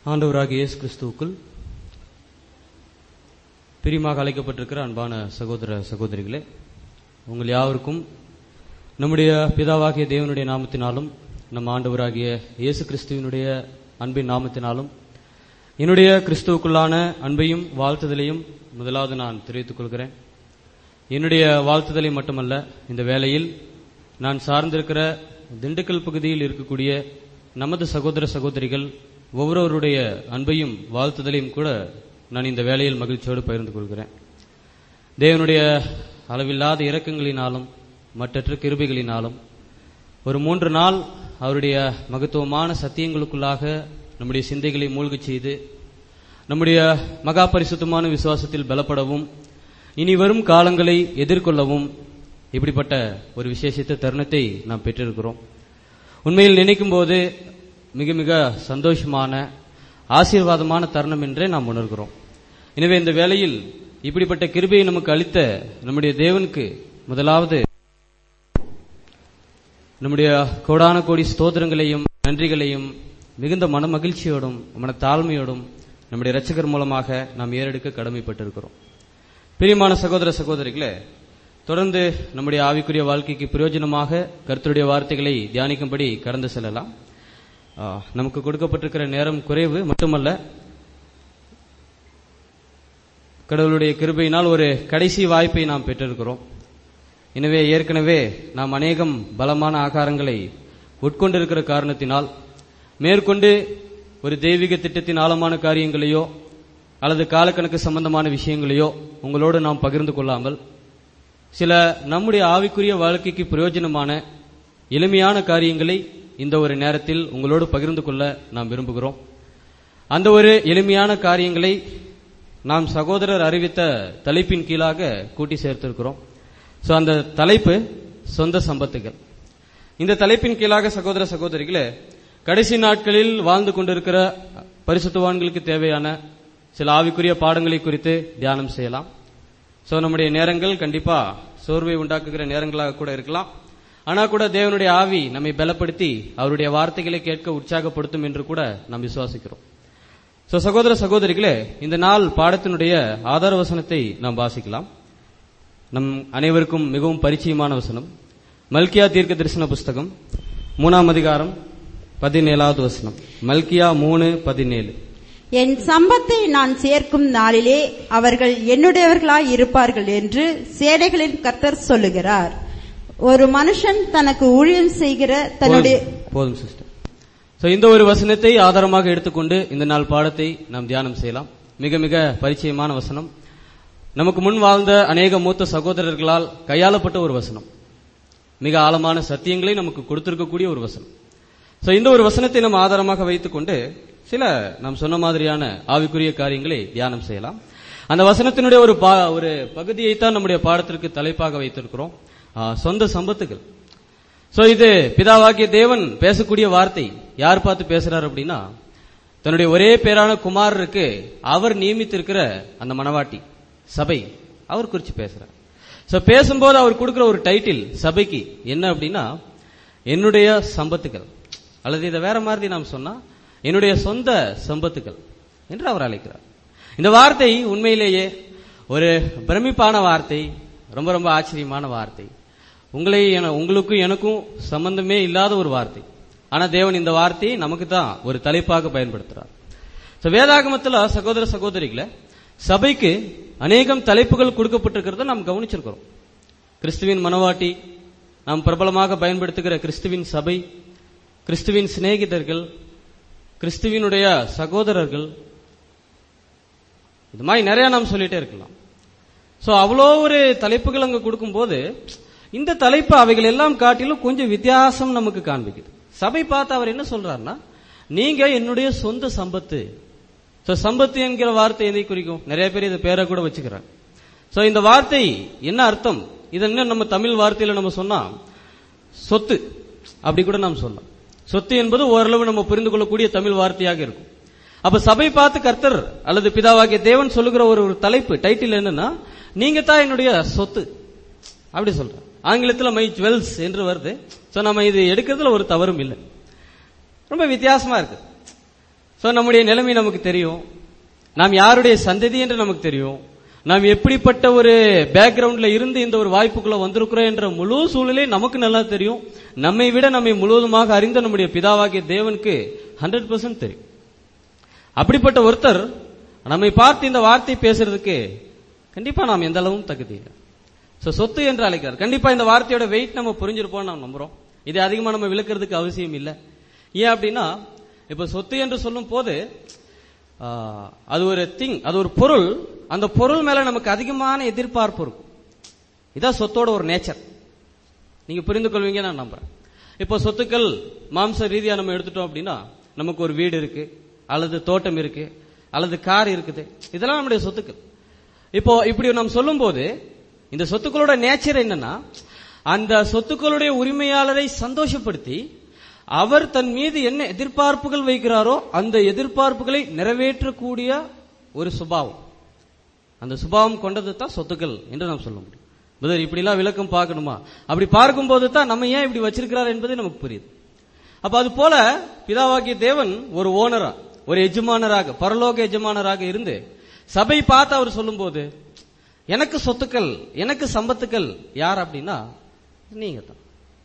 ஆண்டவராகிய இயேசு கிறிஸ்துவுக்குள் பிரியமாக அழைக்கப்பட்டிருக்கிற அன்பான சகோதர சகோதரிகளே உங்கள் யாவருக்கும் நம்முடைய பிதாவாகிய தேவனுடைய நாமத்தினாலும் நம் ஆண்டவராகிய இயேசு கிறிஸ்துவினுடைய அன்பின் நாமத்தினாலும் என்னுடைய கிறிஸ்துவுக்குள்ளான அன்பையும் வாழ்த்துதலையும் முதலாவது நான் தெரிவித்துக் கொள்கிறேன் என்னுடைய வாழ்த்துதலை மட்டுமல்ல இந்த வேளையில் நான் சார்ந்திருக்கிற திண்டுக்கல் பகுதியில் இருக்கக்கூடிய நமது சகோதர சகோதரிகள் ஒவ்வொருவருடைய அன்பையும் வாழ்த்துதலையும் கூட நான் இந்த வேளையில் மகிழ்ச்சியோடு பகிர்ந்து கொள்கிறேன் தேவனுடைய அளவில்லாத இரக்கங்களினாலும் மற்றற்ற கிருபைகளினாலும் ஒரு மூன்று நாள் அவருடைய மகத்துவமான சத்தியங்களுக்குள்ளாக நம்முடைய சிந்தைகளை மூழ்கச் செய்து நம்முடைய மகா பரிசுத்தமான விசுவாசத்தில் பலப்படவும் இனி வரும் காலங்களை எதிர்கொள்ளவும் இப்படிப்பட்ட ஒரு விசேஷித்த தருணத்தை நாம் பெற்றிருக்கிறோம் உண்மையில் நினைக்கும் போது மிக மிக சந்தோஷமான ஆசீர்வாதமான தருணம் என்றே நாம் உணர்கிறோம் எனவே இந்த வேளையில் இப்படிப்பட்ட கிருபையை நமக்கு அளித்த நம்முடைய தேவனுக்கு முதலாவது நம்முடைய கோடான கோடி ஸ்தோத்திரங்களையும் நன்றிகளையும் மிகுந்த மன மகிழ்ச்சியோடும் மன தாழ்மையோடும் நம்முடைய இரட்சகர் மூலமாக நாம் ஏறெடுக்க கடமைப்பட்டிருக்கிறோம் பிரியமான சகோதர சகோதரிகளே தொடர்ந்து நம்முடைய ஆவிக்குரிய வாழ்க்கைக்கு பிரயோஜனமாக கருத்துடைய வார்த்தைகளை தியானிக்கும்படி கடந்து செல்லலாம் ஆ, நமக்கு கொடுக்கப்பட்டிருக்கிற நேரம் குறைவு மட்டுமல்ல கடவுளுடைய கிருபையினால் ஒரு கடைசி வாய்ப்பை நாம் பெற்றிருக்கிறோம் எனவே ஏற்கனவே நாம் அநேகம் பலமான ஆகாரங்களை உட்கொண்டிருக்கிற காரணத்தினால் மேற்கொண்டு ஒரு தெய்வீக திட்டத்தின் ஆழமான காரியங்களையோ அல்லது காலக்கணக்கு சம்பந்தமான விஷயங்களையோ உங்களோடு நாம் பகிர்ந்து கொள்ளாமல் சில நம்முடைய ஆவிக்குரிய வாழ்க்கைக்கு பிரயோஜனமான எளிமையான காரியங்களை இந்த ஒரு நேரத்தில் உங்களோடு பகிர்ந்து கொள்ள நாம் விரும்புகிறோம் அந்த ஒரு எளிமையான காரியங்களை நாம் சகோதரர் அறிவித்த தலைப்பின் கீழாக கூட்டி சேர்த்திருக்கிறோம் சோ அந்த தலைப்பு சொந்த சம்பத்துகள் இந்த தலைப்பின் கீழாக சகோதர சகோதரிகளே கடைசி நாட்களில் வாழ்ந்து கொண்டிருக்கிற பரிசுத்தவான்களுக்கு தேவையான சில ஆவிக்குரிய பாடங்களை குறித்து தியானம் செய்யலாம் சோ நம்முடைய நேரங்கள் கண்டிப்பா சோர்வை உண்டாக்குகிற நேரங்களாக கூட இருக்கலாம் ஆனா கூட தேவனுடைய ஆவி நம்மை பலப்படுத்தி அவருடைய வார்த்தைகளை கேட்க உற்சாகப்படுத்தும் என்று கூட நாம் விசுவாசிக்கிறோம் சோ சகோதர சகோதரிகளே இந்த நாள் பாடத்தினுடைய ஆதார வசனத்தை நாம் வாசிக்கலாம் நம் அனைவருக்கும் மிகவும் பரிச்சயமான வசனம் மல்கியா தீர்க்க தரிசன புஸ்தகம் மூணாம் அதிகாரம் பதினேழாவது வசனம் மல்கியா மூணு பதினேழு என் சம்பத்தை நான் சேர்க்கும் நாளிலே அவர்கள் என்னுடையவர்களாய் இருப்பார்கள் என்று சேனைகளின் கர்த்தர் சொல்லுகிறார் ஒரு மனுஷன் தனக்கு ஊழியம் செய்கிற தன்னுடைய போதும், போதும் சிஸ்டர் சோ இந்த ஒரு வசனத்தை ஆதாரமாக எடுத்துக்கொண்டு இந்த நாள் பாடத்தை நாம் தியானம் செய்யலாம் மிக மிக பரிச்சயமான வசனம் நமக்கு முன் வாழ்ந்த அநேக மூத்த சகோதரர்களால் கையாளப்பட்ட ஒரு வசனம் மிக ஆழமான சத்தியங்களை நமக்கு கொடுத்திருக்கக்கூடிய ஒரு வசனம் சோ இந்த ஒரு வசனத்தை நம்ம ஆதாரமாக வைத்துக்கொண்டு சில நாம் சொன்ன மாதிரியான ஆவிக்குரிய காரியங்களை தியானம் செய்யலாம் அந்த வசனத்தினுடைய ஒரு பா- ஒரு பகுதியைத்தான் நம்முடைய பாடத்திற்கு தலைப்பாக வைத்திருக்கிறோம் ஆ, சொந்த சம்பத்துகள் சோ இது பிதாவாகிய தேவன் பேசக்கூடிய வார்த்தை யார் பார்த்து பேசுறார் அப்படின்னா தன்னுடைய ஒரே பேரான குமாரருக்கு அவர் நியமித்திருக்கிற அந்த மனவாட்டி சபை அவர் குறிச்சு பேசுறார் சோ பேசும்போது அவர் கொடுக்கிற ஒரு டைட்டில் சபைக்கு என்ன அப்படின்னா என்னுடைய சம்பத்துகள் அல்லது இதை வேற மாதிரி நாம் சொன்னா என்னுடைய சொந்த சம்பத்துகள் என்று அவர் அழைக்கிறார் இந்த வார்த்தை உண்மையிலேயே ஒரு பிரமிப்பான வார்த்தை ரொம்ப ரொம்ப ஆச்சரியமான வார்த்தை உங்களை என- உங்களுக்கும் எனக்கும் சம்பந்தமே இல்லாத ஒரு வார்த்தை ஆனா தேவன் இந்த வார்த்தையை நமக்கு தான் ஒரு தலைப்பாக பயன்படுத்துறார் So, வேதாகமத்துல சகோதர சகோதரிகளை சபைக்கு அநேகம் தலைப்புகள் கொடுக்கப்பட்டிருக்கிறத நாம் கவனிச்சிருக்கிறோம் கிறிஸ்துவின் மனவாட்டி நாம் பிரபலமாக பயன்படுத்துகிற கிறிஸ்துவின் சபை கிறிஸ்துவின் சிநேகிதர்கள் கிறிஸ்துவினுடைய சகோதரர்கள் இது மாதிரி நிறைய நாம் சொல்லிட்டே இருக்கலாம் சோ அவ்வளோ ஒரு தலைப்புகள் அங்க கொடுக்கும்போது இந்த தலைப்பு அவைகள் எல்லாம் காட்டிலும் கொஞ்சம் வித்தியாசம் நமக்கு காண்பிக்குது சபை பார்த்து அவர் என்ன சொல்றாருன்னா நீங்க என்னுடைய சொந்த சம்பத்து சோ சம்பத்து என்கிற வார்த்தை எதை குறிக்கும் நிறைய பேர் இதை பேரை கூட வச்சுக்கிறாங்க சோ இந்த வார்த்தை என்ன அர்த்தம் இது என்ன நம்ம தமிழ் வார்த்தையில நம்ம சொன்னா சொத்து அப்படி கூட நாம் சொல்லலாம் சொத்து என்பது ஓரளவு நம்ம புரிந்து கொள்ளக்கூடிய தமிழ் வார்த்தையாக இருக்கும் அப்ப சபை பார்த்து கர்த்தர் அல்லது பிதாவாகிய தேவன் சொல்லுகிற ஒரு ஒரு தலைப்பு டைட்டில் என்னன்னா நீங்க தான் என்னுடைய சொத்து அப்படி சொல்றேன் ஆங்கிலத்துல மை ஜுவல்ஸ் என்று வருது சோ நம்ம இது எடுக்கிறதுல ஒரு தவறும் இல்லை ரொம்ப வித்தியாசமா இருக்கு சோ நம்முடைய நிலைமை நமக்கு தெரியும் நாம் யாருடைய சந்ததி என்று நமக்கு தெரியும் நாம் எப்படிப்பட்ட ஒரு பேக்ரவுண்ட்ல இருந்து இந்த ஒரு வாய்ப்புக்குள்ள வந்திருக்கிறோம் என்ற முழு சூழ்நிலை நமக்கு நல்லா தெரியும் நம்மை விட நம்மை முழுவதுமாக அறிந்த நம்முடைய பிதாவாகிய தேவனுக்கு ஹண்ட்ரட் பர்சன்ட் தெரியும் அப்படிப்பட்ட ஒருத்தர் நம்மை பார்த்து இந்த வார்த்தை பேசுறதுக்கு கண்டிப்பா நாம் எந்த அளவும் தகுதி இல்லை சோ சொத்து என்று அழைக்கிறார் கண்டிப்பா இந்த வார்த்தையோட வெயிட் நம்ம புரிஞ்சிருப்போம் நாம் நம்புறோம் இது அதிகமா நம்ம விளக்குறதுக்கு அவசியம் இல்லை ஏன் அப்படின்னா இப்ப சொத்து என்று சொல்லும் போது ஆ, அது ஒரு திங் அது ஒரு பொருள் அந்த பொருள் மேல நமக்கு அதிகமான எதிர்பார்ப்பு இருக்கும் இதான் சொத்தோட ஒரு நேச்சர் நீங்க புரிந்து கொள்வீங்க நான் நம்புறேன் இப்போ சொத்துக்கள் மாம்ச ரீதியா நம்ம எடுத்துட்டோம் அப்படின்னா நமக்கு ஒரு வீடு இருக்கு அல்லது தோட்டம் இருக்கு அல்லது கார் இருக்குது இதெல்லாம் நம்முடைய சொத்துக்கள் இப்போ இப்படி நம்ம சொல்லும்போது இந்த சொத்துக்களோட நேச்சர் என்னன்னா அந்த சொத்துக்களுடைய உரிமையாளரை சந்தோஷப்படுத்தி அவர் தன் மீது என்ன எதிர்பார்ப்புகள் வைக்கிறாரோ அந்த எதிர்பார்ப்புகளை நிறைவேற்றக்கூடிய ஒரு சுபாவம் அந்த சுபாவம் கொண்டது தான் சொத்துக்கள் என்று நாம் சொல்ல முடியும் புதர் இப்படிலாம் விளக்கம் பார்க்கணுமா அப்படி பார்க்கும்போது தான் நம்ம ஏன் இப்படி வச்சிருக்கிறார் என்பது நமக்கு புரியுது அப்ப அது போல பிதாவாகிய தேவன் ஒரு ஓனரா ஒரு எஜமானராக பரலோக எஜமானராக இருந்து சபை பார்த்து அவர் சொல்லும்போது எனக்கு சொத்துக்கள் எனக்கு சம்பத்துக்கள் யார் அப்படின்னா நீங்க தான்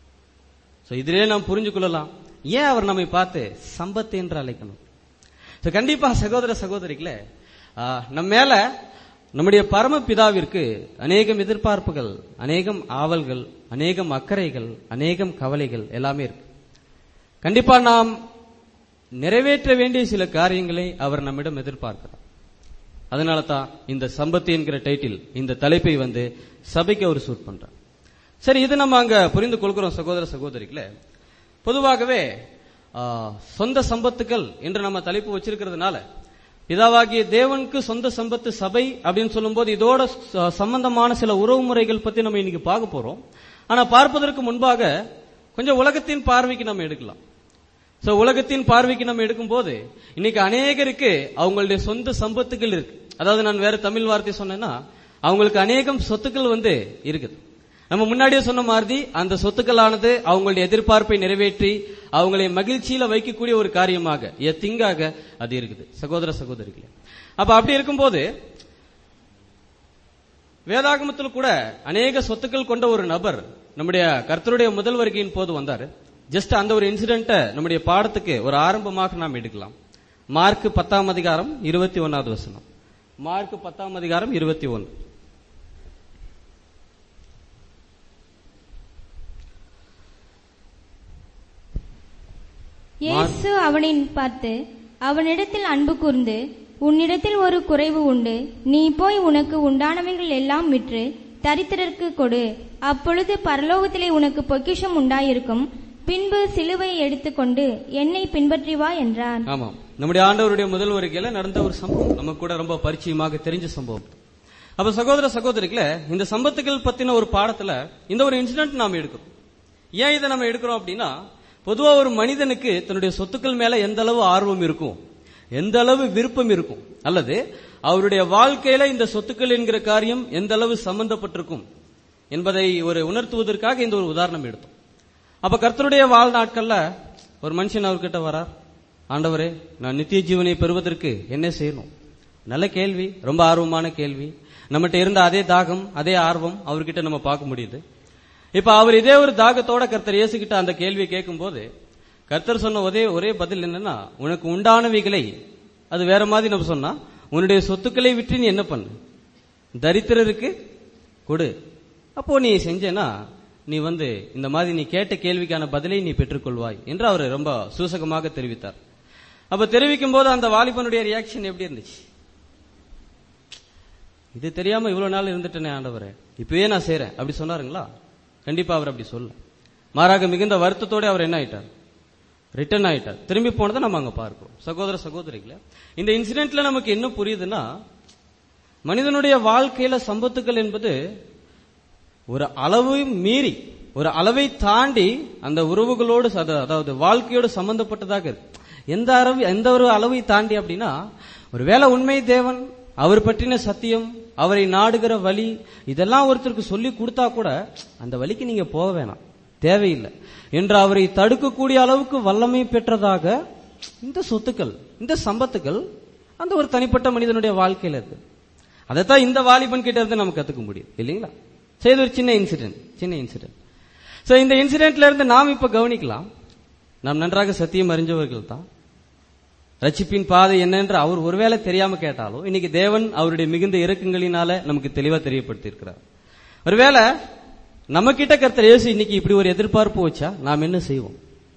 சோ இதிலே நாம் புரிஞ்சு கொள்ளலாம் ஏன் அவர் நம்மை பார்த்து சம்பத்து என்று அழைக்கணும் So, கண்டிப்பா சகோதர சகோதரிகளே ஆ, நம்ம மேல நம்முடைய பரம பிதாவிற்கு அநேகம் எதிர்பார்ப்புகள் அநேகம் ஆவல்கள் அநேகம் அக்கறைகள் அநேகம் கவலைகள் எல்லாமே இருக்கு கண்டிப்பா நாம் நிறைவேற்ற வேண்டிய சில காரியங்களை அவர் நம்மிடம் எதிர்பார்க்கிறார் அதனால தான் இந்த சம்பத்து என்கிற டைட்டில் இந்த தலைப்பை வந்து சபைக்கு அவர் சூட் பண்றார் சரி இது நம்ம அங்க புரிந்து கொள்கிறோம் சகோதர சகோதரிகளே பொதுவாகவே ஆ, சொந்த சம்பத்துக்கள் என்று நம்ம தலைப்பு வச்சிருக்கிறதுனால பிதாவாகிய தேவனுக்கு சொந்த சம்பத்து சபை அப்படின்னு சொல்லும்போது இதோட ச- சம்பந்தமான சில உறவு முறைகள் பத்தி நம்ம இன்னைக்கு பார்க்க போறோம் ஆனா பார்ப்பதற்கு முன்பாக கொஞ்சம் உலகத்தின் பார்வைக்கு நம்ம எடுக்கலாம் சோ உலகத்தின் பார்வைக்கு நம்ம எடுக்கும்போது இன்னைக்கு அநேகருக்கு அவங்களுடைய சொந்த சம்பத்துகள் இருக்கு அதாவது நான் வேற தமிழ் வார்த்தை சொன்னேன்னா அவங்களுக்கு அநேகம் சொத்துக்கள் வந்து இருக்குது நம்ம முன்னாடியே சொன்ன மாதிரி அந்த சொத்துக்களானது அவங்களுடைய எதிர்பார்ப்பை நிறைவேற்றி அவங்களை மகிழ்ச்சியில வைக்கக்கூடிய ஒரு காரியமாக எ திங்காக அது இருக்குது சகோதர சகோதரிகளே அப்ப அப்படி இருக்கும்போது வேதாகமத்தில் கூட அநேக சொத்துக்கள் கொண்ட ஒரு நபர் நம்முடைய கர்த்தருடைய முதல் வருகையின் போது வந்தாரு ஜஸ்ட் அந்த ஒரு இன்சிடென்ட்டை நம்முடைய பாடத்துக்கு ஒரு ஆரம்பமாக நாம் எடுக்கலாம் மார்க் பத்தாம் அதிகாரம் இருபத்தி ஒன்னாவது வசனம் மார்க் பத்தாம் அதிகாரம் இருபத்தி ஒன்னு இயேசு அவனை பார்த்து அவனிடத்தில் அன்பு கூர்ந்து உன்னிடத்தில் ஒரு குறைவு உண்டு நீ போய் உனக்கு உண்டானவைகள் எல்லாம் விற்று தரித்திரருக்கு கொடு அப்பொழுது பரலோகத்திலே உனக்கு பொக்கிஷம் உண்டாயிருக்கும் பின்பு சிலுவையை எடுத்துக்கொண்டு என்னை பின்பற்றி வா என்றார் ஆமாம் நம்முடைய ஆண்டவருடைய முதல் வருகையில நடந்த ஒரு சம்பவம் நமக்கு கூட ரொம்ப பரிச்சயமாக தெரிஞ்ச சம்பவம் அப்ப சகோதர சகோதரிகளே இந்த சம்பத்துகள் பத்தின ஒரு பாடத்துல இந்த ஒரு இன்சிடென்ட் நாம் எடுக்கிறோம் ஏன் இதை நம்ம எடுக்கிறோம் அப்படின்னா பொதுவா ஒரு மனிதனுக்கு தன்னுடைய சொத்துக்கள் மேல எந்த அளவு ஆர்வம் இருக்கும் எந்த அளவு விருப்பம் இருக்கும் அல்லது அவருடைய வாழ்க்கையில இந்த சொத்துக்கள் என்கிற காரியம் எந்த அளவு சம்பந்தப்பட்டிருக்கும் என்பதை ஒரு உணர்த்துவதற்காக இந்த ஒரு உதாரணம் எடுத்தோம் அப்ப கர்த்தருடைய வாழ்நாட்கள்ல ஒரு மனுஷன் அவர்கிட்ட வரார் ஆண்டவரே நான் நித்திய ஜீவனை பெறுவதற்கு என்ன செய்யணும் நல்ல கேள்வி ரொம்ப ஆர்வமான கேள்வி நம்மகிட்ட இருந்த அதே தாகம் அதே ஆர்வம் அவர்கிட்ட நம்ம பார்க்க முடியுது இப்ப அவர் இதே ஒரு தாகத்தோட கர்த்தர் இயேசுகிட்ட அந்த கேள்வியை கேட்கும்போது கர்த்தர் சொன்ன ஒரே ஒரே பதில் என்னன்னா உனக்கு உண்டானவைகளை அது வேற மாதிரி நம்ம சொன்னா உன்னுடைய சொத்துக்களை விற்று நீ என்ன பண்ணு தரித்திரருக்கு கொடு அப்போ நீ செஞ்சேன்னா நீ வந்து இந்த மாதிரி நீ கேட்ட கேள்விக்கான பதிலை நீ பெற்றுக்கொள்வாய் என்று அவர் ரொம்ப சூசகமாக தெரிவித்தார் அப்ப தெரிவிக்கும் போது அந்த வாலிபனுடைய ரியாக்ஷன் எப்படி இருந்துச்சு இது தெரியாம இவ்வளவு நாள் இருந்துட்டேனே ஆண்டவரே இப்பவே நான் செய்றேன் அப்படி சொன்னாருங்களா கண்டிப்பா அவர் அப்படி சொல்ல மாறாக மிகுந்த வருத்தத்தோட அவர் என்ன ஆயிட்டார் ரிட்டர்ன் ஆயிட்டார் திரும்பி போனதை நம்ம அங்க பார்க்கிறோம் சகோதர சகோதரிகளே இந்த இன்சிடென்ட்ல நமக்கு என்ன புரியுதுன்னா மனிதனுடைய வாழ்க்கையில சம்பத்துக்கள் என்பது ஒரு அளவை மீறி ஒரு அளவை தாண்டி அந்த உறவுகளோடு சத- அதாவது வாழ்க்கையோடு சம்பந்தப்பட்டதாக இருக்கு எந்த அளவு எந்த ஒரு அளவை தாண்டி அப்படின்னா ஒருவேளை உண்மை தேவன் அவர் பற்றின சத்தியம் அவரை நாடுகிற வழி இதெல்லாம் ஒருத்தருக்கு சொல்லி கொடுத்தா கூட அந்த வழிக்கு நீங்க போக வேணாம் தேவையில்லை என்று அவரை தடுக்கக்கூடிய அளவுக்கு வல்லமை பெற்றதாக இந்த சொத்துக்கள் இந்த சம்பத்துக்கள் அந்த ஒரு தனிப்பட்ட மனிதனுடைய வாழ்க்கையில இருக்கு அதைத்தான் இந்த வாலிபன் கிட்ட இருந்து நம்ம கத்துக்க முடியும் இல்லைங்களா சரி இது ஒரு சின்ன இன்சிடென்ட் சின்ன இன்சிடென்ட் சோ இந்த இன்சிடென்ட்ல இருந்து நாம் இப்ப கவனிக்கலாம் நாம் நன்றாக சத்தியம் அறிஞ்சவர்கள் தான் ரட்சிப்பின் பாதை என்னென்று அவர் ஒருவேளை தெரியாம கேட்டாலும் இன்னைக்கு தேவன் அவருடைய மிகுந்த இறக்கங்களினால நமக்கு தெளிவா தெரியப்படுத்தி இருக்கிறார் ஒருவேளை நம்ம கிட்ட கர்த்தர் இயேசு இன்னைக்கு இப்படி ஒரு எதிர்பார்ப்பு வச்சா நாம் என்ன செய்வோம்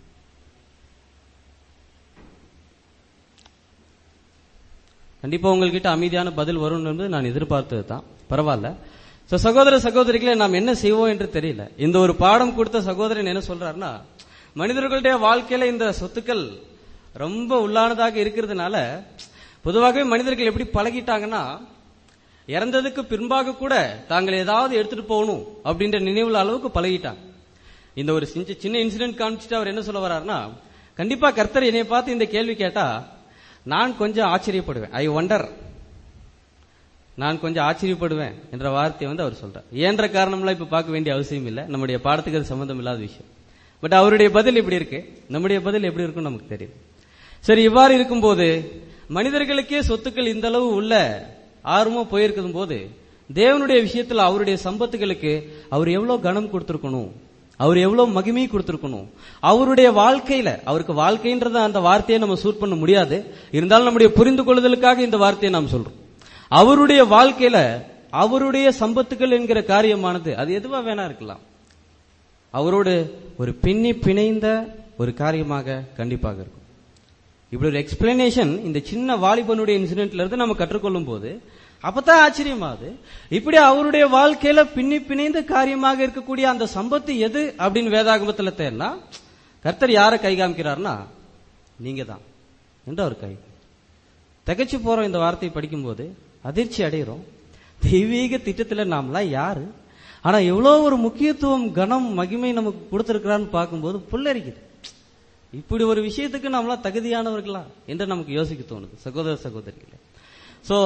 கண்டிப்பா உங்ககிட்ட அமைதியான பதில் வரும் என்பது நான் எதிர்பார்த்தது தான் பரவாயில்ல சோ சகோதர சகோதரிகளே நாம் என்ன செய்வோம் என்று தெரியல இந்த ஒரு பாடம் கொடுத்த சகோதரன் என்ன சொல்றாருன்னா மனிதர்களுடைய வாழ்க்கையில இந்த சொத்துக்கள் ரொம்ப உள்ளானதாக இருக்கிறதுனால பொதுவாகவே மனிதர்கள் எப்படி பழகிட்டாங்கன்னா இறந்ததுக்கு பின்பாக கூட தாங்கள் ஏதாவது எடுத்துட்டு போகணும் அப்படின்ற நினைவுல அளவுக்கு பழகிட்டாங்க இந்த ஒரு சின்ன சின்ன இன்சிடென்ட் காமிச்சிட்டு அவர் என்ன சொல்ல வர்றாருன்னா கண்டிப்பா கர்த்தர் என்னை பார்த்து இந்த கேள்வி கேட்டா நான் கொஞ்சம் ஆச்சரியப்படுவேன் ஐ ஒண்டர் நான் கொஞ்சம் ஆச்சரியப்படுவேன் என்ற வார்த்தையை வந்து அவர் சொல்றார் ஏன்ற காரணம்லாம் இப்ப பார்க்க வேண்டிய அவசியம் இல்லை நம்முடைய பாடத்துக்கு அது சம்பந்தம் இல்லாத விஷயம் பட் அவருடைய பதில் இப்படி இருக்கு நம்முடைய பதில் எப்படி இருக்கும்னு நமக்கு தெரியும் சரி இவ்வாறு இருக்கும்போது மனிதர்களுக்கே சொத்துக்கள் இந்த அளவு உள்ள ஆர்வமா போயிருக்கும் போது தேவனுடைய விஷயத்துல அவருடைய சம்பத்துகளுக்கு அவர் எவ்வளவு கனம் கொடுத்திருக்கணும் அவர் எவ்வளவு மகிமை கொடுத்திருக்கணும் அவருடைய வாழ்க்கையில அவருக்கு வாழ்க்கைன்றத அந்த வார்த்தையை நம்ம சூட் பண்ண முடியாது இருந்தாலும் நம்முடைய புரிந்து கொள்ளுதலுக்காக இந்த வார்த்தையை நாம் சொல்றோம் அவருடைய வாழ்க்கையில அவருடைய சம்பத்துகள் என்கிற காரியமானது அது எதுவா வேணா இருக்கலாம் அவரோடு ஒரு பின்னி பிணைந்த ஒரு காரியமாக கண்டிப்பாக இருக்கும் இப்படி ஒரு எக்ஸ்பிளனேஷன் இந்த சின்ன வாலிபனுடைய இன்சிடென்ட்ல இருந்து நம்ம கற்றுக்கொள்ளும் போது அப்பதான் ஆச்சரியமாகுது இப்படி அவருடைய வாழ்க்கையில பின்னி பிணைந்த காரியமாக இருக்கக்கூடிய அந்த சம்பத்து எது அப்படின்னு வேதாகமத்துல தேர்னா கர்த்தர் யாரை கை காமிக்கிறார்னா நீங்க தான் என்று அவர் கை திகைச்சு போறோம் இந்த வார்த்தையை படிக்கும்போது அதிர்ச்சி அடைகிறோம் தெய்வீக திட்டத்துல நாமெல்லாம் யாரு ஆனா எவ்வளவு ஒரு முக்கியத்துவம் கனம் மகிமை நமக்கு கொடுத்திருக்கிறான்னு பார்க்கும்போது புல்லரிக்குது இப்படி ஒரு விஷயத்துக்கு நம்மளாம் தகுதியானவர்களா என்று நமக்கு யோசிக்க தோணுது சகோதர சகோதரிகளே சோ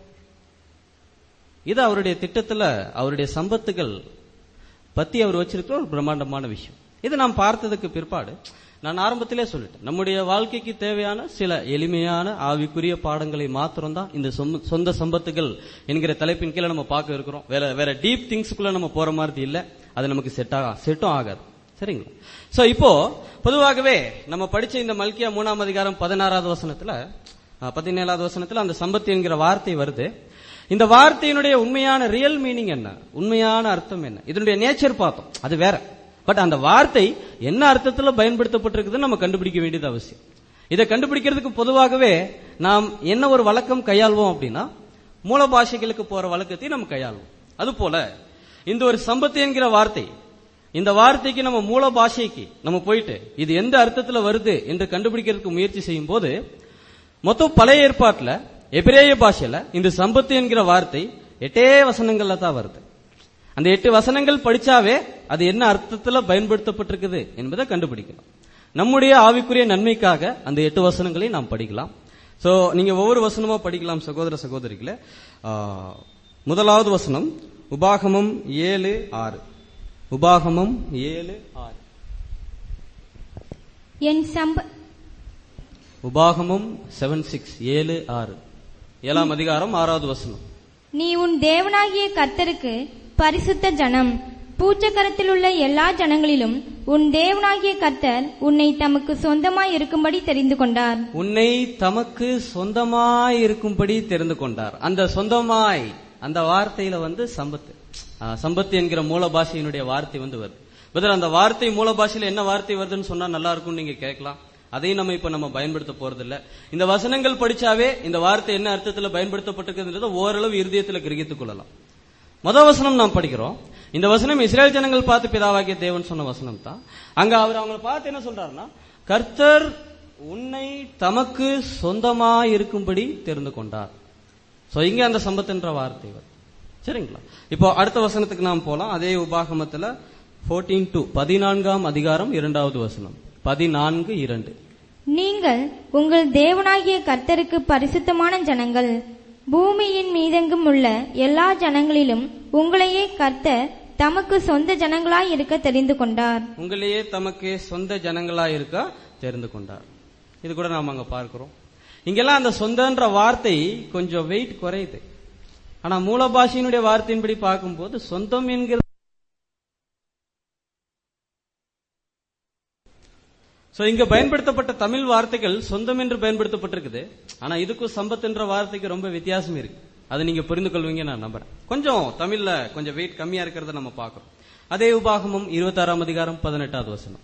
இது அவருடைய திட்டத்துல அவருடைய சம்பத்துகள் பத்தி அவர் வச்சிருக்கிற ஒரு பிரம்மாண்டமான விஷயம் இது நாம் பார்த்ததுக்கு பிற்பாடு நான் ஆரம்பத்திலே சொல்லிட்டேன் நம்முடைய வாழ்க்கைக்கு தேவையான சில எளிமையான ஆவிக்குரிய பாடங்களை மாத்திரம்தான் இந்த சொந்த- சொந்த சம்பத்துகள் என்கிற தலைப்பின் கீழே நம்ம பார்க்க இருக்கிறோம் வேற வேற டீப் திங்ஸ்க்குள்ள நம்ம போற மாதிரி இல்ல அது நமக்கு செட் ஆகா செட்டும் ஆகாது சரிங்களா சோ இப்போ பொதுவாகவே நம்ம படிச்ச இந்த மல்கியா மூணாம் அதிகாரம் பதினாறாவது வசனத்துல அஹ், பதினேழாவது வசனத்துல அந்த சம்பத்து என்கிற வார்த்தை வருது இந்த வார்த்தையினுடைய உண்மையான ரியல் மீனிங் என்ன உண்மையான அர்த்தம் என்ன இதனுடைய நேச்சர் பார்த்தோம் அது வேற பட் அந்த வார்த்தை என்ன அர்த்தத்துல பயன்படுத்தப்பட்டிருக்குதுன்னு நம்ம கண்டுபிடிக்க வேண்டியது அவசியம் இதை கண்டுபிடிக்கிறதுக்கு பொதுவாகவே நாம் என்ன ஒரு வழக்கம் கையாள்வோம் அப்படின்னா மூல பாஷைகளுக்கு போற வழக்கத்தை நம்ம கையாள்வோம் அது போல இந்த ஒரு சம்பத்து என்கிற வார்த்தை இந்த வார்த்தைக்கு நம்ம மூல பாஷைக்கு நம்ம போயிட்டு இது எந்த அர்த்தத்துல வருது என்று கண்டுபிடிக்கிறதுக்கு முயற்சி செய்யும் போது மொத்தம் பழைய ஏற்பாட்டுல எபிரேய பாஷையில இந்த சம்பத்து என்கிற வார்த்தை எட்டே வசனங்கள்ல தான் வருது அந்த எட்டு வசனங்கள் படிச்சாவே அது என்ன அர்த்தத்துல பயன்படுத்தப்பட்டிருக்குது என்பதை கண்டுபிடிக்கலாம் நம்முடைய ஆவிக்குரிய நன்மைக்காக அந்த எட்டு வசனங்களை நாம் படிக்கலாம் சோ நீங்க ஒவ்வொரு வசனமா படிக்கலாம் சகோதர சகோதரிகளே ஆ, முதலாவது வசனம் உபாகமம் ஏழு ஆறு உபாகமம் ஏழு ஆறு என் சம்ப உபாகமம் செவன் சிக்ஸ் ஏழு ஆறு ஏழாம் அதிகாரம் ஆறாவது வசனம் நீ உன் தேவனாகிய கர்த்தருக்கு பரிசுத்த ஜனம் பூச்சக்கரத்தில் உள்ள எல்லா ஜனங்களிலும் உன் தேவனாகிய கர்த்தர் உன்னை தமக்கு சொந்தமாய் இருக்கும்படி தெரிந்து கொண்டார் உன்னை தமக்கு சொந்தமாய் இருக்கும்படி தெரிந்து கொண்டார் அந்த சொந்தமாய் அந்த வார்த்தையில வந்து சம்பத்து ஆ, சம்பத்து என்கிற மூல பாஷையினுடைய வார்த்தை வந்து வருது பதில் அந்த வார்த்தை மூல பாஷையில என்ன வார்த்தை வருதுன்னு சொன்னா நல்லா இருக்கும்னு நீங்க கேட்கலாம் அதையும் நம்ம இப்ப நம்ம பயன்படுத்த போறது இல்ல இந்த வசனங்கள் படிச்சாவே இந்த வார்த்தை என்ன அர்த்தத்துல பயன்படுத்தப்பட்டிருக்குன்றத ஓரளவு இருதயத்துல கிரகித்துக் கொள்ளலாம் முத வசனம் நாம் படிக்கிறோம் இந்த வசனம் இஸ்ரேல் ஜனங்கள் பார்த்து பிதாவாகிய தேவன் சொன்ன வசனம் தான் அங்க அவர் அவங்களை பார்த்து என்ன சொல்றாருன்னா கர்த்தர் உன்னை தமக்கு சொந்தமா இருக்கும்படி தெரிந்து கொண்டார் சோ இங்க அந்த சம்பத்துன்ற வார்த்தை வருது சரிங்களா இப்போ அடுத்த வசனத்துக்கு நாம் போலாம் அதே உபாகமத்துல 14 டு பதினான்காம் அதிகாரம் இரண்டாவது வசனம் பதினான்கு இரண்டு நீங்கள் உங்கள் தேவனாகிய கர்த்தருக்கு பரிசுத்தமான ஜனங்கள் பூமியின் மீதெங்கும் உள்ள எல்லா ஜனங்களிலும் உங்களையே கர்த்தர் தமக்கு சொந்த ஜனங்களாய் இருக்க தெரிந்து கொண்டார் உங்களையே தமக்கு சொந்த ஜனங்களா இருக்க தெரிந்து கொண்டார் இது கூட நாம அங்க பார்க்கிறோம் இங்கெல்லாம் அந்த சொந்தன்ற வார்த்தை கொஞ்சம் வெயிட் குறையுது ஆனா மூல பாஷையினுடைய வார்த்தையின்படி பார்க்கும்போது சொந்தம் என்கிற சோ இங்க பயன்படுத்தப்பட்ட தமிழ் வார்த்தைகள் சொந்தம் என்று பயன்படுத்தப்பட்டிருக்குது ஆனா இதுக்கும் சம்பத் என்ற வார்த்தைக்கு ரொம்ப வித்தியாசம் இருக்கு அதை நீங்க புரிந்து கொள்வீங்க நான் நம்புறேன் கொஞ்சம் தமிழ்ல கொஞ்சம் வெயிட் கம்மியா இருக்கிறத நம்ம பார்க்கிறோம் அதே உபாகமம் இருபத்தாறாம் அதிகாரம் பதினெட்டாவது வசனம்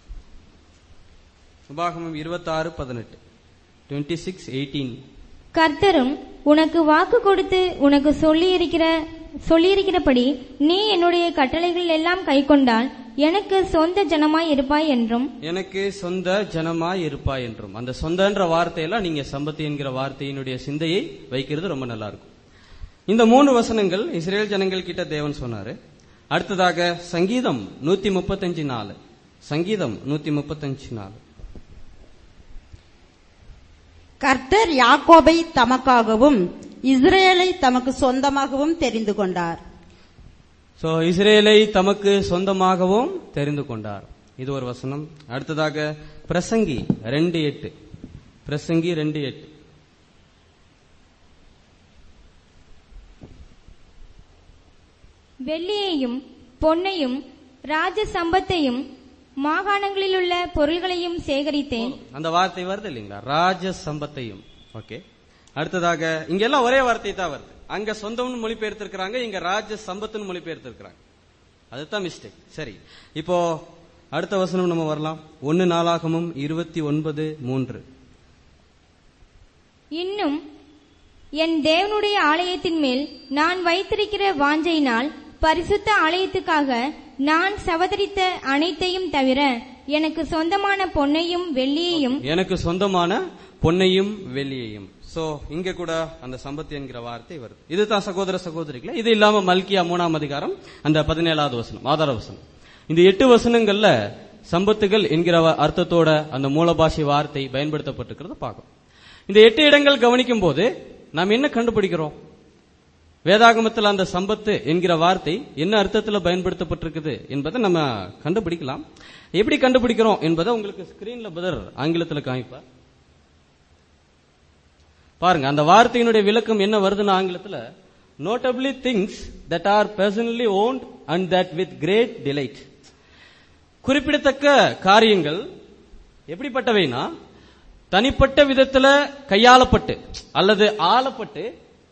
உபாகமம் இருபத்தாறு பதினெட்டு டுவெண்ட்டி சிக்ஸ் எயிட்டீன் கர்த்தரும் உனக்கு வாக்கு கொடுத்து உனக்கு சொல்லியிருக்கிற சொல்லியிருக்கிறபடி நீ என்னுடைய கட்டளைகள் எல்லாம் கைக்கொண்டால் எனக்கு சொந்த ஜனமாய் இருப்பாய் என்றும் எனக்கு சொந்த ஜனமாய் இருப்பாய் என்றும் அந்த சொந்தன்ற வார்த்தையெல்லாம் நீங்க சம்பத்து என்கிற வார்த்தையினுடைய சிந்தையை வைக்கிறது ரொம்ப நல்லா இருக்கும் இந்த மூணு வசனங்கள் இஸ்ரேல் ஜனங்கள் கிட்ட தேவன் சொன்னாரு அடுத்ததாக சங்கீதம் நூத்தி முப்பத்தஞ்சு நாலு சங்கீதம் நூத்தி முப்பத்தஞ்சு நாலு கர்த்தர் யாக்கோபை தமக்காகவும் இஸ்ரேலை தமக்கு சொந்தமாகவும் தெரிந்து கொண்டார் சோ இஸ்ரேலை தமக்கு சொந்தமாகவும் தெரிந்து கொண்டார் இது ஒரு வசனம் அடுத்ததாக பிரசங்கி ரெண்டு எட்டு பிரசங்கி ரெண்டு எட்டு வெள்ளியையும் பொன்னையும் ராஜ சம்பத்தையும் மாகாணங்களிலுள்ள பொருள்களையும் சேகரித்தேன் அந்த வார்த்தை வருது இல்லைங்களா ராஜ சம்பத்தையும் ஓகே அடுத்ததாக இங்க எல்லாம் ஒரே வார்த்தை தான் வருது அங்க சொந்தம்னு மொழிபெயர்த்திருக்கிறாங்க இங்க ராஜ சம்பத்துன்னு மொழிபெயர்த்திருக்கிறாங்க அதுதான் மிஸ்டேக் சரி இப்போ அடுத்த வசனம் நம்ம வரலாம் ஒன்னு நாளாகமும் இருபத்தி ஒன்பது மூன்று இன்னும் என் தேவனுடைய ஆலயத்தின் மேல் நான் வைத்திருக்கிற வாஞ்சையினால் பரிசுத்த ஆலயத்துக்காக நான் சவதரித்த அனைத்தையும் தவிர எனக்கு சொந்தமான பொன்னையும் வெள்ளியையும் எனக்கு சொந்தமான பொன்னையும் வெள்ளியையும் சோ இங்க கூட அந்த சம்பத்து என்கிற வார்த்தை வருது இதுதான் சகோதர சகோதரிகளே இது இல்லாம மல்கியா மூணாம் அதிகாரம் அந்த பதினேழாவது வசனம் ஆதார வசனம் இந்த எட்டு வசனங்கள்ல சம்பத்துகள் என்கிற வ- அர்த்தத்தோட அந்த மூல பாஷை வார்த்தை பயன்படுத்தப்பட்டிருக்கிறத பார்க்கும் இந்த எட்டு இடங்கள் கவனிக்கும் போது நாம் என்ன கண்டுபிடிக்கிறோம் வேதாகமத்தில் அந்த சம்பத்து என்கிற வார்த்தை என்ன அர்த்தத்துல பயன்படுத்தப்பட்டிருக்குது என்பதை நம்ம கண்டுபிடிக்கலாம் எப்படி கண்டுபிடிக்கிறோம் என்பதை உங்களுக்கு ஸ்கிரீன்ல பதர் ஆங்கிலத்தில் காமிப்பார் பாருங்க அந்த வார்த்தையினுடைய விளக்கம் என்ன வருதுன்னு ஆங்கிலத்துல notably things that are personally owned and that with great delight குறிப்பிடத்தக்க காரியங்கள் எப்படிப்பட்டவைனா தனிப்பட்ட விதத்துல கையாளப்பட்டு அல்லது ஆளப்பட்டு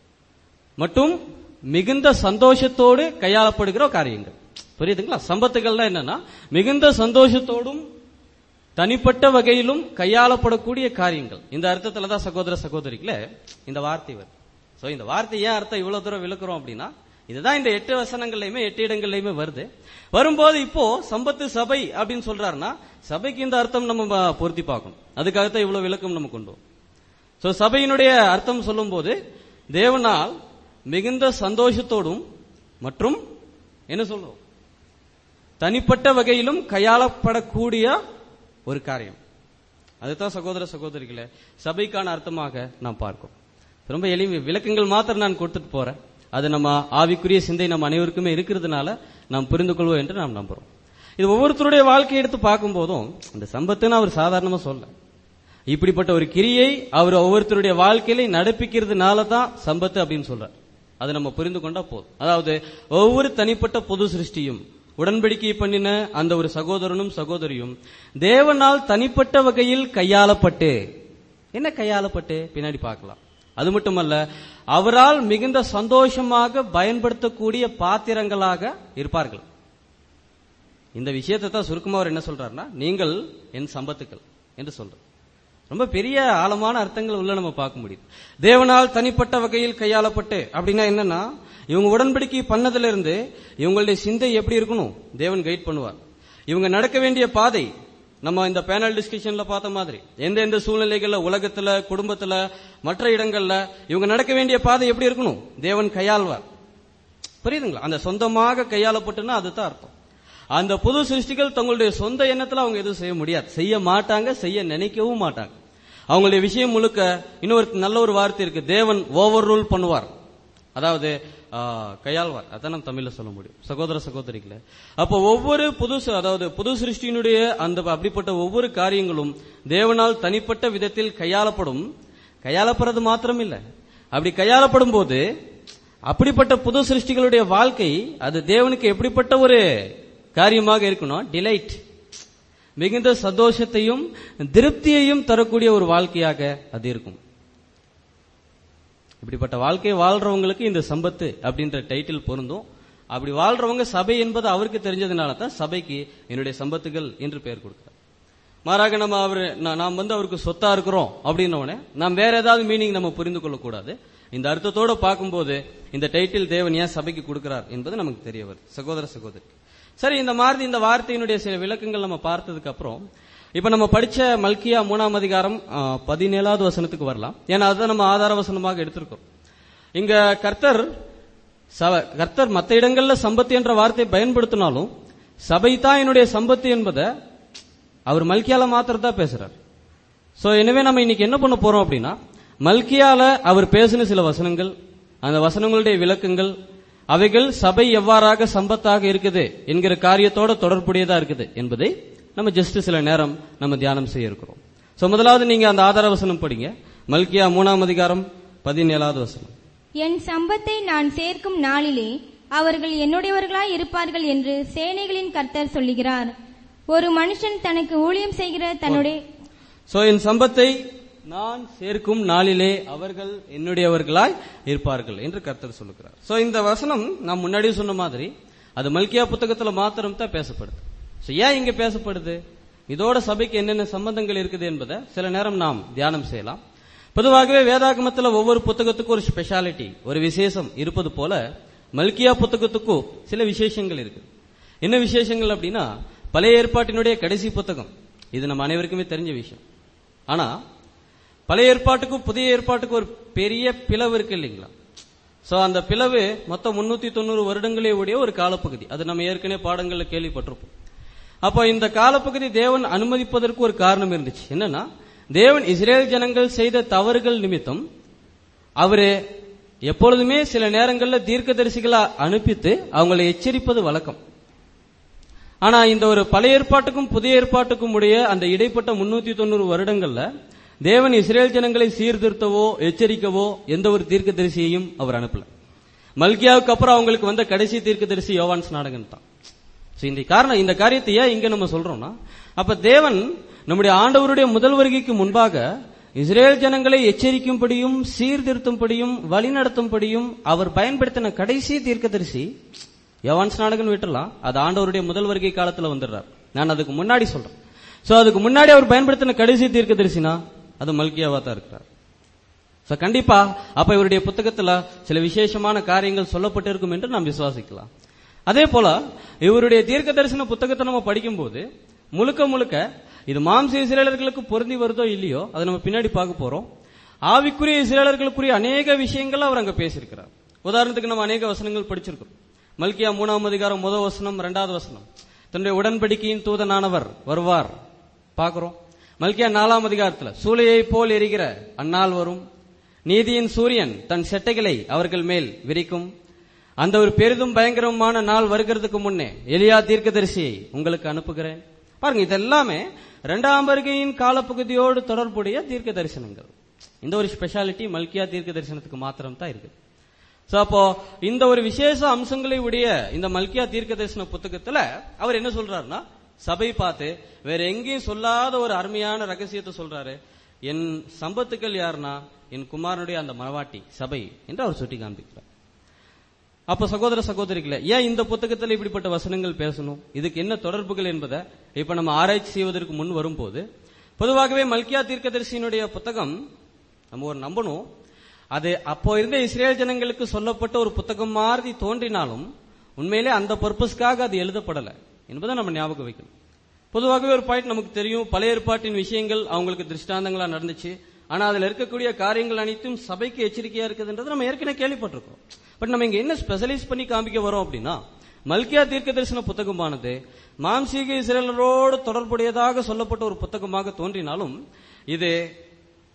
மற்றும் மிகுந்த சந்தோஷத்தோடு கையாளப்படுகிற காரியங்கள் புரியுதுங்களா சம்பத்துகள்லாம் என்னன்னா மிகுந்த சந்தோஷத்தோடும் தனிப்பட்ட வகையிலும் கையாளப்படக்கூடிய காரியங்கள் இந்த அர்த்தத்துல தான் சகோதர சகோதரிகளே இந்த வார்த்தை வருது சோ இந்த வார்த்தை ஏன் அர்த்தம் இவ்வளவு தூரம் விளக்குறோம் அப்படின்னா இதுதான் இந்த எட்டு வசனங்கள்லயுமே எட்டு இடங்கள்லயுமே வருது வரும்போது இப்போ சம்பத்து சபை அப்படின்னு சொல்றாருன்னா சபைக்கு இந்த அர்த்தம் நம்ம ப- பொருத்தி பார்க்கணும் அதுக்காகத்தான் இவ்வளவு விளக்கம் நம்ம கொண்டு வரோம். சோ சபையினுடைய அர்த்தம் சொல்லும்போது தேவனால் மிகுந்த சந்தோஷத்தோடும் மற்றும் என்ன சொல்றோம் தனிப்பட்ட வகையிலும் கையாளப்படக்கூடிய ஒரு காரியம் அதுதான் சகோதர சகோதரிகளே சபைக்கான அர்த்தமாக நாம் பார்க்கிறோம் ரொம்ப எளிமை விளக்கங்கள் மாத்திரம் நான் கொடுத்துட்டு போறேன் அது நம்ம ஆவிக்குரிய சிந்தை நம்ம அனைவருக்குமே இருக்கிறதுனால நாம் புரிந்து கொள்வோம் என்று நாம் நம்புறோம் இது ஒவ்வொருத்தருடைய வாழ்க்கையை எடுத்து பார்க்கும் போதும் இந்த சம்பத்துன்னு அவர் சாதாரணமா சொல்ல இப்படிப்பட்ட ஒரு கிரியை அவர் ஒவ்வொருத்தருடைய வாழ்க்கையில நடப்பிக்கிறதுனால தான் சம்பத்து அப்படின்னு சொல்றார் அதை நம்ம புரிந்து கொண்டா போதும் அதாவது ஒவ்வொரு தனிப்பட்ட பொது சிருஷ்டியும் உடன்படிக்கை பண்ணின அந்த ஒரு சகோதரனும் சகோதரியும் தேவனால் தனிப்பட்ட வகையில் கையாளப்பட்டு என்ன கையாளப்பட்டு பின்னாடி பார்க்கலாம் அது மட்டுமல்ல அவரால் மிகுந்த சந்தோஷமாக பயன்படுத்தக்கூடிய பாத்திரங்களாக இருப்பார்கள் இந்த விஷயத்தை தான் சுருக்கமா அவர் என்ன சொல்றாருன்னா நீங்கள் என் சம்பத்துக்கள் என்று சொல்றார் ரொம்ப பெரிய ஆழமான அர்த்தங்கள் உள்ள நம்ம பார்க்க முடியுது தேவனால் தனிப்பட்ட வகையில் கையாளப்பட்டு அப்படின்னா என்னன்னா இவங்க உடன்படிக்கை பண்ணதுல இருந்து இவங்களுடைய சிந்தை எப்படி இருக்கணும் தேவன் கைட் பண்ணுவார் இவங்க நடக்க வேண்டிய பாதை நம்ம இந்த பேனல் டிஸ்கஷன்ல பார்த்த மாதிரி எந்த எந்த சூழ்நிலைகள்ல உலகத்துல குடும்பத்துல மற்ற இடங்கள்ல இவங்க நடக்க வேண்டிய பாதை எப்படி இருக்கணும் தேவன் கையாள்வார் புரியுதுங்களா அந்த சொந்தமாக கையாளப்பட்டுன்னா அதுதான் அர்த்தம் அந்த புது சிருஷ்டிகள் தங்களுடைய சொந்த எண்ணத்துல அவங்க எதுவும் செய்ய முடியாது செய்ய மாட்டாங்க செய்ய நினைக்கவும் மாட்டாங்க அவங்களுடைய விஷயம் முழுக்க இன்னொரு நல்ல ஒரு வார்த்தை இருக்கு தேவன் ஓவர் ரூல் பண்ணுவார் அதாவது ஆ, கையாள்வார் அதான் நம்ம தமிழ்ல சொல்ல முடியும் சகோதர சகோதரிகளே அப்போ ஒவ்வொரு புது ச- அதாவது புது சிருஷ்டியினுடைய அந்த அப்படிப்பட்ட ஒவ்வொரு காரியங்களும் தேவனால் தனிப்பட்ட விதத்தில் கையாளப்படும் கையாளப்படுறது மாத்திரம் இல்ல அப்படி கையாளப்படும் போது அப்படிப்பட்ட புது சிருஷ்டிகளுடைய வாழ்க்கை அது தேவனுக்கு எப்படிப்பட்ட ஒரு காரியமாக இருக்கணும் டிலைட் மிகுந்த சந்தோஷத்தையும் திருப்தியையும் தரக்கூடிய ஒரு வாழ்க்கையாக அது இருக்கும் இப்படிப்பட்ட வாழ்க்கையை வாழ்றவங்களுக்கு இந்த சம்பத்து அப்படின்ற டைட்டில் பொருந்தும் அப்படி வாழ்றவங்க சபை என்பது அவருக்கு தெரிஞ்சதுனால தான் சபைக்கு என்னுடைய சம்பத்துகள் என்று பெயர் கொடுக்கிறார் மாறாக நம்ம அவர் நாம் வந்து அவருக்கு சொத்தா இருக்கிறோம் அப்படின்ன உடனே நாம் வேற ஏதாவது மீனிங் நம்ம புரிந்து கொள்ளக்கூடாது இந்த அர்த்தத்தோட பார்க்கும்போது இந்த டைட்டில் தேவன் ஏன் சபைக்கு கொடுக்கிறார் என்பது நமக்கு தெரிய வருது சகோதர சகோதரி சரி இந்த மாதிரி இந்த வார்த்தையினுடைய சில விளக்கங்கள் நம்ம பார்த்ததுக்கு அப்புறம் இப்ப நம்ம படிச்ச மல்கியா மூணாம் அதிகாரம் ஆ, பதினேழாவது வசனத்துக்கு வரலாம் ஏன்னா அதுதான் நம்ம ஆதார வசனமாக எடுத்திருக்கோம் இங்க கர்த்தர் சப- கர்த்தர் மத்த இடங்கள்ல சம்பத்து என்ற வார்த்தையை பயன்படுத்தினாலும் சபை தான் என்னுடைய சம்பத்து என்பதை அவர் மல்கியால மாத்திரம் தான் பேசுறார் சோ எனவே நம்ம இன்னைக்கு என்ன பண்ண போறோம் அப்படின்னா மல்கியால அவர் பேசின சில வசனங்கள் அந்த வசனங்களுடைய விளக்கங்கள் அவைகள் சபை எவ்வாறாக சம்பத்தாக இருக்குது என்கிற காரியத்தோட தொடர்புடையதா இருக்குது என்பதை நம்ம ஜஸ்ட் சில நேரம் நம்ம தியானம் செய்ய இருக்கிறோம் சோ முதலாவது நீங்க அந்த ஆதார வசனம் படிங்க மல்கியா மூணாம் அதிகாரம் பதினேழாவது வசனம் என் சம்பத்தை நான் சேர்க்கும் நாளிலே அவர்கள் என்னுடையவர்களாய் இருப்பார்கள் என்று சேனைகளின் கர்த்தர் சொல்லுகிறார் ஒரு மனுஷன் தனக்கு ஊழியம் செய்கிற தன்னுடைய சோ என் சம்பத்தை நான் சேர்க்கும் நாளிலே அவர்கள் என்னுடையவர்களாய் இருப்பார்கள் என்று கர்த்தர் சொல்லுகிறார் சோ இந்த வசனம் நான் முன்னாடியே சொன்ன மாதிரி அது மல்கியா புத்தகத்துல மாத்திரம் தான் பேசப்படுது சோ ஏன் இங்க பேசப்படுது இதோட சபைக்கு என்னென்ன சம்பந்தங்கள் இருக்குது என்பதை சில நேரம் நாம் தியானம் செய்யலாம் பொதுவாகவே வேதாகமத்துல ஒவ்வொரு புத்தகத்துக்கும் ஒரு ஸ்பெஷாலிட்டி ஒரு விசேஷம் இருப்பது போல மல்கியா புத்தகத்துக்கும் சில விசேஷங்கள் இருக்கு என்ன விசேஷங்கள் அப்படின்னா பழைய ஏற்பாட்டினுடைய கடைசி புத்தகம் இது நம்ம அனைவருக்குமே தெரிஞ்ச விஷயம் ஆனா பழைய ஏற்பாட்டுக்கும் புதிய ஏற்பாட்டுக்கும் ஒரு பெரிய பிளவு இருக்கு இல்லைங்களா சோ அந்த பிளவு மொத்தம் முன்னூத்தி தொண்ணூறு வருடங்களே உடைய ஒரு காலப்பகுதி அது நம்ம ஏற்கனவே பாடங்கள்ல கேள்விப்பட்டிருப்போம் அப்போ இந்த காலப்பகுதி தேவன் அனுமதிப்பதற்கு ஒரு காரணம் இருந்துச்சு என்னன்னா தேவன் இஸ்ரேல் ஜனங்கள் செய்த தவறுகள் நிமித்தம் அவரு எப்பொழுதுமே சில நேரங்கள்ல தீர்க்கதரிசிகளா அனுப்பித்து அவங்களை எச்சரிப்பது வழக்கம் ஆனா இந்த ஒரு பழைய ஏற்பாட்டுக்கும் புதிய ஏற்பாட்டுக்கும் உடைய அந்த இடைப்பட்ட முன்னூத்தி தொண்ணூறு வருடங்கள்ல தேவன் இஸ்ரேல் ஜனங்களை சீர்திருத்தவோ எச்சரிக்கவோ எந்த ஒரு தீர்க்கதரிசியையும் அவர் அனுப்பல மல்கியாவுக்கு அப்புறம் அவங்களுக்கு வந்த கடைசி தீர்க்கதரிசி யோவான் ஸ்நாடகன் தான் So, இந்த காரணம் இந்த காரியத்தை ஏன் இங்க நம்ம சொல்றோம்னா அப்ப தேவன் நம்முடைய ஆண்டவருடைய முதல் வருகைக்கு முன்பாக இஸ்ரேல் ஜனங்களை எச்சரிக்கும்படியும் சீர்திருத்தும்படியும் வழிநடத்தும்படியும் அவர் பயன்படுத்தின கடைசி தீர்க்கதரிசி யோவான் ஸ்நாடகன் விட்டுலாம் அது ஆண்டவருடைய முதல் வருகை காலத்துல வந்துடுறார் நான் அதுக்கு முன்னாடி சொல்றேன் சோ அதுக்கு முன்னாடி அவர் பயன்படுத்தின கடைசி தீர்க்கதரிசினா அது மல்கியாவா தான் இருக்கிறார் சோ கண்டிப்பா அப்ப இவருடைய புத்தகத்துல சில விசேஷமான காரியங்கள் சொல்லப்பட்டிருக்கும் என்று நாம் விசுவாசிக்கலாம் அதே போல இவருடைய தீர்க்க தரிசன புத்தகத்தை நம்ம படிக்கும்போது முழுக்க முழுக்க இது மாம்ச இஸ்ரேலர்களுக்கு பொருந்தி வருதோ இல்லையோ அதை நம்ம பின்னாடி பார்க்க போறோம் ஆவிக்குரிய இஸ்ரேலர்களுக்குரிய அநேக விஷயங்கள் அவர் அங்க பேசியிருக்கிறார் உதாரணத்துக்கு நம்ம அநேக வசனங்கள் படிச்சிருக்கிறோம் மல்கியா மூணாம் அதிகாரம் முதல் வசனம் இரண்டாவது வசனம் தன்னுடைய உடன்படிக்கையின் தூதனானவர் வருவார் பார்க்கிறோம் மல்கியா நாலாம் அதிகாரத்துல சூளையை போல் எரிகிற அந்நாள் வரும் நீதியின் சூரியன் தன் செட்டைகளை அவர்கள் மேல் விரிக்கும் அந்த ஒரு பெரிதும் பயங்கரமான நாள் வருகிறதுக்கு முன்னே எலியா தீர்க்கதரிசியை உங்களுக்கு அனுப்புகிறேன் பாருங்க இதெல்லாமே இரண்டாம் வருகையின் காலப்பகுதியோடு தொடர்புடைய தீர்க்க தரிசனங்கள் இந்த ஒரு ஸ்பெஷாலிட்டி மல்கியா தீர்க்க தரிசனத்துக்கு மாத்திரம் தான் இருக்கு சோ அப்போ இந்த ஒரு விசேஷ அம்சங்களை உடைய இந்த மல்கியா தீர்க்க தரிசன புத்தகத்துல அவர் என்ன சொல்றாருன்னா சபை பார்த்து வேற எங்கேயும் சொல்லாத ஒரு அருமையான ரகசியத்தை சொல்றாரு என் சம்பத்துக்கள் யாருன்னா என் குமாரனுடைய அந்த மனவாட்டி சபை என்று அவர் சுட்டி காண்பிக்கிறார் அப்ப சகோதர சகோதரிகளே ஏன் இந்த புத்தகத்தில் இப்படிப்பட்ட வசனங்கள் பேசணும் இதுக்கு என்ன தொடர்புகள் என்பதை இப்ப நம்ம ஆராய்ச்சி செய்வதற்கு முன் வரும்போது பொதுவாகவே மல்கியா தீர்க்கதரிசியினுடைய புத்தகம் நம்ம ஒரு நம்பணும் அது அப்போ இருந்த இஸ்ரேல் ஜனங்களுக்கு சொல்லப்பட்ட ஒரு புத்தகம் மாதிரி தோன்றினாலும் உண்மையிலே அந்த பர்பஸ்க்காக அது எழுதப்படல என்பதை நம்ம ஞாபகம் வைக்கணும் பொதுவாகவே ஒரு பாயிண்ட் நமக்கு தெரியும் பழைய ஏற்பாட்டின் விஷயங்கள் அவங்களுக்கு திருஷ்டாந்தங்களா நடந்துச்சு ஆனா அதுல இருக்கக்கூடிய காரியங்கள் அனைத்தும் சபைக்கு எச்சரிக்கையா இருக்குதுன்றது நம்ம ஏற்கனவே கேள்விப்பட்டிருக்கோம் பட் நம்ம இங்க என்ன ஸ்பெஷலைஸ் பண்ணி காமிக்க வரோம் அப்படின்னா மல்கியா தீர்க்க தரிசன புத்தகமானது மாம்சீக இஸ்ரேலரோடு தொடர்புடையதாக சொல்லப்பட்ட ஒரு புத்தகமாக தோன்றினாலும் இது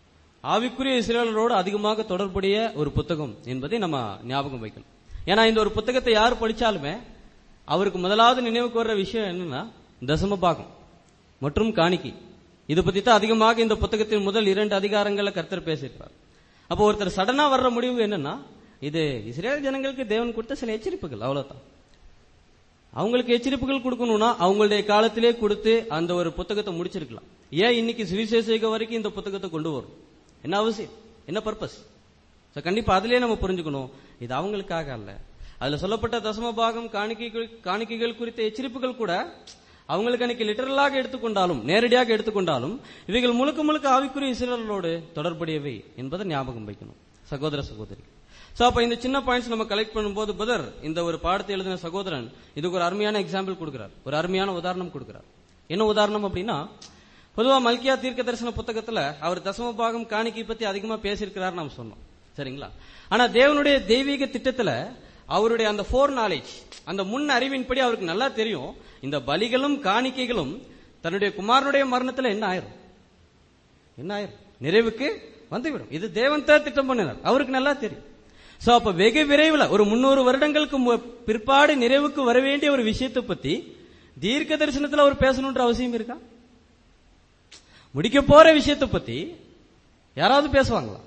ஆவிக்குரிய இஸ்ரேலரோடு அதிகமாக தொடர்புடைய ஒரு புத்தகம் என்பதை நம்ம ஞாபகம் வைக்கணும் ஏன்னா இந்த ஒரு புத்தகத்தை யார் படிச்சாலுமே அவருக்கு முதலாவது நினைவுக்கு வர்ற விஷயம் என்னன்னா தசம பாகம் மற்றும் காணிக்கை இது பத்தி தான் அதிகமாக இந்த புத்தகத்தின் முதல் இரண்டு அதிகாரங்கள்ல கர்த்தர் பேசியிருப்பார் அப்போ ஒருத்தர் சடனா வர்ற முடிவு என்னன்னா இது இஸ்ரேல் ஜனங்களுக்கு தேவன் கொடுத்த சில எச்சரிப்புகள் அவ்வளவுதான் அவங்களுக்கு எச்சரிப்புகள் கொடுக்கணும்னா அவங்களுடைய காலத்திலே கொடுத்து அந்த ஒரு புத்தகத்தை முடிச்சிருக்கலாம் ஏன் இன்னைக்கு சுவிசேஷக வரைக்கும் இந்த புத்தகத்தை கொண்டு வரும் என்ன அவசியம் என்ன பர்பஸ் So, கண்டிப்பா அதிலே நம்ம புரிஞ்சுக்கணும் இது அவங்களுக்காக அல்ல அதுல சொல்லப்பட்ட தசம பாகம் காணிக்கைகள் காணிக்கைகள் குறித்த எச்சரிப்புகள் கூட அவங்களுக்கு அன்னைக்கு லிட்டரலாக எடுத்துக்கொண்டாலும் நேரடியாக எடுத்துக்கொண்டாலும் இவைகள் முழுக்க முழுக்க ஆவிக்குரிய இஸ்ரேலோடு தொடர்புடையவை என்பதை ஞாபகம் வைக்கணும் சகோதர சகோதரி சோ அப்ப இந்த சின்ன பாயிண்ட்ஸ் நம்ம கலெக்ட் பண்ணும்போது புதர் இந்த ஒரு பாடத்தை எழுதின சகோதரன் இதுக்கு ஒரு அருமையான எக்ஸாம்பிள் கொடுக்கிறார் ஒரு அருமையான உதாரணம் கொடுக்கிறார் என்ன உதாரணம் அப்படின்னா பொதுவா மல்கியா தீர்க்க தரிசன புத்தகத்துல அவர் தசம பாகம் காணிக்கை பத்தி அதிகமா பேசியிருக்கிறார் நாம் சொன்னோம் சரிங்களா ஆனா தேவனுடைய தெய்வீக திட்டத்துல அவருடைய அந்த ஃபோர் நாலேஜ் அந்த முன் அறிவின்படி அவருக்கு நல்லா தெரியும் இந்த பலிகளும் காணிக்கைகளும் தன்னுடைய குமாரனுடைய மரணத்துல என்ன ஆயிரும் என்ன ஆயிரும் நிறைவுக்கு வந்துவிடும் இது தேவன் தான் திட்டம் பண்ணினார் அவருக்கு நல்லா தெரியும் சோ அப்ப வெகு விரைவில் ஒரு முன்னூறு வருடங்களுக்கு மு- பிற்பாடு நிறைவுக்கு வர வேண்டிய ஒரு விஷயத்தை பத்தி தீர்க்க தரிசனத்துல அவர் பேசணுன்ற அவசியம் இருக்கா முடிக்க போற விஷயத்தை பத்தி யாராவது பேசுவாங்களா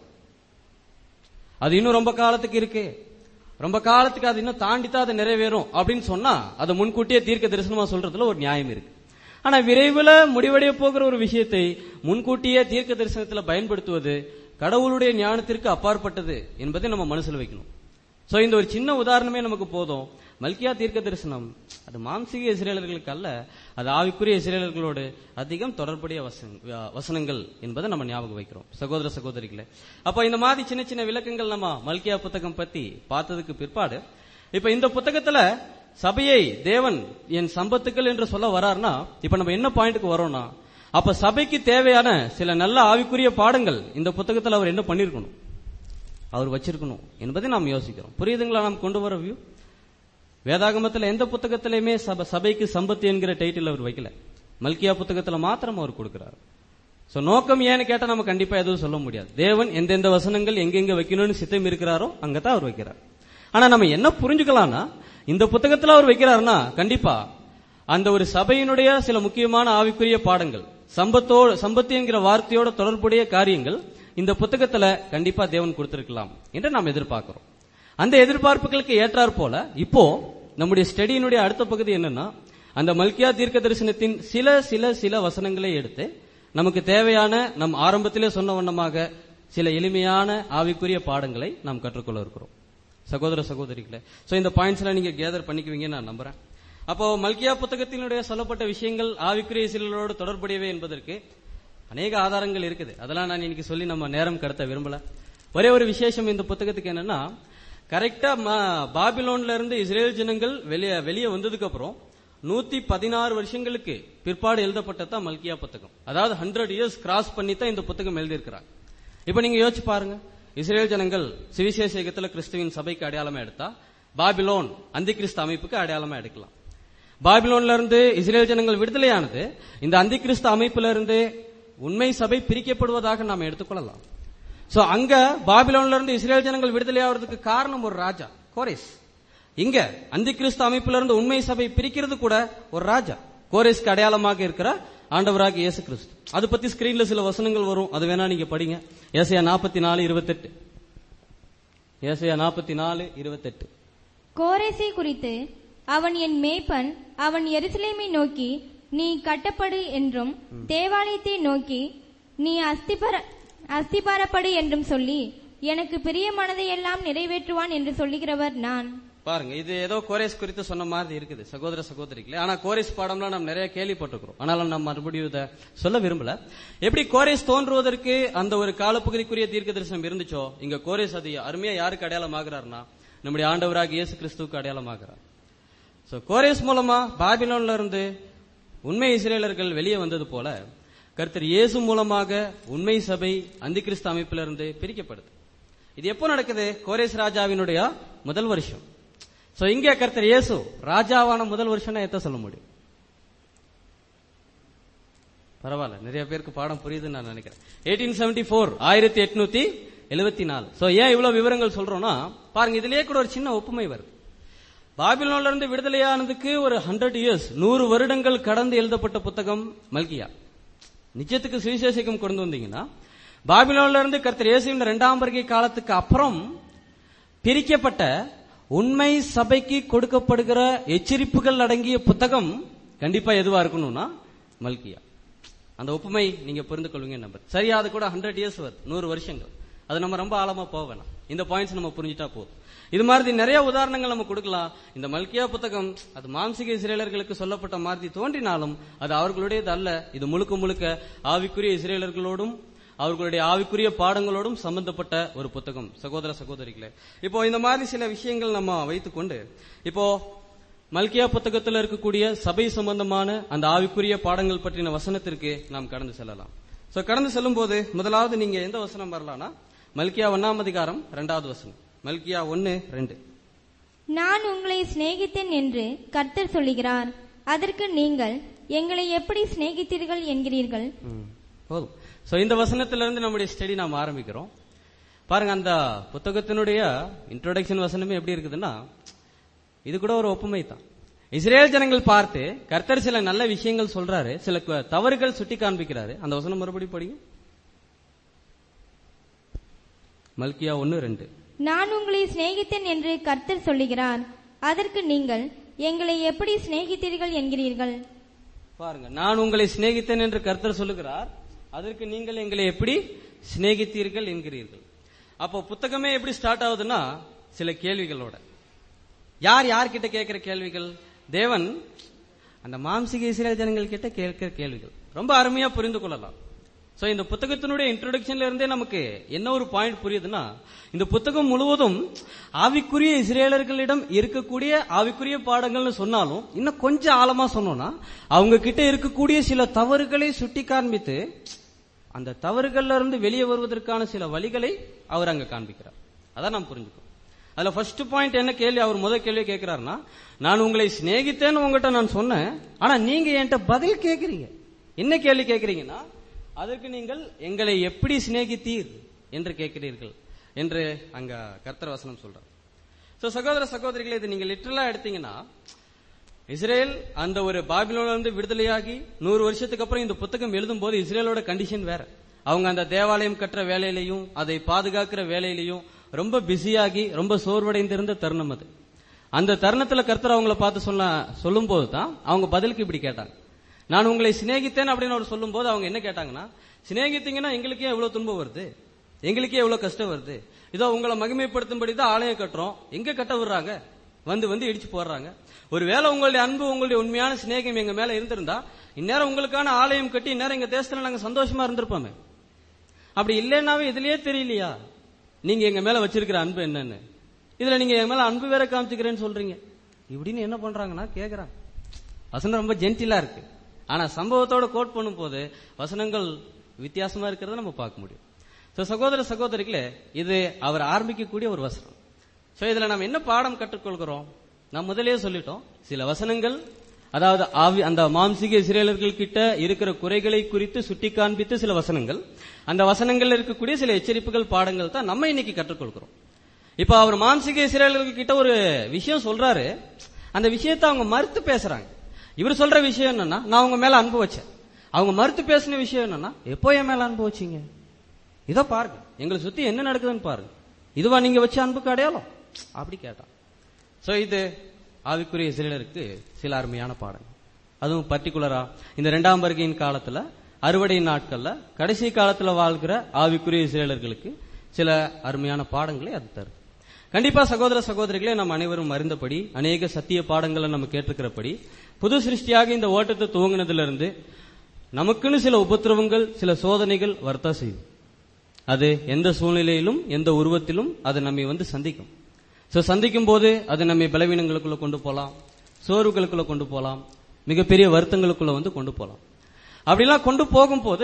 அது இன்னும் ரொம்ப காலத்துக்கு இருக்கு ரொம்ப காலத்துக்கு அது இன்னும் தாண்டி தான் அது நிறைவேறும் அப்படின்னு சொன்னா அதை முன்கூட்டியே தீர்க்க தரிசனமா சொல்றதுல ஒரு நியாயம் இருக்கு ஆனா விரைவில் முடிவடைய போகிற ஒரு விஷயத்தை முன்கூட்டியே தீர்க்க தரிசனத்துல பயன்படுத்துவது கடவுளுடைய ஞானத்திற்கு அப்பாற்பட்டது என்பதை நம்ம மனசுல வைக்கணும் சோ இந்த ஒரு சின்ன உதாரணமே நமக்கு போதும் மல்கியா தீர்க்க தரிசனம் அது மாம்சீக இஸ்ரேலர்களுக்கு அல்ல அது ஆவிக்குரிய இஸ்ரேலர்களோடு அதிகம் தொடர்புடைய வசன- வ- வசனங்கள் என்பதை நம்ம ஞாபகம் வைக்கிறோம் சகோதர சகோதரிகளே அப்ப இந்த மாதிரி சின்ன சின்ன விளக்கங்கள் நம்ம மல்கியா புத்தகம் பத்தி பார்த்ததுக்கு பிற்பாடு இப்ப இந்த புத்தகத்துல சபையை தேவன் என் சம்பத்துக்கள் என்று சொல்ல வரார்னா இப்ப நம்ம என்ன பாயிண்ட்க்கு வரோம்னா அப்ப சபைக்கு தேவையான சில நல்ல ஆவிக்குரிய பாடங்கள் இந்த புத்தகத்துல அவர் என்ன பண்ணிருக்கணும் அவர் வச்சிருக்கணும் என்பதை நாம் யோசிக்கிறோம் புரியுதுங்களா நாம் கொண்டு வர வியூ வேதாகமத்துல எந்த புத்தகத்திலையுமே சப சபைக்கு சம்பத்து என்கிற டைட்டில் அவர் வைக்கல மல்கியா புத்தகத்துல மாத்திரம் அவர் கொடுக்கிறார் சோ நோக்கம் ஏன்னு கேட்டா நம்ம கண்டிப்பா எதுவும் சொல்ல முடியாது தேவன் எந்தெந்த வசனங்கள் எங்கெங்க வைக்கணும்னு சித்தம் இருக்கிறாரோ அங்கதான் அவர் வைக்கிறார் ஆனா நம்ம என்ன புரிஞ்சுக்கலாம்னா இந்த புத்தகத்துல அவர் வைக்கிறாருன்னா கண்டிப்பா அந்த ஒரு சபையினுடைய சில முக்கியமான ஆவிக்குரிய பாடங்கள் சம்பத்தோடு சம்பத்து என்கிற வார்த்தையோட தொடர்புடைய காரியங்கள் இந்த புத்தகத்துல கண்டிப்பா தேவன் கொடுத்திருக்கலாம் என்று நாம் எதிர்பார்க்கிறோம் அந்த எதிர்பார்ப்புகளுக்கு ஏற்றாற் போல இப்போ நம்முடைய ஸ்டடியினுடைய அடுத்த பகுதி என்னன்னா அந்த மல்கியா தீர்க்க தரிசனத்தின் சில சில சில வசனங்களை எடுத்து நமக்கு தேவையான நம் ஆரம்பத்திலே சொன்ன வண்ணமாக சில எளிமையான ஆவிக்குரிய பாடங்களை நாம் கற்றுக்கொள்ள இருக்கிறோம் சகோதர சகோதரிகளே சோ இந்த பாயிண்ட்ஸ்ல நீங்க கேதர் பண்ணிக்குவீங்கன்னு நான் நம்புறேன் அப்போ மல்கியா புத்தகத்தினுடைய சொல்லப்பட்ட விஷயங்கள் ஆவிக்குரிய சிலரோடு தொடர்புடையவை என்பதற்கு அநேக ஆதாரங்கள் இருக்குது அதெல்லாம் நான் இன்னைக்கு சொல்லி நம்ம நேரம் கடத்த விரும்பல ஒரே ஒரு விசேஷம் இந்த புத்தகத்துக்கு என்னன்னா கரெக்டா பாபிலோன்ல இருந்து இஸ்ரேல் ஜனங்கள் வெளியே வெளியே வந்ததுக்கு அப்புறம் நூத்தி பதினாறு வருஷங்களுக்கு பிற்பாடு எழுதப்பட்டதான் மல்கியா புத்தகம் அதாவது ஹண்ட்ரட் இயர்ஸ் கிராஸ் பண்ணி தான் இந்த புத்தகம் எழுதியிருக்கிறாங்க இப்ப நீங்க யோசிச்சு பாருங்க இஸ்ரேல் ஜனங்கள் சுவிசேஷகத்துல கிறிஸ்துவின் சபைக்கு அடையாளமா எடுத்தா பாபிலோன் அந்தி கிறிஸ்து அமைப்புக்கு அடையாளமா எடுக்கலாம் பாபிலோன்ல இருந்து இஸ்ரேல் ஜனங்கள் விடுதலையானது இந்த அந்தி கிறிஸ்து அமைப்புல இருந்து உண்மை சபை பிரிக்கப்படுவதாக நாம் எடுத்துக்கொள்ளலாம் சோ அங்க பாபிலோன்ல இருந்து இஸ்ரேல் ஜனங்கள் விடுதலை ஆவறதுக்கு காரணம் ஒரு ராஜா கோரேஸ் இங்க அந்தி கிறிஸ்து அமைப்புல இருந்து உண்மை சபை பிரிக்கிறது கூட ஒரு ராஜா கோரேஸ்க்கு அடையாளமாக இருக்கிற ஆண்டவராக இயேசு கிறிஸ்து அது பத்தி ஸ்கிரீன்ல சில வசனங்கள் வரும் அது வேணா நீங்க படிங்க ஏசையா நாற்பத்தி நாலு இருபத்தெட்டு ஏசையா நாற்பத்தி நாலு இருபத்தெட்டு கோரேசை குறித்து அவன் என் மேய்ப்பன் அவன் எருசலேமை நோக்கி நீ கட்டப்படு என்றும் தேவாலயத்தை நோக்கி நீ அஸ்திபர அஸ்திபாரப்படு என்றும் சொல்லி எனக்கு பிரியமானதை எல்லாம் நிறைவேற்றுவான் என்று சொல்லுகிறவர் நான் பாருங்க இது ஏதோ கோரேஸ் குறித்து சொன்ன மாதிரி இருக்குது சகோதர சகோதரிகளே ஆனா கோரேஸ் பாடம்லாம் நம்ம நிறைய கேள்விப்பட்டிருக்கிறோம் ஆனாலும் நம்ம மறுபடியும் இதை சொல்ல விரும்பல எப்படி கோரேஸ் தோன்றுவதற்கு அந்த ஒரு காலப்பகுதிக்குரிய தீர்க்க தரிசனம் இருந்துச்சோ இங்க கோரேஸ் அது அருமையா யாருக்கு அடையாளமாகிறார்னா நம்முடைய ஆண்டவராக இயேசு கிறிஸ்துவுக்கு அடையாளமாகிறார் சோ கோரேஸ் மூலமா பாபிலோன்ல இருந்து உண்மை இஸ்ரேலர்கள் வெளியே வந்தது போல கர்த்தர் இயேசு மூலமாக உண்மை சபை அந்தி கிறிஸ்து அமைப்பிலிருந்து பிரிக்கப்படுது இது எப்போ நடக்குது கோரேஸ் ராஜாவினுடைய முதல் வருஷம் சோ இங்கே கர்த்தர் இயேசு ராஜாவான முதல் வருஷம்னா எத்த சொல்ல முடியும் பரவாயில்ல நிறைய பேருக்கு பாடம் புரியுதுன்னு நான் நினைக்கிறேன் எயிட்டீன் செவன்டி ஃபோர் ஆயிரத்தி எட்நூத்தி எழுபத்தி நாலு சோ ஏன் இவ்வளவு விவரங்கள் சொல்றோம்னா பாருங்க இதுலயே கூட ஒரு சின்ன ஒப்புமை வருது பாபிலோன்ல இருந்து விடுதலையானதுக்கு ஒரு ஹண்ட்ரட் இயர்ஸ் நூறு வருடங்கள் கடந்து எழுதப்பட்ட புத்தகம் மல்கியா நிச்சயத்துக்கு சுவிசேஷிக்கம் கொண்டு வந்தீங்கன்னா பாபிலோன்ல இருந்து கர்த்தர் இயேசுவின் இரண்டாம் வருகை காலத்துக்கு அப்புறம் பிரிக்கப்பட்ட உண்மை சபைக்கு கொடுக்கப்படுகிற எச்சரிப்புகள் அடங்கிய புத்தகம் கண்டிப்பா எதுவா இருக்கணும்னா மல்கியா அந்த ஒப்புமை நீங்க புரிந்து கொள்வீங்க நம்பர் சரியா அது கூட ஹண்ட்ரட் இயர்ஸ் வருது நூறு வருஷங்கள் அது நம்ம ரொம்ப ஆழமா போக வேணாம் இந்த பாயிண்ட்ஸ் நம்ம புரிஞ்சுட்டா போதும் இது மாதிரி நிறைய உதாரணங்கள் நம்ம கொடுக்கலாம் இந்த மல்கியா புத்தகம் அது மாம்சிக இஸ்ரேலர்களுக்கு சொல்லப்பட்ட மாதிரி தோன்றினாலும் அது அவர்களுடையது அல்ல இது முழுக்க முழுக்க ஆவிக்குரிய இஸ்ரேலர்களோடும் அவர்களுடைய ஆவிக்குரிய பாடங்களோடும் சம்பந்தப்பட்ட ஒரு புத்தகம் சகோதர சகோதரிகளே இப்போ இந்த மாதிரி சில விஷயங்கள் நம்ம வைத்துக்கொண்டு இப்போ மல்கியா புத்தகத்தில் இருக்கக்கூடிய சபை சம்பந்தமான அந்த ஆவிக்குரிய பாடங்கள் பற்றின வசனத்திற்கு நாம் கடந்து செல்லலாம் சோ கடந்து செல்லும் போது முதலாவது நீங்க எந்த வசனம் வரலாம்னா மல்கியா ஒன்னாம் அதிகாரம் இரண்டாவது வசனம் மல்கியா ஒன்னு ரெண்டு நான் உங்களை சிநேகித்தேன் என்று கர்த்தர் சொல்லுகிறார் அதற்கு நீங்கள் எங்களை எப்படி சிநேகித்தீர்கள் என்கிறீர்கள் ம், போதும் சோ இந்த வசனத்திலிருந்து நம்முடைய ஸ்டடி நாம் ஆரம்பிக்கிறோம் பாருங்க அந்த புத்தகத்தினுடைய இன்ட்ரோடக்ஷன் வசனமே எப்படி இருக்குதுன்னா இது கூட ஒரு ஒப்புமை தான் இஸ்ரேல் ஜனங்கள் பார்த்து கர்த்தர் சில நல்ல விஷயங்கள் சொல்றாரு சில கு- தவறுகள் சுட்டி காண்பிக்கிறாரு அந்த வசனம் மறுபடி படிங்க மல்கியா ஒன்னு ரெண்டு நான் உங்களை சிநேகித்தேன் என்று கர்த்தர் சொல்லுகிறார் அதற்கு நீங்கள் எங்களை எப்படி சிநேகித்தீர்கள் என்கிறீர்கள் பாருங்க நான் உங்களை சிநேகித்தேன் என்று கர்த்தர் சொல்லுகிறார் அதற்கு நீங்கள் எங்களை எப்படி சிநேகித்தீர்கள் என்கிறீர்கள் அப்போ புத்தகமே எப்படி ஸ்டார்ட் ஆகுதுன்னா சில கேள்விகளோட யார் யார்கிட்ட கேட்கிற கேள்விகள் தேவன் அந்த மாம்சிக இஸ்ரேல் ஜனங்கள் கிட்ட கேட்கிற கேள்விகள் ரொம்ப அருமையா புரிந்து கொள்ளலாம் சோ இந்த புத்தகத்தினுடைய இன்ட்ரோடக்ஷன்ல இருந்தே நமக்கு என்ன ஒரு பாயிண்ட் புரியுதுன்னா இந்த புத்தகம் முழுவதும் ஆவிக்குரிய இஸ்ரேலர்களிடம் இருக்கக்கூடிய ஆவிக்குரிய பாடங்கள்னு சொன்னாலும் இன்னும் கொஞ்சம் ஆழமா சொன்னோம்னா அவங்க கிட்ட இருக்கக்கூடிய சில தவறுகளை சுட்டி காண்பித்து அந்த தவறுகள்ல இருந்து வெளியே வருவதற்கான சில வழிகளை அவர் அங்க காண்பிக்கிறார் அதான் நாம் புரிஞ்சுக்கணும் அதுல ஃபர்ஸ்ட் பாயிண்ட் என்ன கேள்வி அவர் முதல் கேள்வி கேட்கிறாருன்னா நான் உங்களை சிநேகித்தேன்னு உங்ககிட்ட நான் சொன்னேன் ஆனா நீங்க என்கிட்ட பதில் கேட்கறீங்க என்ன கேள்வி கேட்கறீங்கன்னா அதற்கு நீங்கள் எங்களை எப்படி சிநேகித்தீர் என்று கேட்கிறீர்கள் என்று அங்க கர்த்தர் வசனம் சொல்றார் சோ சகோதர சகோதரிகளே இது நீங்க லிட்டரலா எடுத்தீங்கன்னா இஸ்ரேல் அந்த ஒரு பாபிலோன்ல இருந்து விடுதலையாகி நூறு வருஷத்துக்கு அப்புறம் இந்த புத்தகம் எழுதும் போது இஸ்ரேலோட கண்டிஷன் வேற அவங்க அந்த தேவாலயம் கட்டுற வேலையிலையும் அதை பாதுகாக்கிற வேலையிலையும் ரொம்ப பிஸியாகி ரொம்ப சோர்வடைந்திருந்த தருணம் அது அந்த தருணத்துல கர்த்தர் அவங்கள பார்த்து சொன்ன சொல்லும் போது தான் அவங்க பதிலுக்கு இப்படி கேட்டாங்க நான் உங்களை சிநேகித்தேன் அப்படின்னு அவர் சொல்லும் போது அவங்க என்ன கேட்டாங்கன்னா சிநேகித்தீங்கன்னா எங்களுக்கே எவ்வளவு துன்பம் வருது எங்களுக்கே எவ்வளவு கஷ்டம் வருது இதோ உங்களை மகிமைப்படுத்தும்படி தான் ஆலயம் கட்டுறோம் எங்க கட்ட விடுறாங்க வந்து வந்து இடிச்சு போடுறாங்க ஒருவேளை உங்களுடைய அன்பு உங்களுடைய உண்மையான சிநேகம் எங்க மேல இருந்திருந்தா இந்நேரம் உங்களுக்கான ஆலயம் கட்டி இந்நேரம் எங்க தேசத்துல நாங்க சந்தோஷமா இருந்திருப்போமே அப்படி இல்லைன்னாவே இதுலயே தெரியலையா நீங்க எங்க மேல வச்சிருக்கிற அன்பு என்னன்னு இதுல நீங்க எங்க மேல அன்பு வேற காமிச்சுக்கிறேன்னு சொல்றீங்க இப்படின்னு என்ன பண்றாங்கன்னா கேக்குறாங்க வசனம் ரொம்ப ஜென்டிலா இருக்கு ஆனா சம்பவத்தோட கோட் பண்ணும் போது வசனங்கள் வித்தியாசமா இருக்கிறத நம்ம பார்க்க முடியும் சோ சகோதர சகோதரிகளே இது அவர் ஆரம்பிக்கக்கூடிய ஒரு வசனம் சோ இதுல நம்ம என்ன பாடம் கற்றுக்கொள்கிறோம் நான் முதல்லயே சொல்லிட்டோம் சில வசனங்கள் அதாவது ஆவி அந்த மாம்சீக இஸ்ரேலர்கள் கிட்ட இருக்கிற குறைகளை குறித்து சுட்டி காண்பித்து சில வசனங்கள் அந்த வசனங்கள்ல இருக்கக்கூடிய சில எச்சரிப்புகள் பாடங்கள் தான் நம்ம இன்னைக்கு கற்றுக்கொள்கிறோம் இப்ப அவர் மாம்சீக இஸ்ரேலர்கள் கிட்ட ஒரு விஷயம் சொல்றாரு அந்த விஷயத்தை அவங்க மறுத்து பேசுறாங்க இவர் சொல்ற விஷயம் என்னன்னா நான் உங்க மேல அன்பு வச்சேன் அவங்க மறுத்து பேசின விஷயம் என்னன்னா எப்போ என் மேல அன்பு வச்சீங்க இதோ பாருங்க எங்களை சுத்தி என்ன நடக்குதுன்னு பாருங்க இதுவா நீங்க வச்ச அன்புக்கு அடையாளம் அப்படி கேட்டான் சோ இது ஆவிக்குரிய இஸ்ரேலருக்கு சில அருமையான பாடங்கள் அதுவும் பர்டிகுலரா இந்த இரண்டாம் வருகையின் காலத்துல அறுவடை நாட்கள்ல கடைசி காலத்துல வாழ்கிற ஆவிக்குரிய இஸ்ரேலர்களுக்கு சில அருமையான பாடங்களை அது தருது கண்டிப்பா சகோதர சகோதரிகளே நாம் அனைவரும் அறிந்தபடி அநேக சத்திய பாடங்களை நம்ம கேட்டிருக்கிறபடி புது சிருஷ்டியாக இந்த ஓட்டத்தை துவங்கினதுல இருந்து நமக்குன்னு சில உபத்திரவங்கள் சில சோதனைகள் வர்த்தா செய்யும் அது எந்த சூழ்நிலையிலும் எந்த உருவத்திலும் அது நம்மை வந்து சந்திக்கும் சோ சந்திக்கும் போது அது நம்மை பலவீனங்களுக்குள்ள கொண்டு போலாம் சோர்வுகளுக்குள்ள கொண்டு போலாம் மிகப்பெரிய வருத்தங்களுக்குள்ள வந்து கொண்டு போலாம் அப்படிலாம் கொண்டு போகும்போது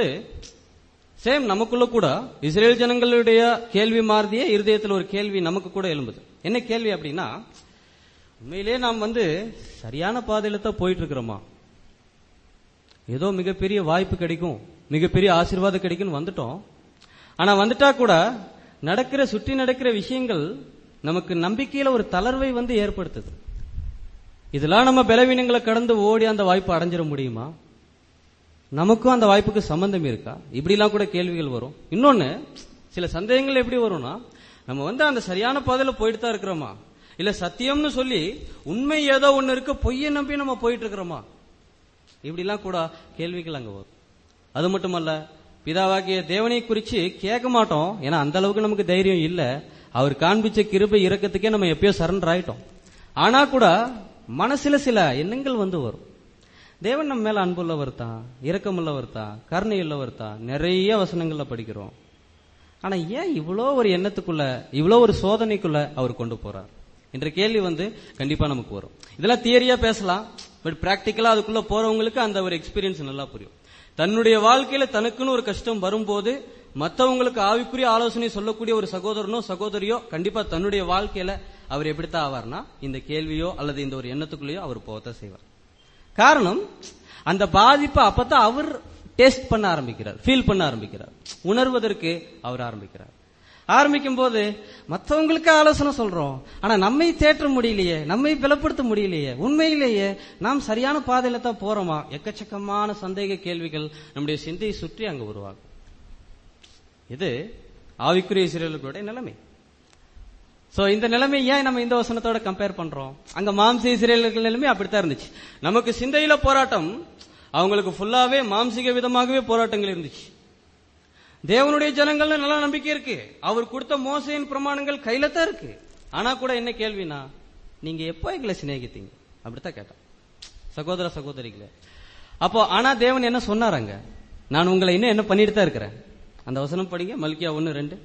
சேம் நமக்குள்ள கூட இஸ்ரேல் ஜனங்களுடைய கேள்வி மாறுதிய இருதயத்தில் ஒரு கேள்வி நமக்கு கூட எழும்புது என்ன கேள்வி அப்படின்னா உண்மையிலே நாம் வந்து சரியான பாதையில தான் போயிட்டு இருக்கிறோமா ஏதோ மிகப்பெரிய வாய்ப்பு கிடைக்கும் மிகப்பெரிய ஆசீர்வாதம் கிடைக்கும்னு வந்துட்டோம் ஆனா வந்துட்டா கூட நடக்கிற சுற்றி நடக்கிற விஷயங்கள் நமக்கு நம்பிக்கையில ஒரு தளர்வை வந்து ஏற்படுத்துது இதெல்லாம் நம்ம பலவீனங்களை கடந்து ஓடி அந்த வாய்ப்பு அடைஞ்சிட முடியுமா நமக்கும் அந்த வாய்ப்புக்கு சம்பந்தம் இருக்கா இப்படிலாம் கூட கேள்விகள் வரும் இன்னொன்னு சில சந்தேகங்கள் எப்படி வரும்னா நம்ம வந்து அந்த சரியான பாதையில போயிட்டு தான் இருக்கிறோமா இல்ல சத்தியம்னு சொல்லி உண்மை ஏதோ ஒண்ணு இருக்கு பொய்யை நம்பி நம்ம போயிட்டு இருக்கிறோமா இப்படிலாம் கூட கேள்விகள் அங்க வரும் அது மட்டுமல்ல பிதாவாகிய தேவனை குறிச்சு கேட்க மாட்டோம் ஏன்னா அந்த அளவுக்கு நமக்கு தைரியம் இல்ல அவர் காண்பிச்ச கிருபை இறக்கத்துக்கே நம்ம எப்பயோ சரண்டர் ஆயிட்டோம் ஆனா கூட மனசுல சில எண்ணங்கள் வந்து வரும் தேவன் நம்ம மேல அன்புள்ளவர் தான் இரக்கமுள்ளவர் தான் கருணை உள்ளவர் தான் நிறைய வசனங்கள்ல படிக்கிறோம் ஆனா ஏன் இவ்வளோ ஒரு எண்ணத்துக்குள்ள இவ்வளோ ஒரு சோதனைக்குள்ள அவர் கொண்டு போறார் என்ற கேள்வி வந்து கண்டிப்பா நமக்கு வரும் இதெல்லாம் தியரியா பேசலாம் பட் பிராக்டிக்கலா அதுக்குள்ள போறவங்களுக்கு அந்த ஒரு எக்ஸ்பீரியன்ஸ் நல்லா புரியும் தன்னுடைய வாழ்க்கையில தனக்குன்னு ஒரு கஷ்டம் வரும்போது மத்தவங்களுக்கு ஆவிக்குரிய ஆலோசனை சொல்லக்கூடிய ஒரு சகோதரனோ சகோதரியோ கண்டிப்பா தன்னுடைய வாழ்க்கையில அவர் எப்படித்தான் ஆவார்னா இந்த கேள்வியோ அல்லது இந்த ஒரு எண்ணத்துக்குள்ளேயோ அவர் போகத்தான் செய்வார் காரணம் அந்த பாதிப்பை அப்பதான் அவர் டேஸ்ட் பண்ண ஆரம்பிக்கிறார் ஃபீல் பண்ண ஆரம்பிக்கிறார் உணர்வதற்கு அவர் ஆரம்பிக்கிறார் ஆரம்பிக்கும் போது மற்றவங்களுக்கு ஆலோசனை சொல்றோம் ஆனா நம்மை தேற்ற முடியலையே நம்மை பலப்படுத்த முடியலையே உண்மையிலேயே நாம் சரியான பாதையில தான் போறோமா எக்கச்சக்கமான சந்தேக கேள்விகள் நம்முடைய சிந்தையை சுற்றி அங்க உருவாகும் இது ஆவிக்குரிய சிறியர்களுடைய நிலைமை சோ இந்த நிலைமை ஏன் நம்ம இந்த வசனத்தோட கம்பேர் பண்றோம் அங்க மாம்சீக சிறையர்கள் நிலைமை அப்படித்தான் இருந்துச்சு நமக்கு சிந்தையில போராட்டம் அவங்களுக்கு ஃபுல்லாவே மாம்சீக விதமாகவே போராட்டங்கள் இருந்துச்சு தேவனுடைய ஜனங்கள்ல நல்ல நம்பிக்கை இருக்கு அவர் கொடுத்த மோசையின் பிரமாணங்கள் கையில தான் இருக்கு ஆனா கூட என்ன கேள்வினா நீங்க எப்போ எங்களை சிநேகித்தீங்க அப்படித்தான் கேட்டான் சகோதர சகோதரிகளே அப்போ ஆனா தேவன் என்ன சொன்னாராங்க நான் உங்களை இன்னும் என்ன பண்ணிட்டு தான் இருக்கிறேன் அந்த வசனம் படிங்க மல்கியா ஒன்னு ரெண்டு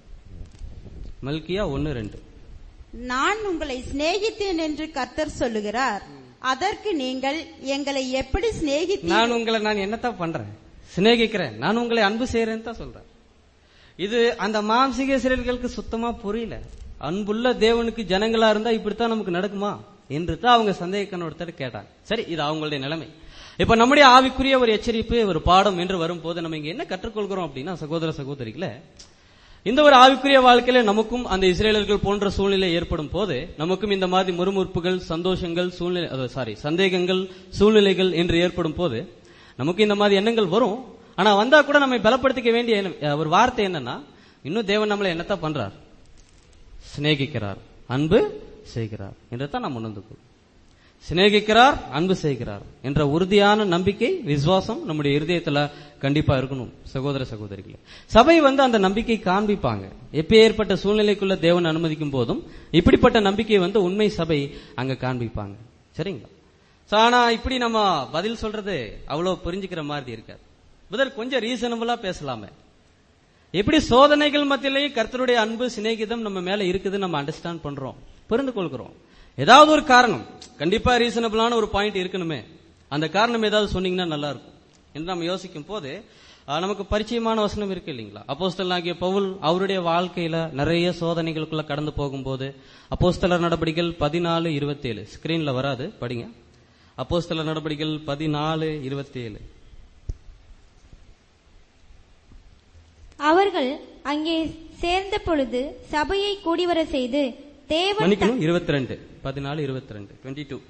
மல்கியா ஒன்னு ரெண்டு நான் உங்களை சிநேகித்தேன் என்று கர்த்தர் சொல்லுகிறார் அதற்கு நீங்கள் எங்களை எப்படி சிநேகித்தீர் நான் உங்களை நான் என்னத்தான் பண்றேன் சிநேகிக்கிறேன் நான் உங்களை அன்பு செய்யறேன்னு தான் சொல்றேன் இது அந்த மாம்சீக சிறைகளுக்கு சுத்தமா புரியல அன்புள்ள தேவனுக்கு ஜனங்களா இருந்தா இப்படித்தான் நமக்கு நடக்குமா என்று தான் அவங்க சந்தேக கண்ணோடத்தர் கேட்டாங்க சரி இது அவங்களுடைய நிலைமை இப்ப நம்முடைய ஆவிக்குரிய ஒரு எச்சரிப்பு ஒரு பாடம் என்று வரும்போது நம்ம இங்க என்ன கற்றுக்கொள்கிறோம் அப்படின்னா சகோதர சகோதரிகளே இந்த ஒரு ஆவிக்குரிய வாழ்க்கையில நமக்கும் அந்த இஸ்ரேலர்கள் போன்ற சூழ்நிலை ஏற்படும் போது நமக்கும் இந்த மாதிரி முறுமுறுப்புகள் சந்தோஷங்கள் சூழ்நிலை சாரி சந்தேகங்கள் சூழ்நிலைகள் என்று ஏற்படும் போது நமக்கு இந்த மாதிரி எண்ணங்கள் வரும் ஆனா வந்தா கூட நம்மை பலப்படுத்திக்க வேண்டிய என்ன- ஒரு வார்த்தை என்னன்னா இன்னும் தேவன் நம்மளை என்னத்தான் பண்றார் சிநேகிக்கிறார் அன்பு செய்கிறார் என்றுதான் நாம் உணர்ந்துக்கொள்ளும் சிநேகிக்கிறார் அன்பு செய்கிறார் என்ற உறுதியான நம்பிக்கை விசுவாசம் நம்முடைய இருதயத்துல கண்டிப்பா இருக்கணும் சகோதர சகோதரிகளே சபை வந்து அந்த நம்பிக்கை காண்பிப்பாங்க எப்ப ஏற்பட்ட சூழ்நிலைக்குள்ள தேவன் அனுமதிக்கும் போதும் இப்படிப்பட்ட நம்பிக்கை வந்து உண்மை சபை அங்க காண்பிப்பாங்க சரிங்களா So, ஆனா இப்படி நம்ம பதில் சொல்றது அவ்வளவு புரிஞ்சுக்கிற மாதிரி இருக்காது முதல் கொஞ்சம் ரீசனபிளா பேசலாமே எப்படி சோதனைகள் மத்தியிலேயும் கர்த்தருடைய அன்பு சிநேகிதம் நம்ம மேல இருக்குது நம்ம அண்டர்ஸ்டாண்ட் பண்றோம் புரிந்து கொள்கிறோம் ஏதாவது ஒரு காரணம் கண்டிப்பா ரீசனபிளான ஒரு பாயிண்ட் இருக்கணுமே அந்த காரணம் ஏதாவது சொன்னீங்கன்னா நல்லா இருக்கும் என்று நம்ம யோசிக்கும் போது ஆஹ், நமக்கு பரிச்சயமான வசனம் இருக்கு இல்லைங்களா அப்போஸ்தலன் ஆகிய பவுல் அவருடைய வாழ்க்கையில நிறைய சோதனைகளுக்குள்ள கடந்து போகும்போது அப்போஸ்தலர் நடபடிகள் பதினாலு இருபத்தேழு ஸ்கிரீன்ல வராது படிங்க அப்போஸ்தலர் நடபடிகள் பதினாலு இருபத்தேழு அவர்கள் அங்கே சேர்ந்த பொழுது சபையை கூடிவர செய்து தேவன் மன்னிக்கணும் இருபத்தி ரெண்டு பதினாலு இருபத்தி ரெண்டு டுவெண்ட்டி டூ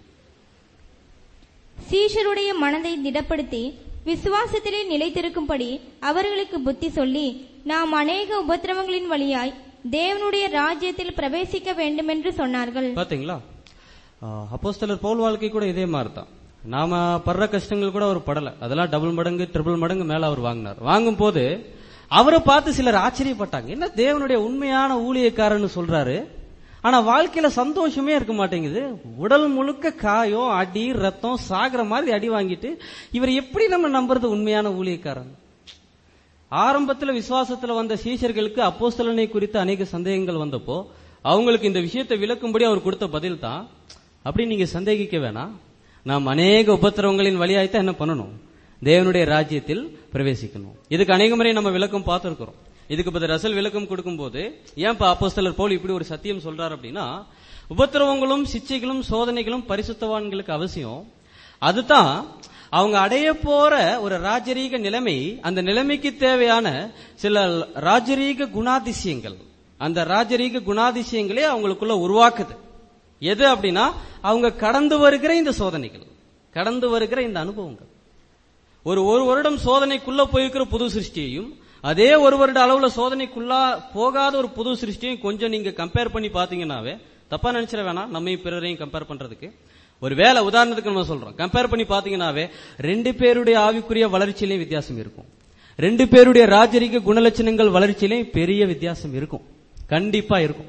சீஷருடைய மனதை திடப்படுத்தி விசுவாசத்திலே நிலைத்திருக்கும்படி அவர்களுக்கு புத்தி சொல்லி நாம் அநேக உபத்திரவங்களின் வழியாய் தேவனுடைய ராஜ்யத்தில் பிரவேசிக்க வேண்டுமென்று சொன்னார்கள் பாத்தீங்களா ஆஹ், அப்போஸ்தலர் பவுல் வாழ்க்கை கூட இதே மாதிரி தான் நாம படுற கஷ்டங்கள் கூட அவர் படல அதெல்லாம் டபுள் மடங்கு ட்ரிபிள் மடங்கு மேல அவர் வாங்கினார் வாங்கும் போது அவரை பார்த்து சிலர் ஆச்சரியப்பட்டாங்க என்ன தேவனுடைய உண்மையான ஊழியக்காரன்னு சொல்றாரு ஆனா வாழ்க்கையில சந்தோஷமே இருக்க மாட்டேங்குது உடல் முழுக்க காயம் அடி ரத்தம் சாகுற மாதிரி அடி வாங்கிட்டு இவர் எப்படி நம்ம நம்புறது உண்மையான ஊழியக்காரன் ஆரம்பத்துல விசுவாசத்துல வந்த சீஷர்களுக்கு அப்போஸ்தலனை குறித்து அநேக சந்தேகங்கள் வந்தப்போ அவங்களுக்கு இந்த விஷயத்தை விளக்கும்படி அவர் கொடுத்த பதில் தான் அப்படி நீங்க சந்தேகிக்க வேணாம் நாம் அநேக உபத்திரவங்களின் வழியாய்த்தான் என்ன பண்ணணும் தேவனுடைய ராஜ்யத்தில் பிரவேசிக்கணும் இதுக்கு அநேக முறை நம்ம விளக்கம் பார்த்திருக்கிறோம் இதுக்கு பதில் ரசல் விளக்கம் கொடுக்கும்போது ஏன்பா அப்போஸ்தலர் போல் இப்படி ஒரு சத்தியம் சொல்றாரு அப்படின்னா உபத்திரவங்களும் சிச்சைகளும் சோதனைகளும் பரிசுத்தவான்களுக்கு அவசியம் அதுதான் அவங்க அடைய போற ஒரு ராஜரீக நிலைமை அந்த நிலைமைக்கு தேவையான சில ராஜரீக குணாதிசயங்கள் அந்த ராஜரீக குணாதிசயங்களே அவங்களுக்குள்ள உருவாக்குது எது அப்படின்னா அவங்க கடந்து வருகிற இந்த சோதனைகள் கடந்து வருகிற இந்த அனுபவங்கள் ஒரு ஒரு வருடம் சோதனைக்குள்ள போயிருக்கிற புது சிருஷ்டியையும் அதே ஒரு வருட அளவுல சோதனைக்குள்ளா போகாத ஒரு புது சிருஷ்டியும் கொஞ்சம் நீங்க கம்பேர் பண்ணி பாத்தீங்கன்னாவே தப்பா நினைச்சிட வேணாம் நம்மையும் பிறரையும் கம்பேர் பண்றதுக்கு ஒரு வேலை உதாரணத்துக்கு நம்ம சொல்றோம் கம்பேர் பண்ணி பாத்தீங்கன்னாவே ரெண்டு பேருடைய ஆவிக்குரிய வளர்ச்சியிலையும் வித்தியாசம் இருக்கும் ரெண்டு பேருடைய ராஜரிக குணலட்சணங்கள் வளர்ச்சியிலையும் பெரிய வித்தியாசம் இருக்கும் கண்டிப்பா இருக்கும்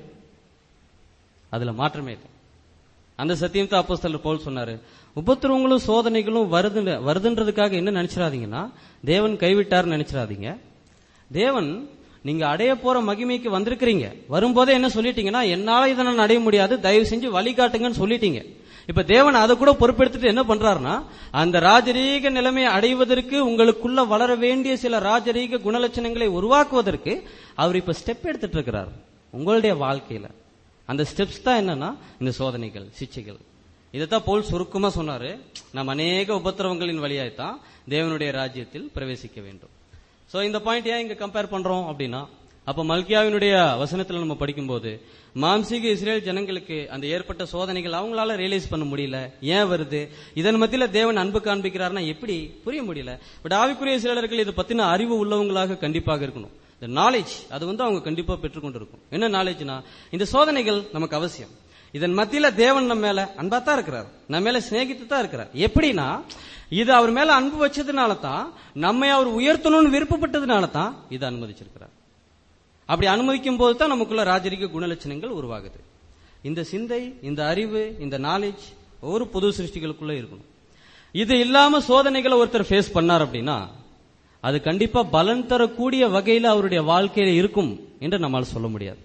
அதுல மாற்றமே இல்லை அந்த சத்தியத்தை அப்போஸ்தலர் பவுல் சொன்னாரு உபத்திரவங்களும் சோதனைகளும் வருது வருதுன்றதுக்காக என்ன நினைச்சிடாதீங்கன்னா தேவன் கைவிட்டார்னு நினைச்சிடாதீங்க தேவன் நீங்க அடைய போற மகிமைக்கு வந்திருக்கிறீங்க வரும்போதே என்ன சொல்லிட்டீங்கன்னா என்னால இதை நான் அடைய முடியாது தயவு செஞ்சு வழிகாட்டுங்கன்னு சொல்லிட்டீங்க இப்ப தேவன் அதை கூட பொறுப்பெடுத்துட்டு என்ன பண்றாருன்னா அந்த ராஜரீக நிலைமையை அடைவதற்கு உங்களுக்குள்ள வளர வேண்டிய சில ராஜரீக குணலட்சணங்களை உருவாக்குவதற்கு அவர் இப்ப ஸ்டெப் எடுத்துட்டு இருக்கிறார் உங்களுடைய வாழ்க்கையில அந்த ஸ்டெப்ஸ் தான் என்னன்னா இந்த சோதனைகள் சிச்சைகள் இதைத்தான் போல் சுருக்கமா சொன்னாரு நாம் அநேக உபத்திரவங்களின் வழியாய்த்தான் தேவனுடைய ராஜ்யத்தில் பிரவேசிக்க வேண்டும் சோ இந்த பாயிண்ட் ஏன் இங்க கம்பேர் பண்றோம் அப்படின்னா அப்ப மல்கியாவினுடைய வசனத்துல நம்ம படிக்கும்போது மாம்சீக இஸ்ரேல் ஜனங்களுக்கு அந்த ஏற்பட்ட சோதனைகள் அவங்களால ரியலைஸ் பண்ண முடியல ஏன் வருது இதன் மத்தியில தேவன் அன்பு காண்பிக்கிறார்னா எப்படி புரிய முடியல பட் ஆவிக்குரிய சிலர்கள் இதை பத்தின அறிவு உள்ளவங்களாக கண்டிப்பாக இருக்கணும் இந்த நாலேஜ் அது வந்து அவங்க கண்டிப்பா பெற்றுக்கொண்டு இருக்கும் என்ன நாலேஜ்னா இந்த சோதனைகள் நமக்கு அவசியம் இதன் மத்தியில தேவன் நம்ம மேல அன்பா தான் இருக்கிறார் நம்ம மேல சிநேகித்து தான் இருக்கிறார் எப்படின்னா இது அவர் மேல அன்பு வச்சதுனால தான் நம்மை அவர் உயர்த்தணும்னு விருப்பப்பட்டதுனால தான் இதை அனுமதிச்சிருக்கிறார் அப்படி அனுமதிக்கும் போது தான் நமக்குள்ள ராஜரிக குணலட்சணங்கள் உருவாகுது இந்த சிந்தை இந்த அறிவு இந்த நாலேஜ் ஒவ்வொரு புது சிருஷ்டிகளுக்குள்ள இருக்கணும் இது இல்லாம சோதனைகளை ஒருத்தர் ஃபேஸ் பண்ணார் அப்படின்னா அது கண்டிப்பா பலன் தரக்கூடிய வகையில அவருடைய வாழ்க்கையில இருக்கும் என்று நம்மால் சொல்ல முடியாது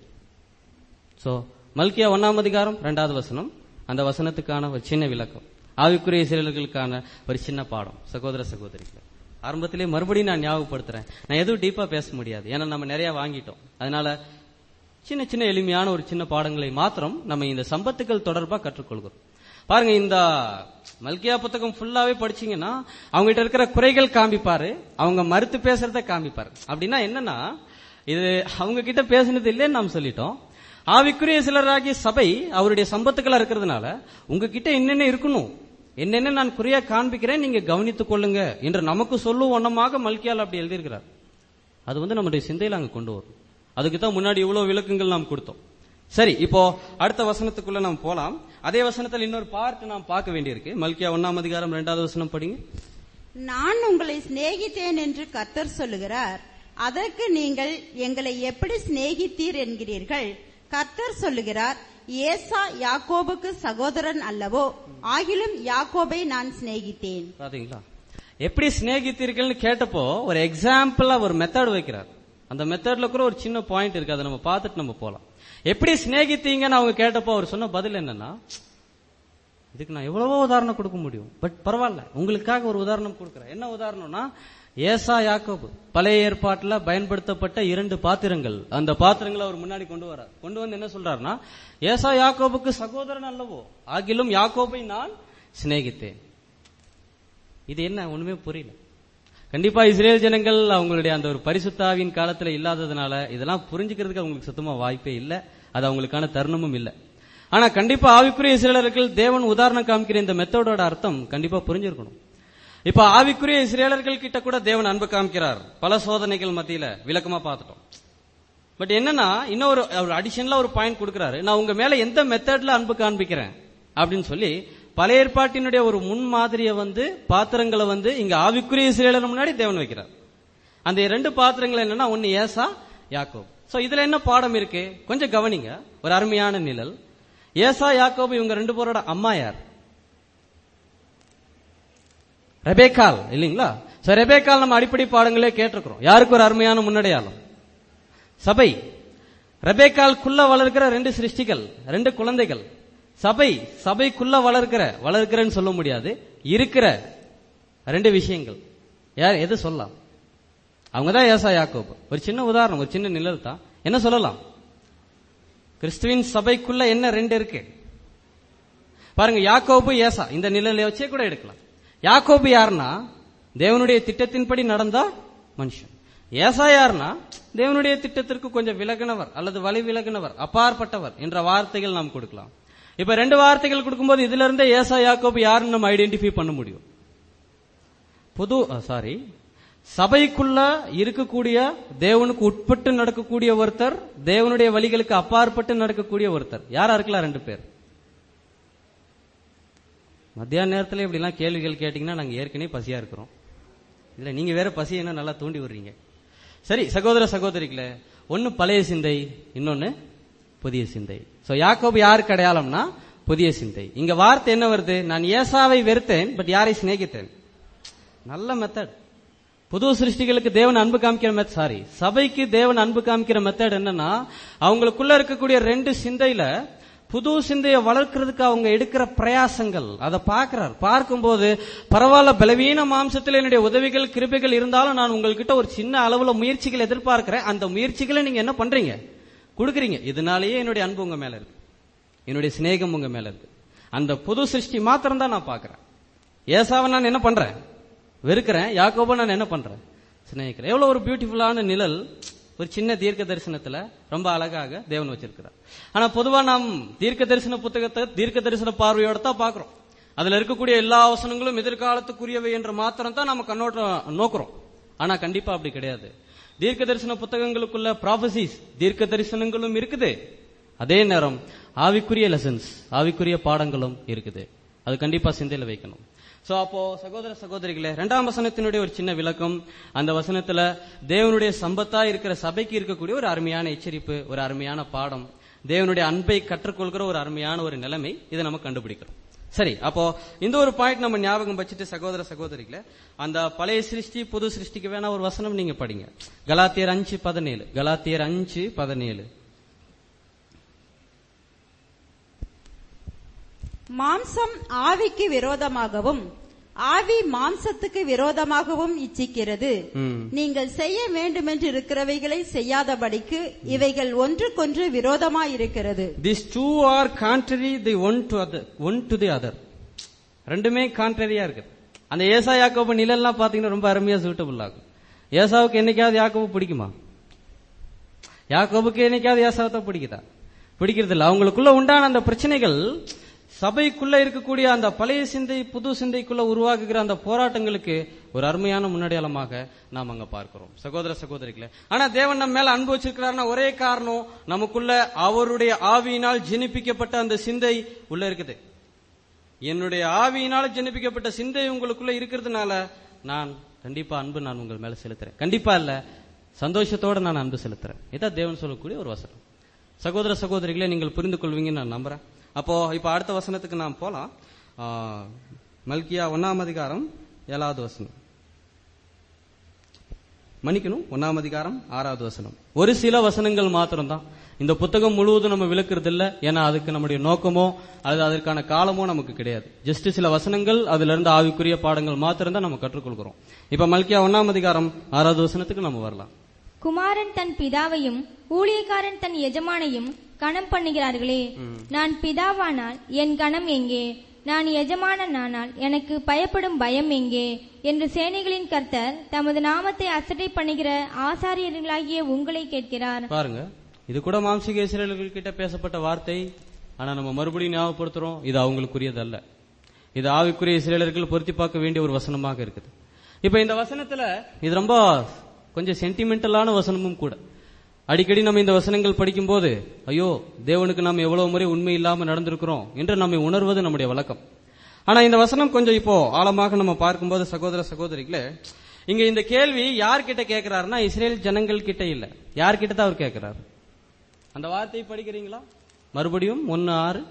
சோ மல்கியா ஒன்னாம் அதிகாரம் இரண்டாவது வசனம் அந்த வசனத்துக்கான ஒரு சின்ன விளக்கம் ஆவிக்குரிய செயல்களுக்கான ஒரு சின்ன பாடம் சகோதர சகோதரிகள் ஆரம்பத்திலே மறுபடியும் நான் ஞாபகப்படுத்துறேன் நான் எதுவும் டீப்பா பேச முடியாது ஏன்னா நம்ம நிறைய வாங்கிட்டோம் அதனால சின்ன சின்ன எளிமையான ஒரு சின்ன பாடங்களை மாத்திரம் நம்ம இந்த சம்பத்துக்கள் தொடர்பா கற்றுக்கொள்கிறோம் பாருங்க இந்த மல்கியா புத்தகம் ஃபுல்லாவே படிச்சீங்கன்னா அவங்க கிட்ட இருக்கிற குறைகள் காமிப்பாரு அவங்க மறுத்து பேசுறத காமிப்பாரு அப்படின்னா என்னன்னா இது அவங்க கிட்ட பேசினது இல்லைன்னு நாம் சொல்லிட்டோம் ஆவிக்குரிய சிலராகிய சபை அவருடைய சம்பத்துக்களா இருக்கிறதுனால உங்ககிட்ட என்னென்ன இருக்கணும் என்னென்ன நான் குறையா காண்பிக்கிறேன் நீங்க கவனித்துக் கொள்ளுங்க என்று நமக்கு சொல்லும் வண்ணமாக மல்கியால் அப்படி எழுதியிருக்கிறார் அது வந்து நம்முடைய சிந்தையில அங்க கொண்டு வரும் அதுக்கு தான் முன்னாடி இவ்வளவு விளக்கங்கள் நாம் கொடுத்தோம் சரி இப்போ அடுத்த வசனத்துக்குள்ள நாம் போலாம் அதே வசனத்தில் இன்னொரு பார்ட் நாம் பார்க்க வேண்டியிருக்கு மல்கியா ஒன்னாம் அதிகாரம் இரண்டாவது வசனம் படிங்க நான் உங்களை சிநேகித்தேன் என்று கர்த்தர் சொல்லுகிறார் அதற்கு நீங்கள் எங்களை எப்படி சிநேகித்தீர் என்கிறீர்கள் கர்த்தர் சொல்லுகிறார் ஏசா யாக்கோபுக்கு சகோதரன் அல்லவோ ஆகிலும் யாக்கோபை நான் சிநேகித்தேன் பாத்தீங்களா எப்படி சிநேகித்தீர்கள்னு கேட்டப்போ ஒரு எக்ஸாம்பிளா ஒரு மெத்தட் வைக்கிறார் அந்த மெத்தட்ல கூட ஒரு சின்ன பாயிண்ட் இருக்கு அதை நம்ம பார்த்துட்டு நம்ம போலாம் எப்படி சிநேகித்தீங்கன்னு அவங்க கேட்டப்போ அவர் சொன்ன பதில் என்னன்னா இதுக்கு நான் எவ்வளவோ உதாரணம் கொடுக்க முடியும் பட் பரவாயில்ல உங்களுக்காக ஒரு உதாரணம் கொடுக்குறேன் என்ன உதாரணம்னா ஏசா யாக்கோபு பழைய ஏற்பாட்டுல பயன்படுத்தப்பட்ட இரண்டு பாத்திரங்கள் அந்த பாத்திரங்களை அவர் முன்னாடி கொண்டு வரார் கொண்டு வந்து என்ன சொல்றாருன்னா ஏசா யாக்கோபுக்கு சகோதரன் அல்லவோ ஆகிலும் யாக்கோபை நான் சிநேகித்தேன் இது என்ன ஒண்ணுமே புரியல கண்டிப்பா இஸ்ரேல் ஜனங்கள் அவங்களுடைய அந்த ஒரு பரிசுத்தாவின் காலத்துல இல்லாததுனால இதெல்லாம் புரிஞ்சுக்கிறதுக்கு அவங்களுக்கு சுத்தமா வாய்ப்பே இல்லை அது அவங்களுக்கான தருணமும் இல்லை ஆனா கண்டிப்பா ஆவிக்குரிய இஸ்ரேலர்கள் தேவன் உதாரணம் காமிக்கிற இந்த மெத்தடோட அர்த்தம் கண்டிப்பா புரிஞ்சிருக்கணும் இப்ப ஆவிக்குரிய இஸ்ரேலர்கள் கிட்ட கூட தேவன் அன்பு காமிக்கிறார் பல சோதனைகள் மத்தியில விளக்கமா பார்த்துட்டோம் பட் என்னன்னா இன்னொரு அவர் அடிஷனலா ஒரு பாயிண்ட் கொடுக்கிறாரு நான் உங்க மேல எந்த மெத்தட்ல அன்பு காண்பிக்கிறேன் அப்படின்னு சொல்லி பழைய ஏற்பாட்டினுடைய ஒரு முன் மாதிரியை வந்து பாத்திரங்களை வந்து இங்க ஆவிக்குரிய இஸ்ரேலர் முன்னாடி தேவன் வைக்கிறார் அந்த இரண்டு பாத்திரங்கள் என்னன்னா ஒன்னு ஏசா யாக்கோப் சோ இதுல என்ன பாடம் இருக்கு கொஞ்சம் கவனிங்க ஒரு அருமையான நிழல் ஏசா யாக்கோபு இவங்க ரெண்டு பேரோட அம்மா யார் ரெபேக்கால் இல்லைங்களா சோ ரெபேக்கால் நம்ம அடிப்படை பாடங்களே கேட்டிருக்கிறோம் யாருக்கு ஒரு அருமையான முன்னடையாளம் சபை ரெபேக்கால்குள்ள வளர்க்கிற ரெண்டு சிருஷ்டிகள் ரெண்டு குழந்தைகள் சபை சபைக்குள்ள வளர்க்கிற வளர்க்கிறேன்னு சொல்ல முடியாது இருக்கிற ரெண்டு விஷயங்கள் யார் எது சொல்லலாம் அவங்க தான் ஏசா யாக்கோபு ஒரு சின்ன உதாரணம் ஒரு சின்ன நிழல் தான் என்ன சொல்லலாம் கிறிஸ்துவின் சபைக்குள்ள என்ன ரெண்டு இருக்கு பாருங்க யாக்கோபு ஏசா இந்த நிழலை வச்சே கூட எடுக்கலாம் யாக்கோபு யாருன்னா தேவனுடைய திட்டத்தின்படி நடந்தா மனுஷன் ஏசா யாருன்னா தேவனுடைய திட்டத்திற்கு கொஞ்சம் விலகினவர் அல்லது வழி விலகினவர் அப்பாற்பட்டவர் என்ற வார்த்தைகள் நாம் கொடுக்கலாம் இப்ப ரெண்டு வார்த்தைகள் கொடுக்கும்போது இதுல இருந்தே ஏசா யாக்கோபு யாருன்னு நம்ம ஐடென்டிஃபை பண்ண முடியும் பொது சாரி சபைக்குள்ள இருக்கக்கூடிய தேவனுக்கு உட்பட்டு நடக்கக்கூடிய ஒருத்தர் தேவனுடைய வழிகளுக்கு அப்பாற்பட்டு நடக்கக்கூடிய ஒருத்தர் யாரா இருக்கலாம் ரெண்டு பேர் மத்தியான நேரத்துல இப்படி எல்லாம் கேள்விகள் கேட்டீங்கன்னா நாங்க ஏற்கனவே பசியா இருக்கிறோம் இல்ல நீங்க வேற பசி என்ன நல்லா தூண்டி விடுறீங்க சரி சகோதர சகோதரிகளே ஒன்னு பழைய சிந்தை இன்னொன்னு புதிய சிந்தை சோ யாக்கோபு யாருக்கு அடையாளம்னா புதிய சிந்தை இங்க வார்த்தை என்ன வருது நான் ஏசாவை வெறுத்தேன் பட் யாரை சிநேகித்தேன் நல்ல மெத்தட் புது சிருஷ்டிகளுக்கு தேவன் அன்பு காமிக்கிற மெத் சாரி சபைக்கு தேவன் அன்பு காமிக்கிற மெத்தட் என்னன்னா அவங்களுக்குள்ள இருக்கக்கூடிய ரெண்டு சிந்தையில புது சிந்தையை வளர்க்கறதுக்கு அவங்க எடுக்கிற பிரயாசங்கள் அதை பார்க்கிறார் பார்க்கும்போது பரவாயில்ல பலவீன மாம்சத்தில் என்னுடைய உதவிகள் கிருபைகள் இருந்தாலும் நான் உங்ககிட்ட ஒரு சின்ன அளவுல முயற்சிகள் எதிர்பார்க்கிறேன் அந்த முயற்சிகளை நீங்க என்ன பண்றீங்க கொடுக்குறீங்க இதனாலேயே என்னுடைய அன்பு உங்க மேல இருக்கு என்னுடைய சிநேகம் உங்க மேல இருக்கு அந்த புது சிருஷ்டி மாத்திரம் தான் நான் பார்க்கிறேன் ஏசாவை நான் என்ன பண்றேன் வெறுக்கிறேன் யாக்கோபை நான் என்ன பண்றேன் சிநேகிக்கிறேன் எவ்வளவு ஒரு பியூட்டிஃபுல்லான நிழல் ஒரு சின்ன தீர்க்க தரிசனத்துல ரொம்ப அழகாக தேவன் வச்சிருக்கிறார் ஆனா பொதுவா நாம் தீர்க்க தரிசன புத்தகத்தை தீர்க்க தரிசன பார்வையோட தான் பாக்குறோம் அதுல இருக்கக்கூடிய எல்லா வசனங்களும் எதிர்காலத்துக்குரியவை என்ற மாத்திரம் தான் நம்ம கண்ணோட்டம் நோக்குறோம் ஆனா கண்டிப்பா அப்படி கிடையாது தீர்க்க தரிசன புத்தகங்களுக்குள்ள ப்ராபசிஸ் தீர்க்க தரிசனங்களும் இருக்குது அதே நேரம் ஆவிக்குரிய லெசன்ஸ் ஆவிக்குரிய பாடங்களும் இருக்குது அது கண்டிப்பா சிந்தையில வைக்கணும் சோ அப்போ சகோதர சகோதரிகளே இரண்டாம் வசனத்தினுடைய ஒரு சின்ன விளக்கம் அந்த வசனத்துல தேவனுடைய சம்பத்தா இருக்கிற சபைக்கு இருக்கக்கூடிய ஒரு அருமையான எச்சரிப்பு ஒரு அருமையான பாடம் தேவனுடைய அன்பை கற்றுக்கொள்கிற ஒரு அருமையான ஒரு நிலைமை இதை நம்ம கண்டுபிடிக்கிறோம் சரி அப்போ இந்த ஒரு பாயிண்ட் நம்ம ஞாபகம் வச்சுட்டு சகோதர சகோதரிகளே அந்த பழைய சிருஷ்டி புது சிருஷ்டிக்கு வேணா ஒரு வசனம் நீங்க படிங்க கலாத்தியர் அஞ்சு பதினேழு கலாத்தியர் அஞ்சு பதினேழு மாம்சம் ஆவிக்கு விரோதமாகவும் ஆவி மாம்சத்துக்கு விரோதமாகவும் இச்சிக்கிறது ம். நீங்கள் செய்ய வேண்டுமென்று இருக்கிறவைகளை செய்யாதபடிக்கு இவைகள் ஒன்றுக்கொன்று விரோதமாயிருக்கிறது These two are contrary the one to other one to the other ரெண்டுமே கான்ட்ரரியா இருக்கு அந்த ஏசா யாக்கோபு நிழல்லாம் பாத்தீங்கன்னா ரொம்ப அருமையா சூட்டபுள் ஆகும் ஏசாவுக்கு என்னைக்காவது யாக்கோபு பிடிக்குமா யாக்கோபுக்கு என்னைக்காவது ஏசாவத்தை பிடிக்குதா பிடிக்கிறது இல்ல அவங்களுக்குள்ள உண்டான அந்த பிரச்சனைகள் சபைக்குள்ள இருக்கக்கூடிய அந்த பழைய சிந்தை புது சிந்தைக்குள்ள உருவாகுகிற அந்த போராட்டங்களுக்கு ஒரு அருமையான முன்னடையாளமாக நாம் அங்க பார்க்கிறோம் சகோதர சகோதரிகளே ஆனா தேவன் நம்ம மேல அன்பு வச்சிருக்கிறாருன்னா ஒரே காரணம் நமக்குள்ள அவருடைய ஆவியினால் ஜெனிப்பிக்கப்பட்ட அந்த சிந்தை உள்ள இருக்குது என்னுடைய ஆவியினால் ஜெனிப்பிக்கப்பட்ட சிந்தை உங்களுக்குள்ள இருக்கிறதுனால நான் கண்டிப்பா அன்பு நான் உங்கள் மேல செலுத்துறேன் கண்டிப்பா இல்ல சந்தோஷத்தோட நான் அன்பு செலுத்துறேன் இதான் தேவன் சொல்லக்கூடிய ஒரு வசனம் சகோதர சகோதரிகளே நீங்கள் புரிந்து கொள்வீங்கன்னு நான் நம்புறேன் அப்போ இப்ப அடுத்த வசனத்துக்கு நாம் போலாம் ஆ, மல்கியா ஒன்னாம் அதிகாரம் ஏழாவது வசனம் மன்னிக்கணும் ஒன்னாம் அதிகாரம் ஆறாவது வசனம் ஒரு சில வசனங்கள் மாத்திரம்தான் இந்த புத்தகம் முழுவதும் நம்ம விளக்குறது இல்ல ஏன்னா அதுக்கு நம்முடைய நோக்கமோ அல்லது அதற்கான காலமோ நமக்கு கிடையாது ஜஸ்ட் சில வசனங்கள் அதுல இருந்து ஆவிக்குரிய பாடங்கள் மாத்திரம் தான் நம்ம கற்றுக்கொள்கிறோம் இப்ப மல்கியா ஒன்னாம் அதிகாரம் ஆறாவது வசனத்துக்கு நம்ம வரலாம் குமாரன் தன் பிதாவையும் ஊழியக்காரன் தன் எஜமானையும் கணம் பண்ணுகிறார்களே நான் பிதாவானால் என் கணம் எங்கே நான் எஜமானனானால் எனக்கு பயப்படும் பயம் எங்கே என்று சேனைகளின் கர்த்தர் தமது நாமத்தை அசட்டை பண்ணுகிற ஆசாரியர்களாகிய உங்களை கேட்கிறார் பாருங்க இது கூட மாம்சிக இஸ்ரேலர்கள் கிட்ட பேசப்பட்ட வார்த்தை ஆனா நம்ம மறுபடியும் ஞாபகப்படுத்துறோம் இது அவங்களுக்குரியது அல்ல இது ஆவிக்குரிய இஸ்ரேலர்கள் பொருத்தி பார்க்க வேண்டிய ஒரு வசனமாக இருக்குது இப்ப இந்த வசனத்துல இது ரொம்ப கொஞ்சம் சென்டிமெண்டலான வசனமும் கூட அடிக்கடி நம்ம இந்த வசனங்கள் படிக்கும்போது ஐயோ தேவனுக்கு நாம் எவ்வளவு முறை உண்மை இல்லாம நடந்திருக்கிறோம் என்று நம்மை உணர்வது நம்முடைய வழக்கம் ஆனா இந்த வசனம் கொஞ்சம் இப்போ ஆழமாக நம்ம பார்க்கும்போது சகோதர சகோதரிகளே இங்க இந்த கேள்வி யார்கிட்ட கேட்கிறாருன்னா இஸ்ரேல் ஜனங்கள் கிட்ட இல்ல யார்கிட்ட தான் அவர் கேட்கிறார் அந்த வார்த்தையை படிக்கிறீங்களா மறுபடியும் ஒன்னு ஆறு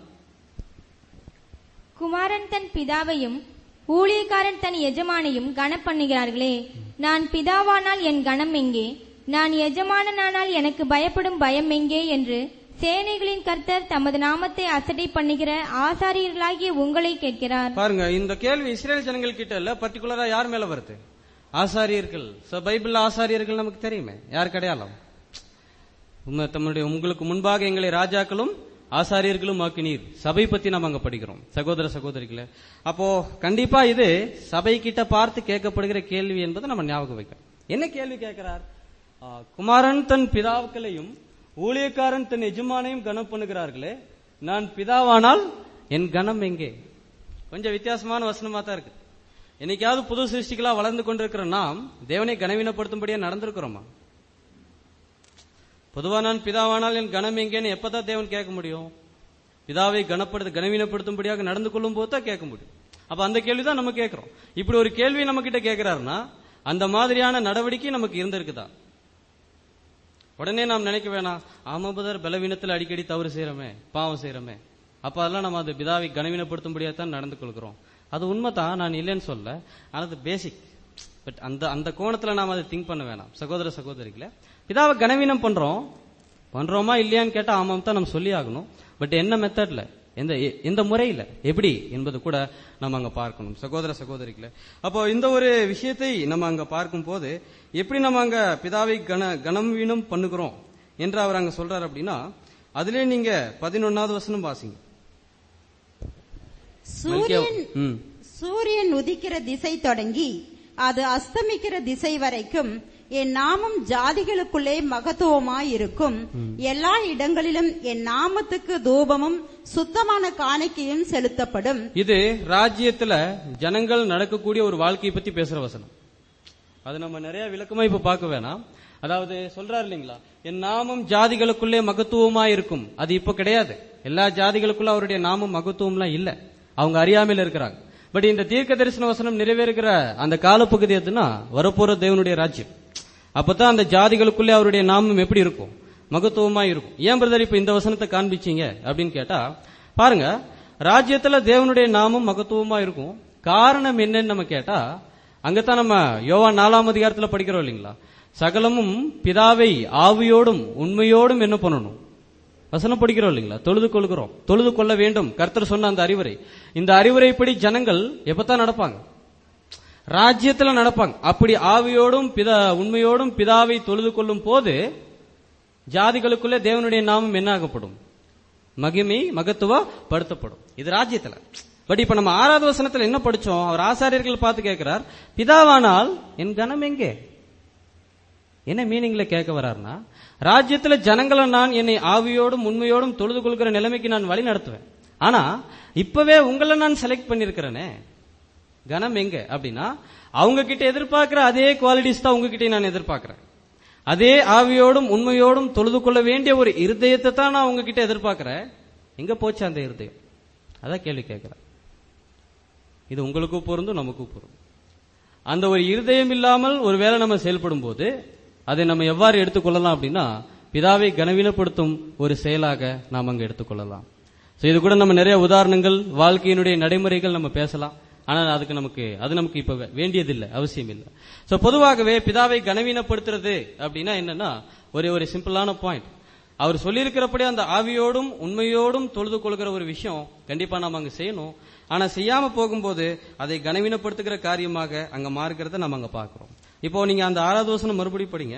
குமாரன் தன் பிதாவையும் ஊழியக்காரன் தன் எஜமானையும் கனம் பண்ணுகிறார்களே நான் பிதாவானால் என் கனம் எங்கே நான் எஜமானனானால் எனக்கு பயப்படும் பயம் எங்கே என்று சேனைகளின் கர்த்தர் தமது நாமத்தை அசட்டை பண்ணுகிற ஆசாரியர்களாகிய உங்களை கேட்கிறார் பாருங்க இந்த கேள்வி இஸ்ரேல் ஜனங்கள் கிட்ட இல்ல பர்டிகுலரா யார் மேல வருது ஆசாரியர்கள் So, பைபிள்ல ஆசாரியர்கள் நமக்கு தெரியுமே யார் கிடையாலாம் உம்ம- தம்முடைய உங்களுக்கு முன்பாக எங்களை ராஜாக்களும் ஆசாரியர்களும் ஆக்கினீர் சபை பத்தி நம்ம அங்க படிக்கிறோம் சகோதர சகோதரிகளே அப்போ கண்டிப்பா இது சபை கிட்ட பார்த்து கேட்கப்படுகிற கேள்வி என்பதை நம்ம ஞாபகம் வைக்கணும் என்ன கேள்வி கேட்கிறார் ஆ, குமாரன் தன் பிதாக்களையும் ஊழியக்காரன் தன் எஜமானையும் கனம் பண்ணுகிறார்களே நான் பிதாவானால் என் கனம் எங்கே கொஞ்சம் வித்தியாசமான வசனமா தான் இருக்கு என்னைக்காவது புது சிருஷ்டிகளா வளர்ந்து கொண்டிருக்கிற நாம் தேவனை கனவீனப்படுத்தும்படியா நடந்திருக்கிறோமா பொதுவா நான் பிதாவானால் என் கனம் எங்கேன்னு எப்பதான் தேவன் கேட்க முடியும் பிதாவை கனப்படுத்த கனவீனப்படுத்தும்படியாக நடந்து கொள்ளும் போது தான் கேட்க முடியும் அப்ப அந்த கேள்வி தான் நம்ம கேட்கிறோம் இப்படி ஒரு கேள்வி நம்ம கிட்ட கேட்கிறாருன்னா அந்த மாதிரியான நடவடிக்கை நமக்கு இருந்திருக்குதா உடனே நாம் நினைக்க வேணாம் ஆமா புதர் பலவீனத்தில் அடிக்கடி தவறு செய்யறோமே பாவம் செய்யறோமே அப்ப அதெல்லாம் நம்ம அந்த பிதாவை கனவீனப்படுத்தும்படியா தான் நடந்து கொள்கிறோம் அது உண்மைதான் நான் இல்லைன்னு சொல்ல ஆனா அது பேசிக் பட் அந்த அந்த கோணத்துல நாம அதை திங்க் பண்ண வேணாம் சகோதர சகோதரிகளே பிதாவை கனவீனம் பண்றோம் பண்றோமா இல்லையான்னு கேட்டா ஆமாம் தான் நம்ம சொல்லி ஆகணும் பட் என்ன மெத்தட்ல எந்த எ- எந்த முறையில எப்படி என்பது கூட நம்ம அங்க பார்க்கணும் சகோதர சகோதரிகளே அப்போ இந்த ஒரு விஷயத்தை நம்ம அங்க பார்க்கும் போது எப்படி நம்ம அங்க பிதாவை கன கனவீனம் பண்ணுகிறோம் என்று அவர் அங்க சொல்றாரு அப்படின்னா அதிலே நீங்க பதினொன்னாவது வசனம் வாசிங்க சூரியன் ம். சூரியன் உதிக்கிற திசை தொடங்கி அது அஸ்தமிக்கிற திசை வரைக்கும் என் நாமம் ஜாதிகளுக்குள்ளே மகத்துவமாயிருக்கும் எல்லா இடங்களிலும் என் நாமத்துக்கு தூபமும் சுத்தமான காணிக்கையும் செலுத்தப்படும் இது ராஜ்யத்துல ஜனங்கள் நடக்கக்கூடிய ஒரு வாழ்க்கையை பத்தி பேசுற வசனம் அது நம்ம நிறைய விளக்கமா இப்ப பார்க்க வேணாம் அதாவது சொல்றாரு இல்லைங்களா என் நாமம் ஜாதிகளுக்குள்ளே மகத்துவமா இருக்கும் அது இப்ப கிடையாது எல்லா ஜாதிகளுக்குள்ள அவருடைய நாமம் மகத்துவம்லாம் இல்ல அவங்க அறியாமையில இருக்கிறாங்க பட் இந்த தீர்க்க தரிசன வசனம் நிறைவேறுகிற அந்த காலப்பகுதி எதுனா வரப்போற தேவனுடைய ராஜ்யம் அப்பதான் அந்த ஜாதிகளுக்குள்ளே அவருடைய நாமம் எப்படி இருக்கும் மகத்துவமா இருக்கும் ஏன் பிரதர் இப்ப இந்த வசனத்தை காண்பிச்சீங்க அப்படின்னு கேட்டா பாருங்க ராஜ்யத்துல தேவனுடைய நாமம் மகத்துவமா இருக்கும் காரணம் என்னன்னு நம்ம கேட்டா அங்கதான் நம்ம யோவா நாலாம் அதிகாரத்துல படிக்கிறோம் இல்லைங்களா சகலமும் பிதாவை ஆவியோடும் உண்மையோடும் என்ன பண்ணணும் வசனம் படிக்கிறோம் இல்லைங்களா தொழுது கொள்கிறோம் தொழுது கொள்ள வேண்டும் கர்த்தர் சொன்ன அந்த அறிவுரை இந்த அறிவுரைப்படி ஜனங்கள் எப்பதான் நடப்பாங்க ராஜ்யத்துல நடப்பாங்க அப்படி ஆவியோடும் பிதா உண்மையோடும் பிதாவை தொழுது கொள்ளும் போது ஜாதிகளுக்குள்ளே தேவனுடைய நாமம் என்ன ஆகப்படும் மகிமை மகத்துவ படுத்தப்படும் இது ராஜ்யத்துல பட் இப்ப நம்ம ஆறாவது வசனத்துல என்ன படிச்சோம் அவர் ஆசாரியர்கள் பார்த்து கேட்கிறார் பிதாவானால் என் கனம் எங்கே என்ன மீனிங்ல கேட்க வர்றாருன்னா ராஜ்யத்துல ஜனங்களை நான் என்னை ஆவியோடும் உண்மையோடும் தொழுது கொள்கிற நிலைமைக்கு நான் வழி நடத்துவேன் ஆனா இப்பவே உங்களை நான் செலக்ட் பண்ணிருக்கிறேனே கனம் எங்க அப்படின்னா அவங்க கிட்ட எதிர்பார்க்கிற அதே குவாலிட்டிஸ் தான் உங்ககிட்ட நான் எதிர்பார்க்கிறேன் அதே ஆவியோடும் உண்மையோடும் தொழுது கொள்ள வேண்டிய ஒரு இருதயத்தை தான் நான் உங்ககிட்ட எதிர்பார்க்கிறேன் எங்க போச்சு அந்த இருதயம் அதான் கேள்வி கேட்கிறேன் இது உங்களுக்கும் பொருந்தும் நமக்கும் பொருந்தும் அந்த ஒரு இருதயம் இல்லாமல் ஒருவேளை நம்ம செயல்படும் போது அதை நம்ம எவ்வாறு எடுத்துக்கொள்ளலாம் அப்படின்னா பிதாவை கனவீனப்படுத்தும் ஒரு செயலாக நாம் அங்க எடுத்துக்கொள்ளலாம் சோ இது கூட நம்ம நிறைய உதாரணங்கள் வாழ்க்கையினுடைய நடைமுறைகள் நம்ம பேசலாம் ஆனா அதுக்கு நமக்கு அது நமக்கு இப்ப வே- வேண்டியதில்லை அவசியம் இல்லை சோ பொதுவாகவே பிதாவை கனவீனப்படுத்துறது அப்படின்னா என்னன்னா ஒரே ஒரு சிம்பிளான பாயிண்ட் அவர் சொல்லியிருக்கிறபடி அந்த ஆவியோடும் உண்மையோடும் தொழுது கொள்கிற ஒரு விஷயம் கண்டிப்பா நாம அங்க செய்யணும் ஆனா செய்யாம போகும்போது அதை கனவீனப்படுத்துகிற காரியமாக அங்க மாறுகிறத நம்ம அங்க பார்க்கிறோம் இப்போ நீங்க அந்த ஆறாவது வசனம் மறுபடியும் படிங்க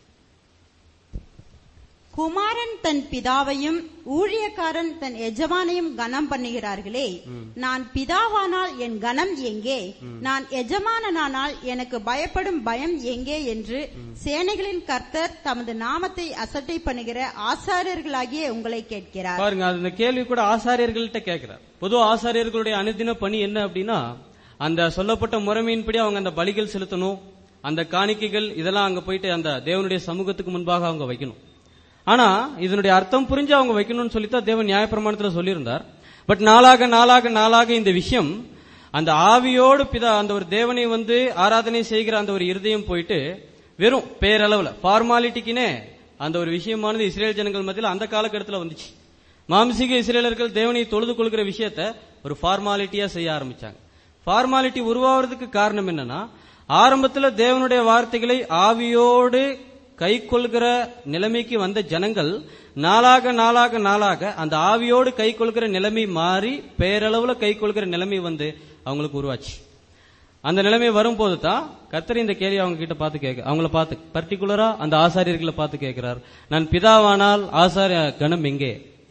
குமாரன் தன் பிதாவையும் ஊழியக்காரன் தன் எஜமானையும் கனம் பண்ணுகிறார்களே நான் பிதாவானால் என் கனம் எங்கே நான் எஜமானனானால் எனக்கு பயப்படும் பயம் எங்கே என்று சேனைகளின் கர்த்தர் தமது நாமத்தை அசட்டை பண்ணுகிற ஆசாரியர்களாகிய உங்களை கேட்கிறார் பாருங்க அது இந்த கேள்வி கூட ஆசாரியர்கள்ட்ட கேட்கிறார் பொது ஆசாரியர்களுடைய அனுதின பணி என்ன அப்படின்னா அந்த சொல்லப்பட்ட முறைமையின்படி அவங்க அந்த பலிகள் செலுத்தணும் அந்த காணிக்கைகள் இதெல்லாம் அங்க போயிட்டு அந்த தேவனுடைய சமூகத்துக்கு முன்பாக அவங்க வைக்கணும் ஆனா இதனுடைய அர்த்தம் புரிஞ்சு அவங்க வைக்கணும்னு சொல்லித்தான் தேவன் நியாயப்பிரமாணத்துல சொல்லியிருந்தார் பட் நாளாக நாளாக நாளாக இந்த விஷயம் அந்த ஆவியோடு பிதா அந்த ஒரு தேவனை வந்து ஆராதனை செய்கிற அந்த ஒரு இருதயம் போயிட்டு வெறும் பேரளவுல ஃபார்மாலிட்டிக்குனே அந்த ஒரு விஷயமானது இஸ்ரேல் ஜனங்கள் மத்தியில் அந்த காலகட்டத்தில் வந்துச்சு மாம்சீக இஸ்ரேலர்கள் தேவனை தொழுது கொள்கிற விஷயத்த ஒரு ஃபார்மாலிட்டியா செய்ய ஆரம்பிச்சாங்க ஃபார்மாலிட்டி உருவாகிறதுக்கு காரணம் என்னன்னா ஆரம்பத்துல தேவனுடைய வார்த்தைகளை ஆவியோடு கை கொள்கிற நிலைமைக்கு வந்த ஜனங்கள் நாளாக நாளாக நாளாக அந்த ஆவியோடு கை கொள்கிற நிலைமை மாறி பேரளவுல கை கொள்கிற நிலைமை வந்து அவங்களுக்கு உருவாச்சு அந்த நிலைமை வரும்போது தான் கர்த்தர் இந்த கேள்வி அவங்க கிட்ட பார்த்து கேட்க அவங்கள பார்த்து பர்டிகுலரா அந்த ஆசாரியர்களை பார்த்து கேட்கிறார் நான் பிதாவானால் ஆசாரிய கணம் எங்கே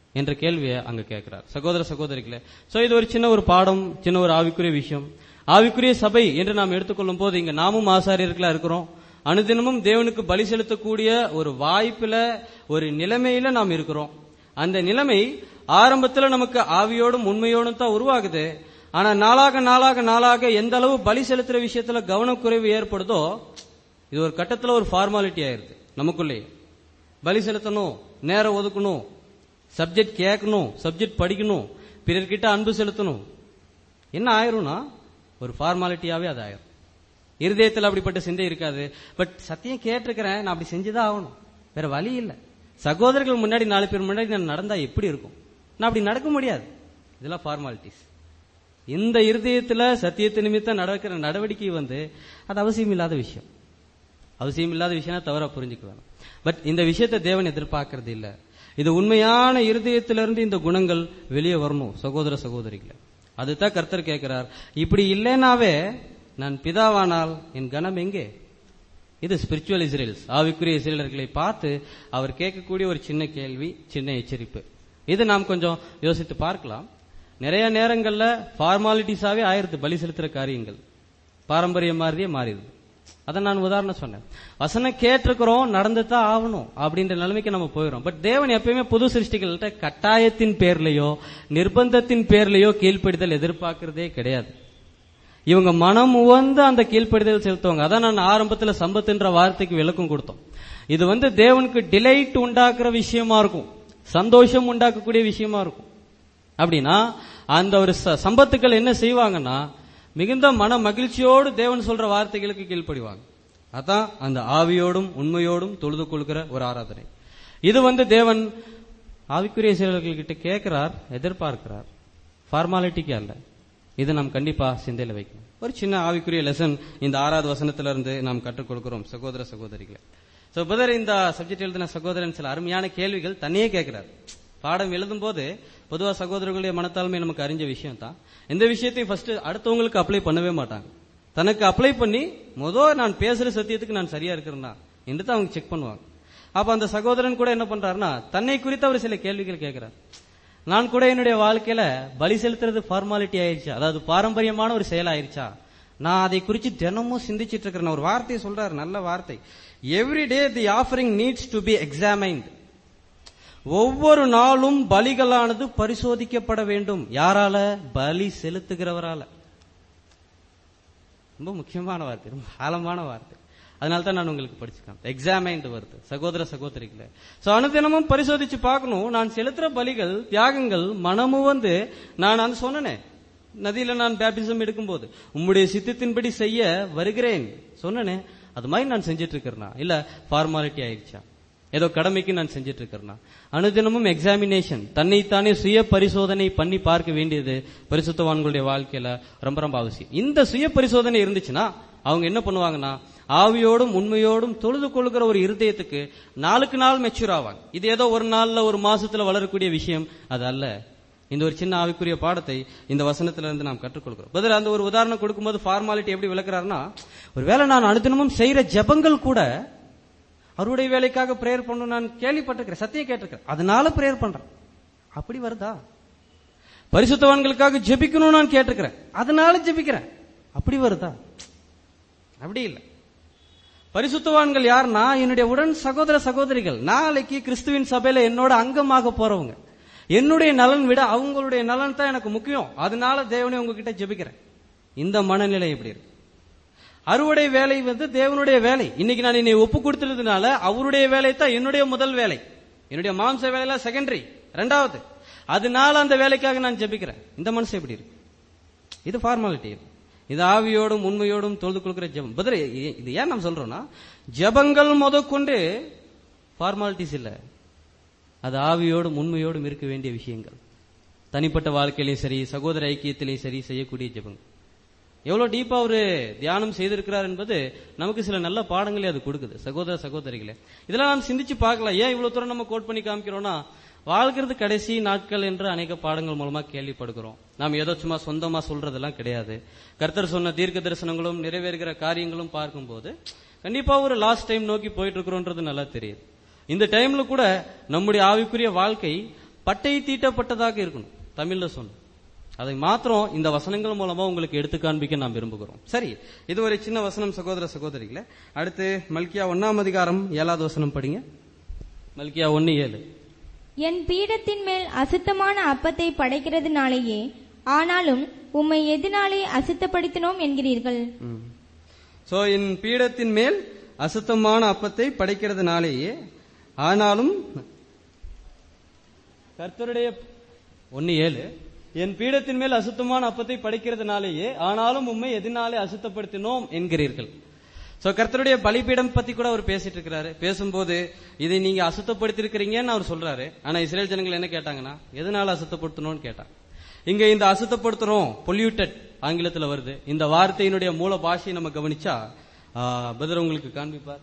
என்ற கேள்வியை அங்க கேட்கிறார் சகோதர சகோதரிகளே சோ இது ஒரு சின்ன ஒரு பாடம் சின்ன ஒரு ஆவிக்குரிய விஷயம் ஆவிக்குரிய சபை என்று நாம் எடுத்துக்கொள்ளும் போது இங்க நாமும் ஆசாரியர்களா இருக்கிறோம் அனுதினமும் தேவனுக்கு பலி செலுத்தக்கூடிய ஒரு வாய்ப்புல ஒரு நிலைமையில நாம் இருக்கிறோம் அந்த நிலைமை ஆரம்பத்துல நமக்கு ஆவியோடும் உண்மையோடும் தான் உருவாகுது ஆனா நாளாக நாளாக நாளாக எந்த அளவு பலி செலுத்துற விஷயத்துல கவனக்குறைவு ஏற்படுதோ இது ஒரு கட்டத்துல ஒரு ஃபார்மாலிட்டி ஆயிருது நமக்குள்ளே பலி செலுத்தணும் நேரம் ஒதுக்கணும் சப்ஜெக்ட் கேட்கணும் சப்ஜெக்ட் படிக்கணும் பிறர்கிட்ட அன்பு செலுத்தணும் என்ன ஆயிரும்னா ஒரு ஃபார்மாலிட்டியாவே அது ஆயிரும் இருதயத்தில் அப்படிப்பட்ட சிந்தை இருக்காது பட் சத்தியம் கேட்டிருக்கிறேன் நான் அப்படி செஞ்சுதான் ஆகணும் வேற வழி இல்ல சகோதரர்கள் முன்னாடி நாலு பேர் முன்னாடி நான் நடந்தா எப்படி இருக்கும் நான் அப்படி நடக்க முடியாது இதெல்லாம் ஃபார்மாலிட்டிஸ் இந்த இருதயத்துல சத்தியத்து நிமித்தம் நடக்கிற நடவடிக்கை வந்து அது அவசியம் இல்லாத விஷயம் அவசியம் இல்லாத விஷயம் தவறா புரிஞ்சுக்க வேணும் பட் இந்த விஷயத்தை தேவன் எதிர்பார்க்கறது இல்ல இது உண்மையான இருதயத்திலிருந்து இந்த குணங்கள் வெளியே வரணும் சகோதர சகோதரிகளை அதுதான் கர்த்தர் கேட்கிறார் இப்படி இல்லைனாவே நான் பிதாவானால் என் கணம் எங்கே இது ஸ்பிரிச்சுவல் இஸ்ரேல்ஸ் ஆவிக்குரிய இஸ்ரேலர்களை பார்த்து அவர் கேட்கக்கூடிய ஒரு சின்ன கேள்வி சின்ன எச்சரிப்பு இது நாம் கொஞ்சம் யோசித்து பார்க்கலாம் நிறைய நேரங்கள்ல ஃபார்மாலிட்டிஸாவே ஆயிருது பலி செலுத்துற காரியங்கள் பாரம்பரியம் மாதிரியே மாறிடுது அதை நான் உதாரணம் சொன்னேன் வசனம் கேட்டிருக்கிறோம் நடந்து தான் ஆகணும் அப்படின்ற நிலைமைக்கு நம்ம போயிடும் பட் தேவன் எப்பயுமே புது சிருஷ்டிகள்கிட்ட கட்டாயத்தின் பேர்லயோ நிர்பந்தத்தின் பேர்லயோ கீழ்ப்படிதல் எதிர்பார்க்கறதே கிடையாது இவங்க மனம் உவந்து அந்த கீழ்ப்படிதல் செலுத்துவாங்க அதான் நான் ஆரம்பத்துல சம்பத்துன்ற வார்த்தைக்கு விளக்கம் கொடுத்தோம் இது வந்து தேவனுக்கு டிலைட் உண்டாக்குற விஷயமா இருக்கும் சந்தோஷம் உண்டாக்கக்கூடிய விஷயமா இருக்கும் அப்படின்னா அந்த ஒரு ச- சம்பத்துக்கள் என்ன செய்வாங்கன்னா மிகுந்த மன மகிழ்ச்சியோடு தேவன் சொல்ற வார்த்தைகளுக்கு கீழ்ப்படிவாங்க அதான் அந்த ஆவியோடும் உண்மையோடும் தொழுது கொள்கிற ஒரு ஆராதனை இது வந்து தேவன் ஆவிக்குரிய செயலர்கள்கிட்ட கேட்கிறார் எதிர்பார்க்கிறார் ஃபார்மாலிட்டிக்கு அல்ல இது நாம் கண்டிப்பா சிந்தையில வைக்கணும் ஒரு சின்ன ஆவிக்குரிய லெசன் இந்த ஆறாவது வசனத்துல இருந்து நாம் கற்றுக் கொடுக்கிறோம் சகோதர சகோதரிகளை சோ புதர் இந்த சப்ஜெக்ட் எழுதின சகோதரன் சில அருமையான கேள்விகள் தனியே கேட்கிறார் பாடம் எழுதும் போது பொதுவா சகோதரர்களுடைய மனத்தாழ்மை நமக்கு அறிஞ்ச விஷயம் தான் இந்த விஷயத்தையும் ஃபர்ஸ்ட் அடுத்தவங்களுக்கு அப்ளை பண்ணவே மாட்டாங்க தனக்கு அப்ளை பண்ணி முதல் நான் பேசுற சத்தியத்துக்கு நான் சரியா இருக்கிறேன்னா என்று தான் அவங்க செக் பண்ணுவாங்க அப்ப அந்த சகோதரன் கூட என்ன பண்றாருன்னா தன்னை குறித்து அவர் சில கேள்விகள் கேட்கிறார் நான் கூட என்னுடைய வாழ்க்கையில பலி செலுத்துறது ஃபார்மாலிட்டி ஆயிருச்சா அதாவது பாரம்பரியமான ஒரு செயல் ஆயிருச்சா நான் அதை குறித்து தினமும் சிந்திச்சிட்டு இருக்கிறேன் ஒரு வார்த்தையை சொல்றாரு நல்ல வார்த்தை every day the offering needs to be examined ஒவ்வொரு நாளும் பலிகளானது பரிசோதிக்கப்பட வேண்டும் யாரால பலி செலுத்துகிறவரால ரொம்ப முக்கியமான வார்த்தை ரொம்ப ஆழமான வார்த்தை அதனால தான் நான் உங்களுக்கு படிச்சுக்கேன் எக்ஸாமைன்ட் வருது சகோதர சகோதரிகளே சோ அனுதினமும் பரிசோதிச்சு பார்க்கணும் நான் செலுத்துற பலிகள் தியாகங்கள் மனமு வந்து நான் அந்த சொன்னனே நதியில நான் பேப்டிசம் எடுக்கும்போது உம்முடைய சித்தத்தின்படி செய்ய வருகிறேன் சொன்னனே அது மாதிரி நான் செஞ்சிட்டு இருக்கிறேனா இல்ல ஃபார்மாலிட்டி ஆயிடுச்சா ஏதோ கடமைக்கு நான் செஞ்சிட்டு இருக்கிறேனா அனுதினமும் எக்ஸாமினேஷன் தன்னைத்தானே சுய பரிசோதனை பண்ணி பார்க்க வேண்டியது பரிசுத்தவான்களுடைய வாழ்க்கையில ரொம்ப ரொம்ப அவசியம் இந்த சுய பரிசோதனை இருந்துச்சுன்னா அவங்க என்ன பண்ணுவாங்கன்னா ஆவியோடும் உண்மையோடும் தொழுது கொள்கிற ஒரு இருதயத்துக்கு நாளுக்கு நாள் மெச்சூர் ஆவாங்க இது ஏதோ ஒரு நாள்ல ஒரு மாசத்துல வளரக்கூடிய விஷயம் அது அல்ல இந்த ஒரு சின்ன ஆவிக்குரிய பாடத்தை இந்த வசனத்துல இருந்து நாம் கற்றுக்கொள்கிறோம் பதில் அந்த ஒரு உதாரணம் கொடுக்கும்போது ஃபார்மாலிட்டி எப்படி விளக்குறாருன்னா ஒருவேளை நான் அனுதினமும் செய்யற ஜெபங்கள் கூட அவருடைய வேலைக்காக பிரேயர் பண்ணணும் நான் கேள்விப்பட்டிருக்கிறேன் சத்தியம் கேட்டிருக்கிறேன் அதனால பிரேயர் பண்றேன் அப்படி வருதா பரிசுத்தவான்களுக்காக ஜெபிக்கணும்னு நான் கேட்டிருக்கிறேன் அதனால ஜெபிக்கிறேன் அப்படி வருதா அப்படி இல்லை பரிசுத்தவான்கள் யாருன்னா என்னுடைய உடன் சகோதர சகோதரிகள் நாளைக்கு கிறிஸ்துவின் சபையில என்னோட அங்கமாக போறவங்க என்னுடைய நலன் விட அவங்களுடைய நலன் தான் எனக்கு முக்கியம் அதனால தேவனே உங்ககிட்ட ஜெபிக்கிறேன் இந்த மனநிலை எப்படி இருக்கு அறுவடை வேலை வந்து தேவனுடைய வேலை இன்னைக்கு நான் என்னை ஒப்பு கொடுத்ததுனால அவருடைய வேலை தான் என்னுடைய முதல் வேலை என்னுடைய மாம்ச வேலையெல்லாம் செகண்டரி ரெண்டாவது அதனால அந்த வேலைக்காக நான் ஜெபிக்கிறேன் இந்த மனசு எப்படி இருக்கு இது ஃபார்மாலிட்டி இது ஆவியோடும் உண்மையோடும் தொழுது கொடுக்கிற ஜெபம் பதில் இது ஏன் நாம் சொல்றோம்னா ஜெபங்கள் முதற்கொண்டு ஃபார்மாலிட்டிஸ் இல்ல அது ஆவியோடும் உண்மையோடும் இருக்க வேண்டிய விஷயங்கள் தனிப்பட்ட வாழ்க்கையிலையும் சரி சகோதர ஐக்கியத்திலையும் சரி செய்யக்கூடிய ஜெபங்கள் எவ்வளவு டீப்பா அவரு தியானம் செய்திருக்கிறார் என்பது நமக்கு சில நல்ல பாடங்களை அது கொடுக்குது சகோதர சகோதரிகளே இதெல்லாம் நாம் சிந்திச்சு பார்க்கலாம் ஏன் இவ்வளவு தூரம் நம்ம கோட் பண்ணி காமிக்கிறோம்னா வாழ்கிறது கடைசி நாட்கள் என்று அநேக பாடங்கள் மூலமா கேள்விப்படுகிறோம் நாம் ஏதோ சும்மா சொந்தமா சொல்றதெல்லாம் கிடையாது கர்த்தர் சொன்ன தீர்க்க தரிசனங்களும் நிறைவேறுகிற காரியங்களும் பார்க்கும்போது கண்டிப்பா ஒரு லாஸ்ட் டைம் நோக்கி போயிட்டு இருக்கிறோன்றது நல்லா தெரியுது இந்த டைம்ல கூட நம்முடைய ஆவிக்குரிய வாழ்க்கை பட்டை தீட்டப்பட்டதாக இருக்கணும் தமிழ்ல சொன்ன அதை மாத்திரம் இந்த வசனங்கள் மூலமா உங்களுக்கு எடுத்து காண்பிக்க நாம் விரும்புகிறோம் சரி இது ஒரு சின்ன வசனம் சகோதர சகோதரிகளே அடுத்து மல்கியா ஒன்னாம் அதிகாரம் ஏழாவது வசனம் படிங்க மல்கியா ஒன்னு ஏழு என் பீடத்தின் மேல் அசுத்தமான அப்பத்தை படைக்கிறதுனாலேயே ஆனாலும் உம்மை எதனாலே அசுத்தப்படுத்தினோம் என்கிறீர்கள் சோ என் பீடத்தின் மேல் அசுத்தமான அப்பத்தை படைக்கிறதுனாலேயே ஆனாலும் கர்த்தருடைய ஒன்னு ஏழு என் பீடத்தின் மேல் அசுத்தமான அப்பத்தை படைக்கிறதுனாலேயே ஆனாலும் உண்மை எதனாலே அசுத்தப்படுத்தினோம் என்கிறீர்கள் சோ கர்த்தருடைய பலிபீடம் பத்தி கூட அவர் பேசிட்டு இருக்கிறாரு பேசும்போது இதை நீங்க அசுத்தப்படுத்திருக்கிறீங்கன்னு அவர் சொல்றாரு ஆனா இஸ்ரேல் ஜனங்கள் என்ன கேட்டாங்கன்னா எதனால அசுத்தப்படுத்தணும்னு கேட்டாங்க இங்க இந்த அசுத்தப்படுத்துறோம் பொல்யூட்டட் ஆங்கிலத்துல வருது இந்த வார்த்தையினுடைய மூல பாஷையை நம்ம கவனிச்சா பதர் உங்களுக்கு காண்பிப்பார்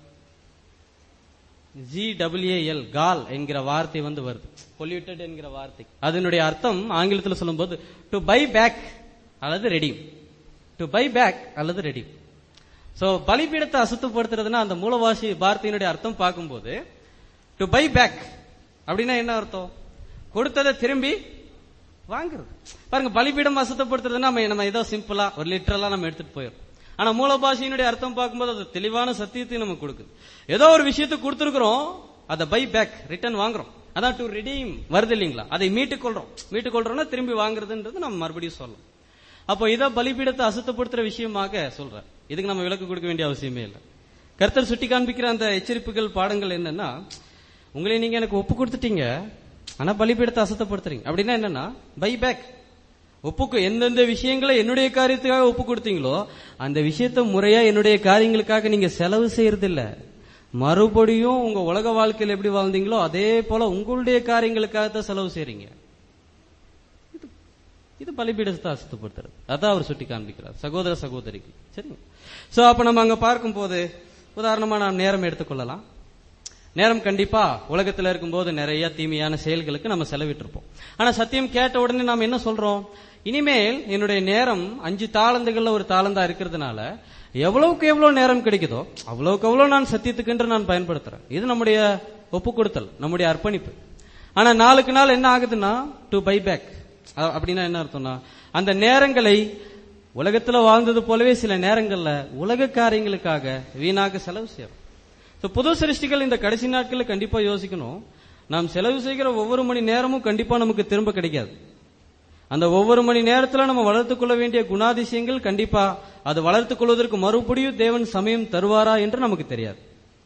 ஜி டபிள்யூஎல் கால் என்கிற வார்த்தை வந்து வருது பொல்யூட்டட் என்கிற வார்த்தை அதனுடைய அர்த்தம் ஆங்கிலத்தில் சொல்லும்போது டு பை பேக் அல்லது ரெடீம் டு பை பேக் அல்லது ரெடீம் சோ பலிபீடத்தை அசுத்தப்படுத்துறதுன்னா அந்த மூலவாசி வார்த்தையினுடைய அர்த்தம் பார்க்கும்போது டு பை பேக் அப்படின்னா என்ன அர்த்தம் கொடுத்ததை திரும்பி வாங்குறது பாருங்க பலிபீடம் அசுத்தப்படுத்துறதுன்னா நம்ம நம்ம ஏதோ சிம்பிளா ஒரு லிட்டரலா நம்ம எடுத்துட்டு போயிடும் ஆனா மூல பாஷையினுடைய அர்த்தம் பார்க்கும்போது அது தெளிவான சத்தியத்தை நமக்கு கொடுக்குது ஏதோ ஒரு விஷயத்தை கொடுத்துருக்கிறோம் அதை பை பேக் ரிட்டர்ன் வாங்குறோம் அதான் டு ரிடீம் வருது இல்லைங்களா அதை மீட்டுக் கொள்றோம் மீட்டுக் கொள்றோம்னா திரும்பி வாங்குறதுன்றது நம்ம மறுபடியும் சொல்லலாம் அப்போ இதை பலிபீடத்தை அசுத்தப்படுத்துற விஷயமாக சொல்றேன் இதுக்கு நம்ம விளக்கு கொடுக்க வேண்டிய அவசியமே இல்லை கர்த்தர் சுட்டி காண்பிக்கிற அந்த எச்சரிப்புகள் பாடங்கள் என்னன்னா உங்களை நீங்க எனக்கு ஒப்பு கொடுத்துட்டீங்க ஆனா பலிபீடத்தை அசுத்தப்படுத்துறீங்க அப்படின்னா என்னன்னா பை பேக் ஒப்புக்கு எந்தெந்த விஷயங்களை என்னுடைய காரியத்துக்காக ஒப்பு கொடுத்தீங்களோ அந்த விஷயத்த முறையா என்னுடைய காரியங்களுக்காக நீங்க செலவு செய்யறது இல்ல மறுபடியும் உங்க உலக வாழ்க்கையில் எப்படி வாழ்ந்தீங்களோ அதே போல உங்களுடைய காரியங்களுக்காக தான் செலவு செய்றீங்க இது- இது பலிபீடத்தை அசுத்தப்படுத்துறது அதான் அவர் சுட்டி காண்பிக்கிறார் சகோதர சகோதரிக்கு சரிங்க சோ அப்ப நம்ம அங்க பார்க்கும்போது உதாரணமா நாம் நேரம் எடுத்துக்கொள்ளலாம் நேரம் கண்டிப்பா உலகத்துல இருக்கும்போது நிறைய தீமையான செயல்களுக்கு நம்ம செலவிட்டிருப்போம் ஆனா சத்தியம் கேட்ட உடனே நாம் என்ன சொல்றோம் இனிமேல் என்னுடைய நேரம் அஞ்சு தாளந்துகள்ல ஒரு தாளந்தா இருக்கிறதுனால எவ்வளவுக்கு எவ்வளவு நேரம் கிடைக்குதோ அவ்வளவுக்கு அவ்வளவு நான் சத்தியத்துக்கென்று நான் பயன்படுத்துறேன் இது நம்முடைய ஒப்பு கொடுத்தல் நம்முடைய அர்ப்பணிப்பு ஆனா நாளுக்கு நாள் என்ன ஆகுதுன்னா டு பை பேக் அப்படின்னா என்ன அர்த்தம்னா அந்த நேரங்களை உலகத்துல வாழ்ந்தது போலவே சில நேரங்கள்ல உலக காரியங்களுக்காக வீணாக செலவு செய்யறோம் So, புது சிருஷ்டிகள் இந்த கடைசி நாட்களில் கண்டிப்பா யோசிக்கணும் நாம் செலவு செய்கிற ஒவ்வொரு மணி நேரமும் கண்டிப்பா நமக்கு திரும்ப கிடைக்காது அந்த ஒவ்வொரு மணி நேரத்துல நம்ம வளர்த்துக் கொள்ள வேண்டிய குணாதிசயங்கள் கண்டிப்பா அது வளர்த்துக் கொள்வதற்கு மறுபடியும் தேவன் சமயம் தருவாரா என்று நமக்கு தெரியாது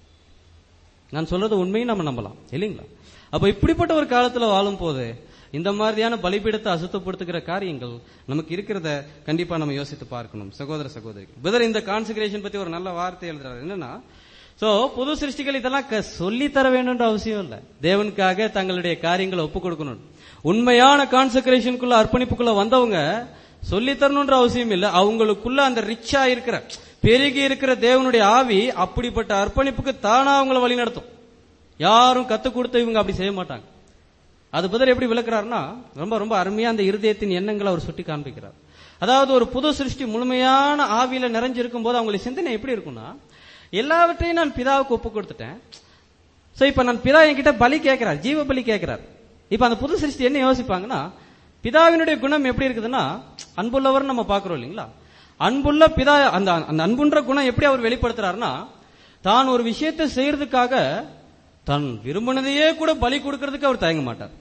நான் சொல்றது உண்மையை நம்ம நம்பலாம் இல்லைங்களா அப்ப இப்படிப்பட்ட ஒரு காலத்துல வாழும் போது இந்த மாதிரியான பலிபீடத்தை அசுத்தப்படுத்துகிற காரியங்கள் நமக்கு இருக்கிறத கண்டிப்பா நம்ம யோசித்து பார்க்கணும் சகோதர சகோதரி பிரதர் இந்த கான்சிகரேஷன் பத்தி ஒரு நல்ல வார்த்தை எழுதுறாரு என்னன்னா சோ புது சிருஷ்டிகள் இதெல்லாம் க- சொல்லி தர வேணும்ன்ற அவசியம் இல்ல தேவனுக்காக தங்களுடைய காரியங்களை ஒப்பு கொடுக்கணும் உண்மையான கான்சக்ரேஷனுக்குள்ள அர்ப்பணிப்புக்குள்ள வந்தவங்க சொல்லி தரணும்ன்ற அவசியம் இல்ல அவங்களுக்குள்ள அந்த ரிச்சா இருக்கிற பெருகி இருக்கிற தேவனுடைய ஆவி அப்படிப்பட்ட அர்ப்பணிப்புக்கு தானா அவங்கள வழி நடத்தும் யாரும் கத்து கொடுத்த இவங்க அப்படி செய்ய மாட்டாங்க அது பதில் எப்படி விளக்குறாருன்னா ரொம்ப ரொம்ப அருமையா அந்த இருதயத்தின் எண்ணங்களை அவர் சுட்டி காண்பிக்கிறார் அதாவது ஒரு புது சிருஷ்டி முழுமையான ஆவியில நிறைஞ்சிருக்கும் போது அவங்களுடைய சிந்தனை எப்படி இருக்கும்னா எல்லாவற்றையும் நான் பிதாவுக்கு ஒப்பு கொடுத்துட்டேன் சோ இப்ப நான் பிதா என்கிட்ட பலி கேட்கிறார் ஜீவ பலி கேட்கிறார் இப்ப அந்த புது சிருஷ்டி என்ன யோசிப்பாங்கன்னா பிதாவினுடைய குணம் எப்படி இருக்குதுன்னா அன்புள்ளவர் நம்ம பாக்குறோம் இல்லைங்களா அன்புள்ள பிதா அந்த அந்த அன்புன்ற குணம் எப்படி அவர் வெளிப்படுத்துறாருன்னா தான் ஒரு விஷயத்தை செய்யறதுக்காக தன் விரும்பினதையே கூட பலி கொடுக்கறதுக்கு அவர் தயங்க மாட்டார்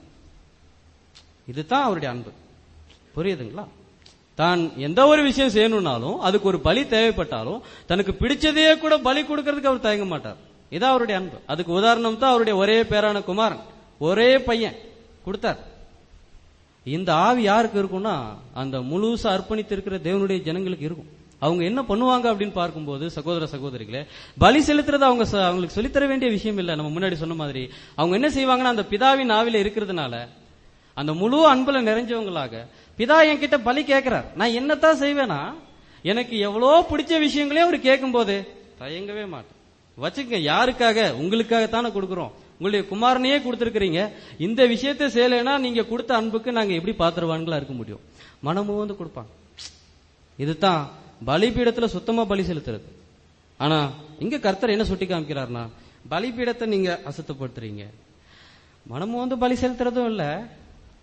இதுதான் அவருடைய அன்பு புரியுதுங்களா தான் எந்த ஒரு விஷயம் செய்யணும்னாலும் அதுக்கு ஒரு பலி தேவைப்பட்டாலும் தனக்கு பிடிச்சதையே கூட பலி கொடுக்கறதுக்கு அவர் தயங்க மாட்டார் இதான் அவருடைய அன்பு அதுக்கு உதாரணம் தான் அவருடைய ஒரே பேரான குமாரன் ஒரே பையன் கொடுத்தார் இந்த ஆவி யாருக்கு இருக்கும்னா அந்த முழுசா அர்ப்பணித்து இருக்கிற தேவனுடைய ஜனங்களுக்கு இருக்கும் அவங்க என்ன பண்ணுவாங்க அப்படின்னு பார்க்கும்போது சகோதர சகோதரிகளே பலி செலுத்துறது அவங்க ச- அவங்களுக்கு சொல்லித்தர வேண்டிய விஷயம் இல்ல நம்ம முன்னாடி சொன்ன மாதிரி அவங்க என்ன செய்வாங்கன்னா அந்த பிதாவின் ஆவில இருக்கிறதுனால அந்த முழு அன்புல நிறைஞ்சவங்களாக பிதா என்கிட்ட பலி கேட்கிறார் நான் என்னத்தான் செய்வேனா எனக்கு எவ்வளோ பிடிச்ச விஷயங்களையும் அவர் கேட்கும்போது தயங்கவே மாட்டேன் வச்சுக்கங்க யாருக்காக உங்களுக்காகத்தானே கொடுக்குறோம் உங்களுடைய குமாரனையே கொடுத்துருக்கீங்க இந்த விஷயத்தை செய்யலைன்னா நீங்க கொடுத்த அன்புக்கு நாங்க எப்படி பாத்திரவான்களா இருக்க முடியும் மனமும் வந்து கொடுப்பாங்க இதுதான் பலிபீடத்துல சுத்தமா பலி செலுத்துறது ஆனா இங்க கர்த்தர் என்ன சுட்டி காமிக்கிறார்னா பலிபீடத்தை நீங்க அசுத்தப்படுத்துறீங்க மனமும் வந்து பலி செலுத்துறதும் இல்ல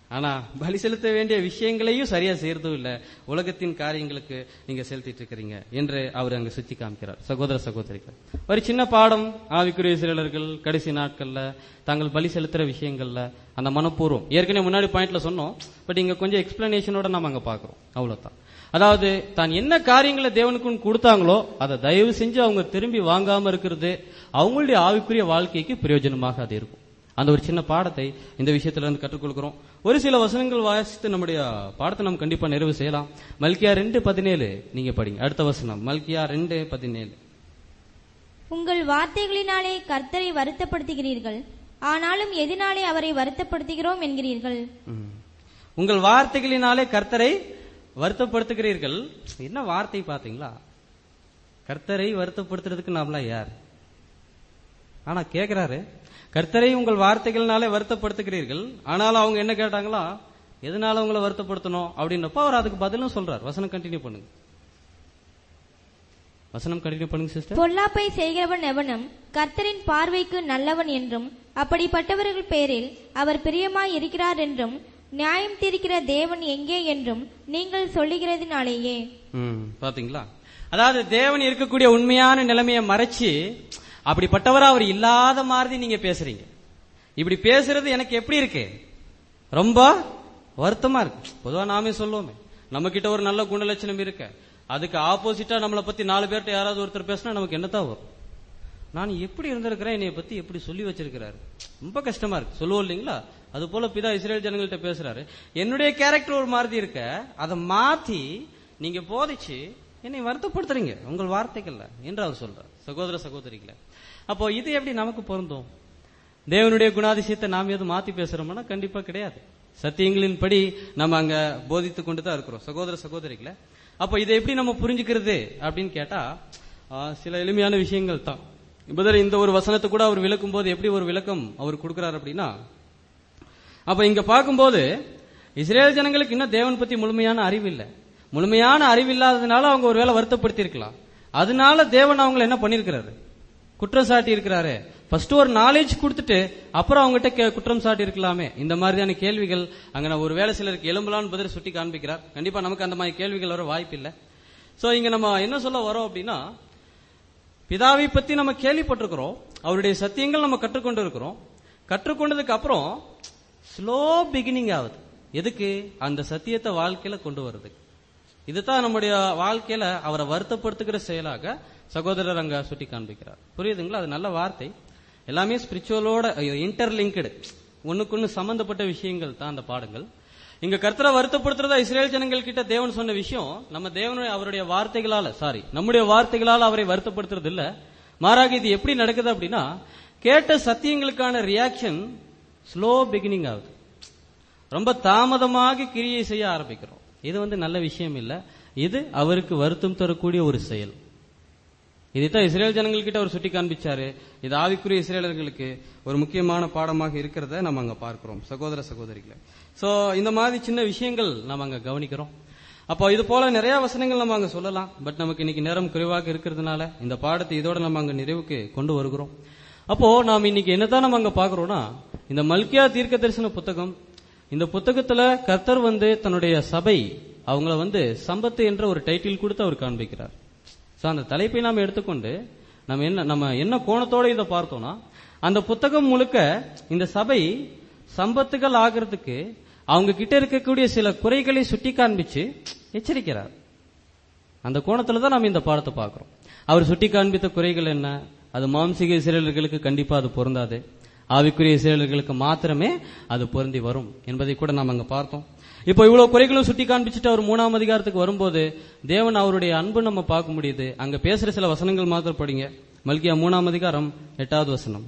ஆனா பலி செலுத்த வேண்டிய விஷயங்களையும் சரியா செய்யறதும் இல்ல உலகத்தின் காரியங்களுக்கு நீங்க செலுத்திட்டு இருக்கிறீங்க என்று அவர் அங்க சுத்தி காமிக்கிறார் சகோதர சகோதரிகள் ஒரு சின்ன பாடம் ஆவிக்குரிய சிலர்கள் கடைசி நாட்கள்ல தாங்கள் பலி செலுத்துற விஷயங்கள்ல அந்த மனப்பூர்வம் ஏற்கனவே முன்னாடி பாயிண்ட்ல சொன்னோம் பட் இங்க கொஞ்சம் எக்ஸ்பிளனேஷனோட நம்ம அங்க பாக்குறோம் அவ்வளவுதான் அதாவது தான் என்ன காரியங்களை தேவனுக்கு கொடுத்தாங்களோ அதை தயவு செஞ்சு அவங்க திரும்பி வாங்காம இருக்கிறது அவங்களுடைய ஆவிக்குரிய வாழ்க்கைக்கு பிரயோஜனமாக அது இருக்கும் அந்த ஒரு சின்ன பாடத்தை இந்த விஷயத்துல இருந்து கற்றுக்கொள்கிறோம் ஒரு சில வசனங்கள் வாசித்து நம்முடைய பாடத்தை நம்ம கண்டிப்பா நிறைவு செய்யலாம் மல்கியா ரெண்டு பதினேழு நீங்க படிங்க அடுத்த வசனம் மல்கியா ரெண்டு பதினேழு உங்கள் வார்த்தைகளினாலே கர்த்தரை வருத்தப்படுத்துகிறீர்கள் ஆனாலும் எதினாலே அவரை வருத்தப்படுத்துகிறோம் என்கிறீர்கள் ம். உங்கள் வார்த்தைகளினாலே கர்த்தரை வருத்தப்படுத்துகிறீர்கள் என்ன வார்த்தை பாத்தீங்களா கர்த்தரை வருத்தப்படுத்துறதுக்கு நாமளா யார் ஆனா கேக்குறாரு கர்த்தரை உங்கள் வார்த்தைகள்னாலே வருத்தப்படுத்துகிறீர்கள் ஆனாலும் அவங்க என்ன கேட்டாங்களா எதனால உங்களை வருத்தப்படுத்தணும் அப்படின்னப்ப அவர் அதுக்கு பதிலும் சொல்றார் வசனம் கண்டினியூ பண்ணுங்க வசனம் கண்டினியூ பண்ணுங்க சிஸ்டர் பொல்லாப்பை செய்கிறவன் எவனும் கர்த்தரின் பார்வைக்கு நல்லவன் என்றும் அப்படிப்பட்டவர்கள் பேரில் அவர் பிரியமாய் இருக்கிறார் என்றும் நியாயம் தீர்க்கிற தேவன் எங்கே என்றும் நீங்கள் சொல்லுகிறதினாலேயே ம், பாத்தீங்களா அதாவது தேவன் இருக்கக்கூடிய உண்மையான நிலைமையை மறைச்சு அப்படிப்பட்டவரா அவர் இல்லாத மாதிரி நீங்க பேசுறீங்க இப்படி பேசுறது எனக்கு எப்படி இருக்கு ரொம்ப வருத்தமா இருக்கு பொதுவா நாமே சொல்லுவோமே நம்ம கிட்ட ஒரு நல்ல குணலட்சணம் இருக்கு அதுக்கு ஆப்போசிட்டா நம்மளை பத்தி நாலு பேர்ட்ட யாராவது ஒருத்தர் பேசினா நமக்கு என்னத்தான் வரும் நான் எப்படி இருந்திருக்கிறேன் என்னைய பத்தி எப்படி சொல்லி வச்சிருக்கிறாரு ரொம்ப கஷ்டமா இருக்கு சொல்லுவோம் இல்லைங்களா அது போல பிதா இஸ்ரேல் ஜனங்கள்ட்ட பேசுறாரு என்னுடைய கேரக்டர் ஒரு மாதிரி இருக்க அதை மாத்தி நீங்க போதிச்சு என்னை வருத்தப்படுத்துறீங்க உங்கள் வார்த்தைகள்ல என்று அவர் சொல்றார் சகோதர சகோதரிகளை அப்போ இது எப்படி நமக்கு பொருந்தும் தேவனுடைய குணாதிசயத்தை நாம் எதுவும் மாத்தி பேசுறோம்னா கண்டிப்பா கிடையாது சத்தியங்களின் படி நம்ம அங்க போதித்து கொண்டு தான் இருக்கிறோம் சகோதர சகோதரிகளை அப்போ இதை எப்படி நம்ம புரிஞ்சுக்கிறது அப்படின்னு கேட்டா ஆ, சில எளிமையான விஷயங்கள் தான் இப்போதான் இந்த ஒரு வசனத்தை கூட அவர் விளக்கும் போது எப்படி ஒரு விளக்கம் அவர் கொடுக்கிறார் அப்படின்னா அப்ப இங்க பார்க்கும்போது இஸ்ரேல் ஜனங்களுக்கு இன்னும் தேவன் பத்தி முழுமையான அறிவு இல்ல முழுமையான அறிவு இல்லாததுனால அவங்க ஒருவேளை வருத்தப்படுத்தி இருக்கலாம் அதனால தேவன் அவங்களை என்ன பண்ணிருக்கிறாரு குற்றம் சாட்டி இருக்கிறாரு ஃபர்ஸ்ட் ஒரு நாலேஜ் கொடுத்துட்டு அப்புறம் அவங்ககிட்ட கே- குற்றம் சாட்டி இருக்கலாமே இந்த மாதிரியான கேள்விகள் அங்க நான் ஒருவேளை சிலருக்கு எலும்பலான்னு பதில் சுட்டி காண்பிக்கிறார் கண்டிப்பா நமக்கு அந்த மாதிரி கேள்விகள் வர வாய்ப்பு இல்லை சோ இங்க நம்ம என்ன சொல்ல வரோம் அப்படின்னா பிதாவை பத்தி நம்ம கேள்விப்பட்டிருக்கிறோம் அவருடைய சத்தியங்கள் நம்ம கற்றுக்கொண்டு இருக்கிறோம் கற்றுக்கொண்டதுக்கு அப்புறம் ஸ்லோ பிகினிங் ஆகுது எதுக்கு அந்த சத்தியத்தை வாழ்க்கையில கொண்டு வருது இதுதான் நம்முடைய வாழ்க்கையில அவரை வருத்தப்படுத்துகிற செயலாக சகோதரர் அங்க சுட்டி காண்பிக்கிறார் புரியுதுங்களா அது நல்ல வார்த்தை எல்லாமே ஸ்பிரிச்சுவலோட இன்டர்லிங்கடு ஒண்ணுக்கொன்னு சம்பந்தப்பட்ட விஷயங்கள் தான் அந்த பாடங்கள் இங்க கர்த்தரை வருத்தப்படுத்துறதா இஸ்ரேல் ஜனங்கள் கிட்ட தேவன் சொன்ன விஷயம் நம்ம தேவனுடைய அவருடைய வார்த்தைகளால சாரி நம்முடைய வார்த்தைகளால அவரை வருத்தப்படுத்துறது இல்ல மாறாக இது எப்படி நடக்குது அப்படின்னா கேட்ட சத்தியங்களுக்கான ரியாக்ஷன் ஸ்லோ பிகினிங் ஆகுது ரொம்ப தாமதமாக கிரியை செய்ய ஆரம்பிக்கிறோம் இது வந்து நல்ல விஷயம் இல்ல இது அவருக்கு வருத்தம் தரக்கூடிய ஒரு செயல் இதைத்தான் இஸ்ரேல் ஜனங்கள் கிட்ட அவர் சுட்டி காண்பிச்சாரு இது ஆவிக்குரிய இஸ்ரேலர்களுக்கு ஒரு முக்கியமான பாடமாக இருக்கிறத நம்ம அங்க பார்க்கிறோம் சகோதர சகோதரிகளை சோ இந்த மாதிரி சின்ன விஷயங்கள் நம்ம அங்க கவனிக்கிறோம் அப்போ இது போல நிறைய வசனங்கள் நம்ம அங்க சொல்லலாம் பட் நமக்கு இன்னைக்கு நேரம் குறைவாக இருக்கிறதுனால இந்த பாடத்தை இதோட நம்ம அங்க நிறைவுக்கு கொண்டு வருகிறோம் அப்போ நாம் இன்னைக்கு என்னதான் நம்ம அங்க பாக்குறோம்னா இந்த மல்கியா தீர்க்க தரிசன புத்தகம் இந்த புத்தகத்துல கர்த்தர் வந்து தன்னுடைய சபை அவங்கள வந்து சம்பத்து என்ற ஒரு டைட்டில் கொடுத்து அவர் காண்பிக்கிறார் சோ அந்த தலைப்பை நாம் எடுத்துக்கொண்டு நம்ம என்ன நம்ம என்ன கோணத்தோட இதை பார்த்தோம்னா அந்த புத்தகம் முழுக்க இந்த சபை சம்பத்துகள் ஆகிறதுக்கு அவங்க கிட்ட இருக்கக்கூடிய சில குறைகளை சுட்டி காண்பிச்சு எச்சரிக்கிறார் அந்த கோணத்துல தான் நம்ம இந்த பாடத்தை பார்க்கிறோம் அவர் சுட்டி காண்பித்த குறைகள் என்ன அது மாம்சீக இஸ்ரேலர்களுக்கு கண்டிப்பா அது பொருந்தாது ஆவிக்குரிய இஸ்ரேலர்களுக்கு மாத்திரமே அது பொருந்தி வரும் என்பதை கூட நாம் அங்க பார்த்தோம் இப்போ இவ்வளவு குறைகளும் சுட்டி காண்பிச்சுட்டு அவர் மூணாம் அதிகாரத்துக்கு வரும்போது தேவன் அவருடைய அன்பு நம்ம பார்க்க முடியுது அங்க பேசுற சில வசனங்கள் மாத்திரம் படிங்க மல்கியா மூணாம் அதிகாரம் எட்டாவது வசனம்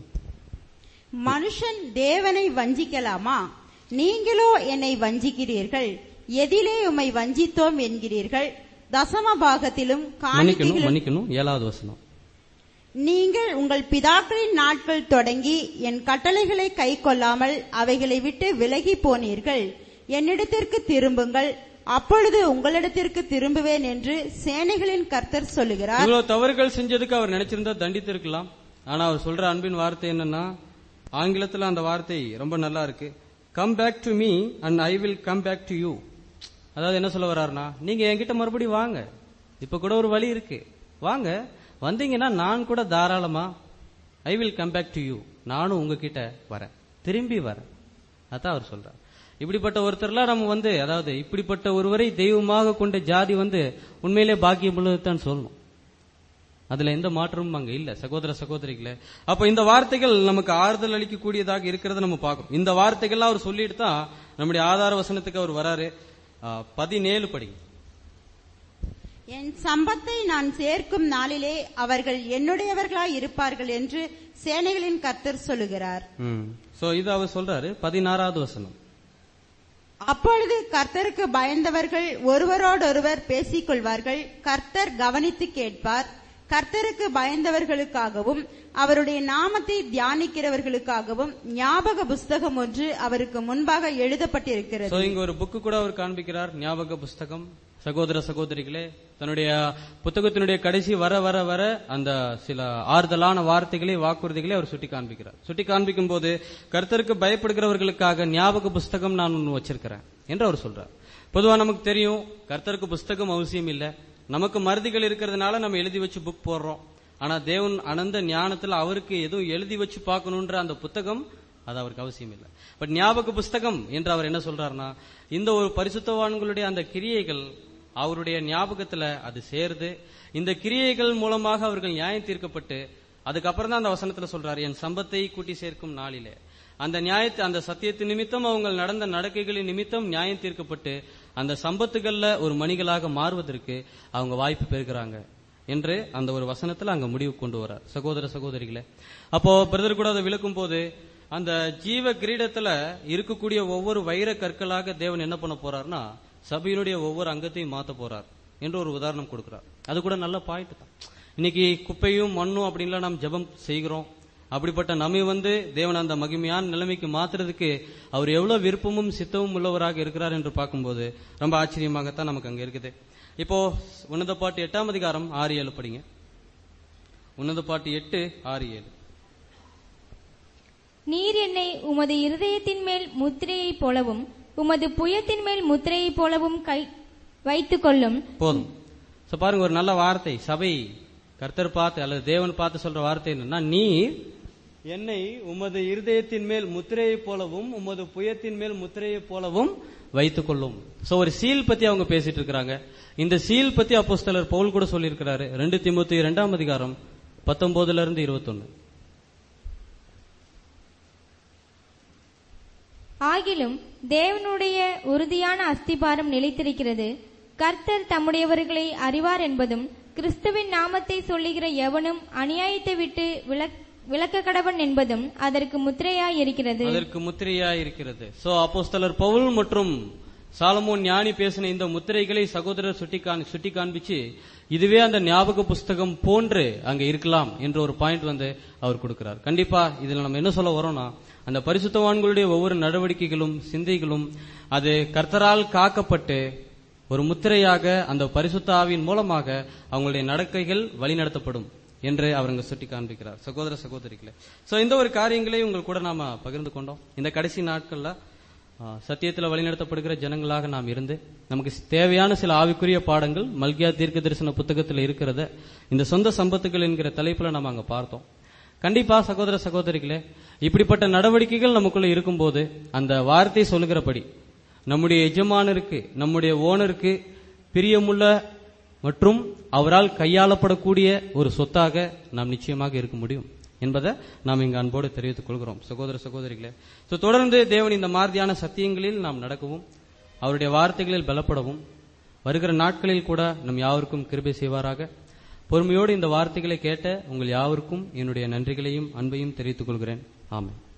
மனுஷன் தேவனை வஞ்சிக்கலாமா நீங்களோ என்னை வஞ்சிக்கிறீர்கள் எதிலே உம்மை வஞ்சித்தோம் என்கிறீர்கள் தசம பாகத்திலும் மன்னிக்கணும் காணிக்கைகளும் மன்னிக்கணும் ஏழாவது வசனம் நீங்கள் உங்கள் பிதாக்களின் நாட்கள் தொடங்கி என் கட்டளைகளை கை கொள்ளாமல் அவைகளை விட்டு விலகி போனீர்கள் என்னிடத்திற்கு திரும்புங்கள் அப்பொழுது உங்களிடத்திற்கு திரும்புவேன் என்று சேனைகளின் கர்த்தர் சொல்லுகிறார் இவ்வளவு தவறுகள் செஞ்சதுக்கு அவர் நினைச்சிருந்தா தண்டித்திருக்கலாம் ஆனா அவர் சொல்ற அன்பின் வார்த்தை என்னன்னா ஆங்கிலத்துல அந்த வார்த்தை ரொம்ப நல்லா இருக்கு come back to me and I will come back to you அதாவது என்ன சொல்ல வர்றாருன்னா நீங்க என்கிட்ட மறுபடியும் வாங்க இப்ப கூட ஒரு வழி இருக்கு வாங்க வந்தீங்கன்னா நான் கூட தாராளமா I will come back to you நானும் உங்ககிட்ட வரேன் திரும்பி வரேன் அதான் அவர் சொல்றார் இப்படிப்பட்ட ஒருத்தர்லாம் நம்ம வந்து அதாவது இப்படிப்பட்ட ஒருவரை தெய்வமாக கொண்ட ஜாதி வந்து உண்மையிலே பாக்கியம் உள்ளதுதான் சொல்லணும் அதுல எந்த மாற்றமும் அங்க இல்ல சகோதர சகோதரிகளே அப்ப இந்த வார்த்தைகள் நமக்கு ஆறுதல் அளிக்கக்கூடியதாக இருக்கிறத நம்ம பார்க்கணும் இந்த வார்த்தைகள்லாம் அவர் சொல்லிட்டு தான் நம்முடைய ஆதார வசனத்துக்கு அவர் வராரு ஆ, பதினேழு படி என் சம்பத்தை நான் சேர்க்கும் நாளிலே அவர்கள் என்னுடையவர்களாய் இருப்பார்கள் என்று சேனைகளின் கர்த்தர் சொல்லுகிறார் சோ இது அவர் சொல்றாரு பதினாறாவது வசனம் அப்பொழுது கர்த்தருக்கு பயந்தவர்கள் ஒருவரோடொருவர் பேசிக் கொள்வார்கள் கர்த்தர் கவனித்து கேட்பார் கர்த்தருக்கு பயந்தவர்களுக்காகவும் அவருடைய நாமத்தை தியானிக்கிறவர்களுக்காகவும் ஞாபக புஸ்தகம் ஒன்று அவருக்கு முன்பாக எழுதப்பட்டிருக்கிறது சோ இங்க ஒரு புக்கு கூட அவர் காண்பிக்கிறார் ஞாபக புஸ்தகம் சகோதர சகோதரிகளே தன்னுடைய புத்தகத்தினுடைய கடைசி வர வர வர அந்த சில ஆறுதலான வார்த்தைகளை வாக்குறுதிகளை அவர் சுட்டி காண்பிக்கிறார் சுட்டி காண்பிக்கும் போது கர்த்தருக்கு பயப்படுகிறவர்களுக்காக ஞாபக புஸ்தகம் நான் ஒன்று வச்சிருக்கிறேன் என்று அவர் சொல்றார் பொதுவா நமக்கு தெரியும் கர்த்தருக்கு புஸ்தகம் அவசியம் இல்ல நமக்கு மருதிகள் இருக்கிறதுனால நம்ம எழுதி வச்சு புக் போடுறோம் ஆனா தேவன் அனந்த ஞானத்துல அவருக்கு எதுவும் எழுதி வச்சு பார்க்கணுன்ற அந்த புத்தகம் அது அவருக்கு அவசியம் இல்லை பட் ஞாபக புஸ்தகம் என்று அவர் என்ன சொல்றாருன்னா இந்த ஒரு பரிசுத்தவான்களுடைய அந்த கிரியைகள் அவருடைய ஞாபகத்துல அது சேருது இந்த கிரியைகள் மூலமாக அவர்கள் நியாயம் தீர்க்கப்பட்டு அதுக்கப்புறம் தான் அந்த வசனத்துல சொல்றாரு என் சம்பத்தை கூட்டி சேர்க்கும் நாளிலே அந்த நியாயத்தை அந்த சத்தியத்து நிமித்தம் அவங்க நடந்த நடக்கைகளின் நிமித்தம் நியாயம் தீர்க்கப்பட்டு அந்த சம்பத்துகள்ல ஒரு மணிகளாக மாறுவதற்கு அவங்க வாய்ப்பு பெறுகிறாங்க என்று அந்த ஒரு வசனத்துல அங்க முடிவு கொண்டு வரார் சகோதர சகோதரிகளே அப்போ பிரதர் கூட அதை விளக்கும் போது அந்த ஜீவ கிரீடத்துல இருக்கக்கூடிய ஒவ்வொரு வைர கற்களாக தேவன் என்ன பண்ண போறார்னா சபையினுடைய ஒவ்வொரு அங்கத்தையும் மாத்த போறார் என்று ஒரு உதாரணம் கொடுக்கிறார் அது கூட நல்ல பாயிண்ட் தான் இன்னைக்கு குப்பையும் மண்ணும் அப்படின்லாம் நாம் ஜெபம் செய்கிறோம் அப்படிப்பட்ட நம்மை வந்து தேவன் அந்த மகிமையான நிலைமைக்கு மாத்துறதுக்கு அவர் எவ்வளவு விருப்பமும் சித்தமும் உள்ளவராக இருக்கிறார் என்று பார்க்கும்போது ரொம்ப ஆச்சரியமாகத்தான் நமக்கு அங்க இருக்குது இப்போ உன்னத பாட்டு எட்டாம் அதிகாரம் ஆறு ஏழு படிங்க உன்னத பாட்டு எட்டு ஆறு ஏழு நீர் என்னை உமது இருதயத்தின் மேல் முத்திரையைப் போலவும் உமது புயத்தின் மேல் முத்திரையைப் போலவும் கை வைத்துக் கொள்ளும் போதும் சோ பாருங்க ஒரு நல்ல வார்த்தை சபை கர்த்தர் பார்த்து அல்லது தேவன் பார்த்து சொல்ற வார்த்தை என்னன்னா நீ என்னை உமது இருதயத்தின் மேல் முத்திரையைப் போலவும் உமது புயத்தின் மேல் முத்திரையைப் போலவும் வைத்துக் கொள்ளும் சோ ஒரு சீல் பத்தி அவங்க பேசிட்டு இருக்காங்க இந்த சீல் பத்தி அப்போஸ்தலர் பவுல் கூட சொல்லியிருக்கிறாரு ரெண்டு திமுத்தி இரண்டாம் அதிகாரம் பத்தொன்பதுல இருந்து இருபத்தொன்னு ஆகிலும் தேவனுடைய உறுதியான அஸ்திபாரம் நிலைத்திருக்கிறது கர்த்தர் தம்முடையவர்களை அறிவார் என்பதும் கிறிஸ்துவின் நாமத்தை சொல்லுகிற எவனும் அநியாயத்தை விட்டு விலக்- விலக்க கடவன் என்பதும் அதற்கு முத்திரையாய் இருக்கிறது அதற்கு முத்திரையா இருக்கிறது சோ அப்போஸ்தலர் பவுல் மற்றும் சாலமோன் ஞானி பேசின இந்த முத்திரைகளை சகோதரர் சுட்டி காண் சுட்டி காண்பிச்சு இதுவே அந்த ஞாபக புஸ்தகம் போன்று அங்க இருக்கலாம் என்ற ஒரு பாயிண்ட் வந்து அவர் கொடுக்கிறார் கண்டிப்பா இதுல நம்ம என்ன சொல்ல வரோம்னா அந்த பரிசுத்தவான்களுடைய ஒவ்வொரு நடவடிக்கைகளும் சிந்தைகளும் அது கர்த்தரால் காக்கப்பட்டு ஒரு முத்திரையாக அந்த பரிசுத்த ஆவியின் மூலமாக அவங்களுடைய நடக்கைகள் வழிநடத்தப்படும் என்று அவருங்க சுட்டி காண்பிக்கிறார் சகோதர சகோதரிகளே சோ இந்த ஒரு காரியங்களை உங்கள் கூட நாம பகிர்ந்து கொண்டோம் இந்த கடைசி நாட்கள்ல ஆ, சத்தியத்துல வழிநடத்தப்படுகிற ஜனங்களாக நாம் இருந்து நமக்கு தேவையான சில ஆவிக்குரிய பாடங்கள் மல்கியா தீர்க்க தரிசன புத்தகத்தில் இருக்கிறத இந்த சொந்த சம்பத்துகள் என்கிற தலைப்புல நம்ம அங்க பார்த்தோம் கண்டிப்பா சகோதர சகோதரிகளே இப்படிப்பட்ட நடவடிக்கைகள் நமக்குள்ள இருக்கும்போது அந்த வார்த்தை சொல்லுகிறபடி நம்முடைய எஜமானருக்கு நம்முடைய ஓனருக்கு பிரியமுள்ள மற்றும் அவரால் கையாளப்படக்கூடிய ஒரு சொத்தாக நாம் நிச்சயமாக இருக்க முடியும் என்பதை நாம் இங்கு அன்போடு தெரிவித்துக் கொள்கிறோம் சகோதர சகோதரிகளே So, தொடர்ந்து தேவன் இந்த மாதிரியான சத்தியங்களில் நாம் நடக்கவும் அவருடைய வார்த்தைகளில் பலப்படவும் வருகிற நாட்களில் கூட நம் யாவருக்கும் கிருபை செய்வாராக பொறுமையோடு இந்த வார்த்தைகளை கேட்ட உங்கள் யாவருக்கும் என்னுடைய நன்றிகளையும் அன்பையும் தெரிவித்துக் கொள்கிறேன் ஆமென்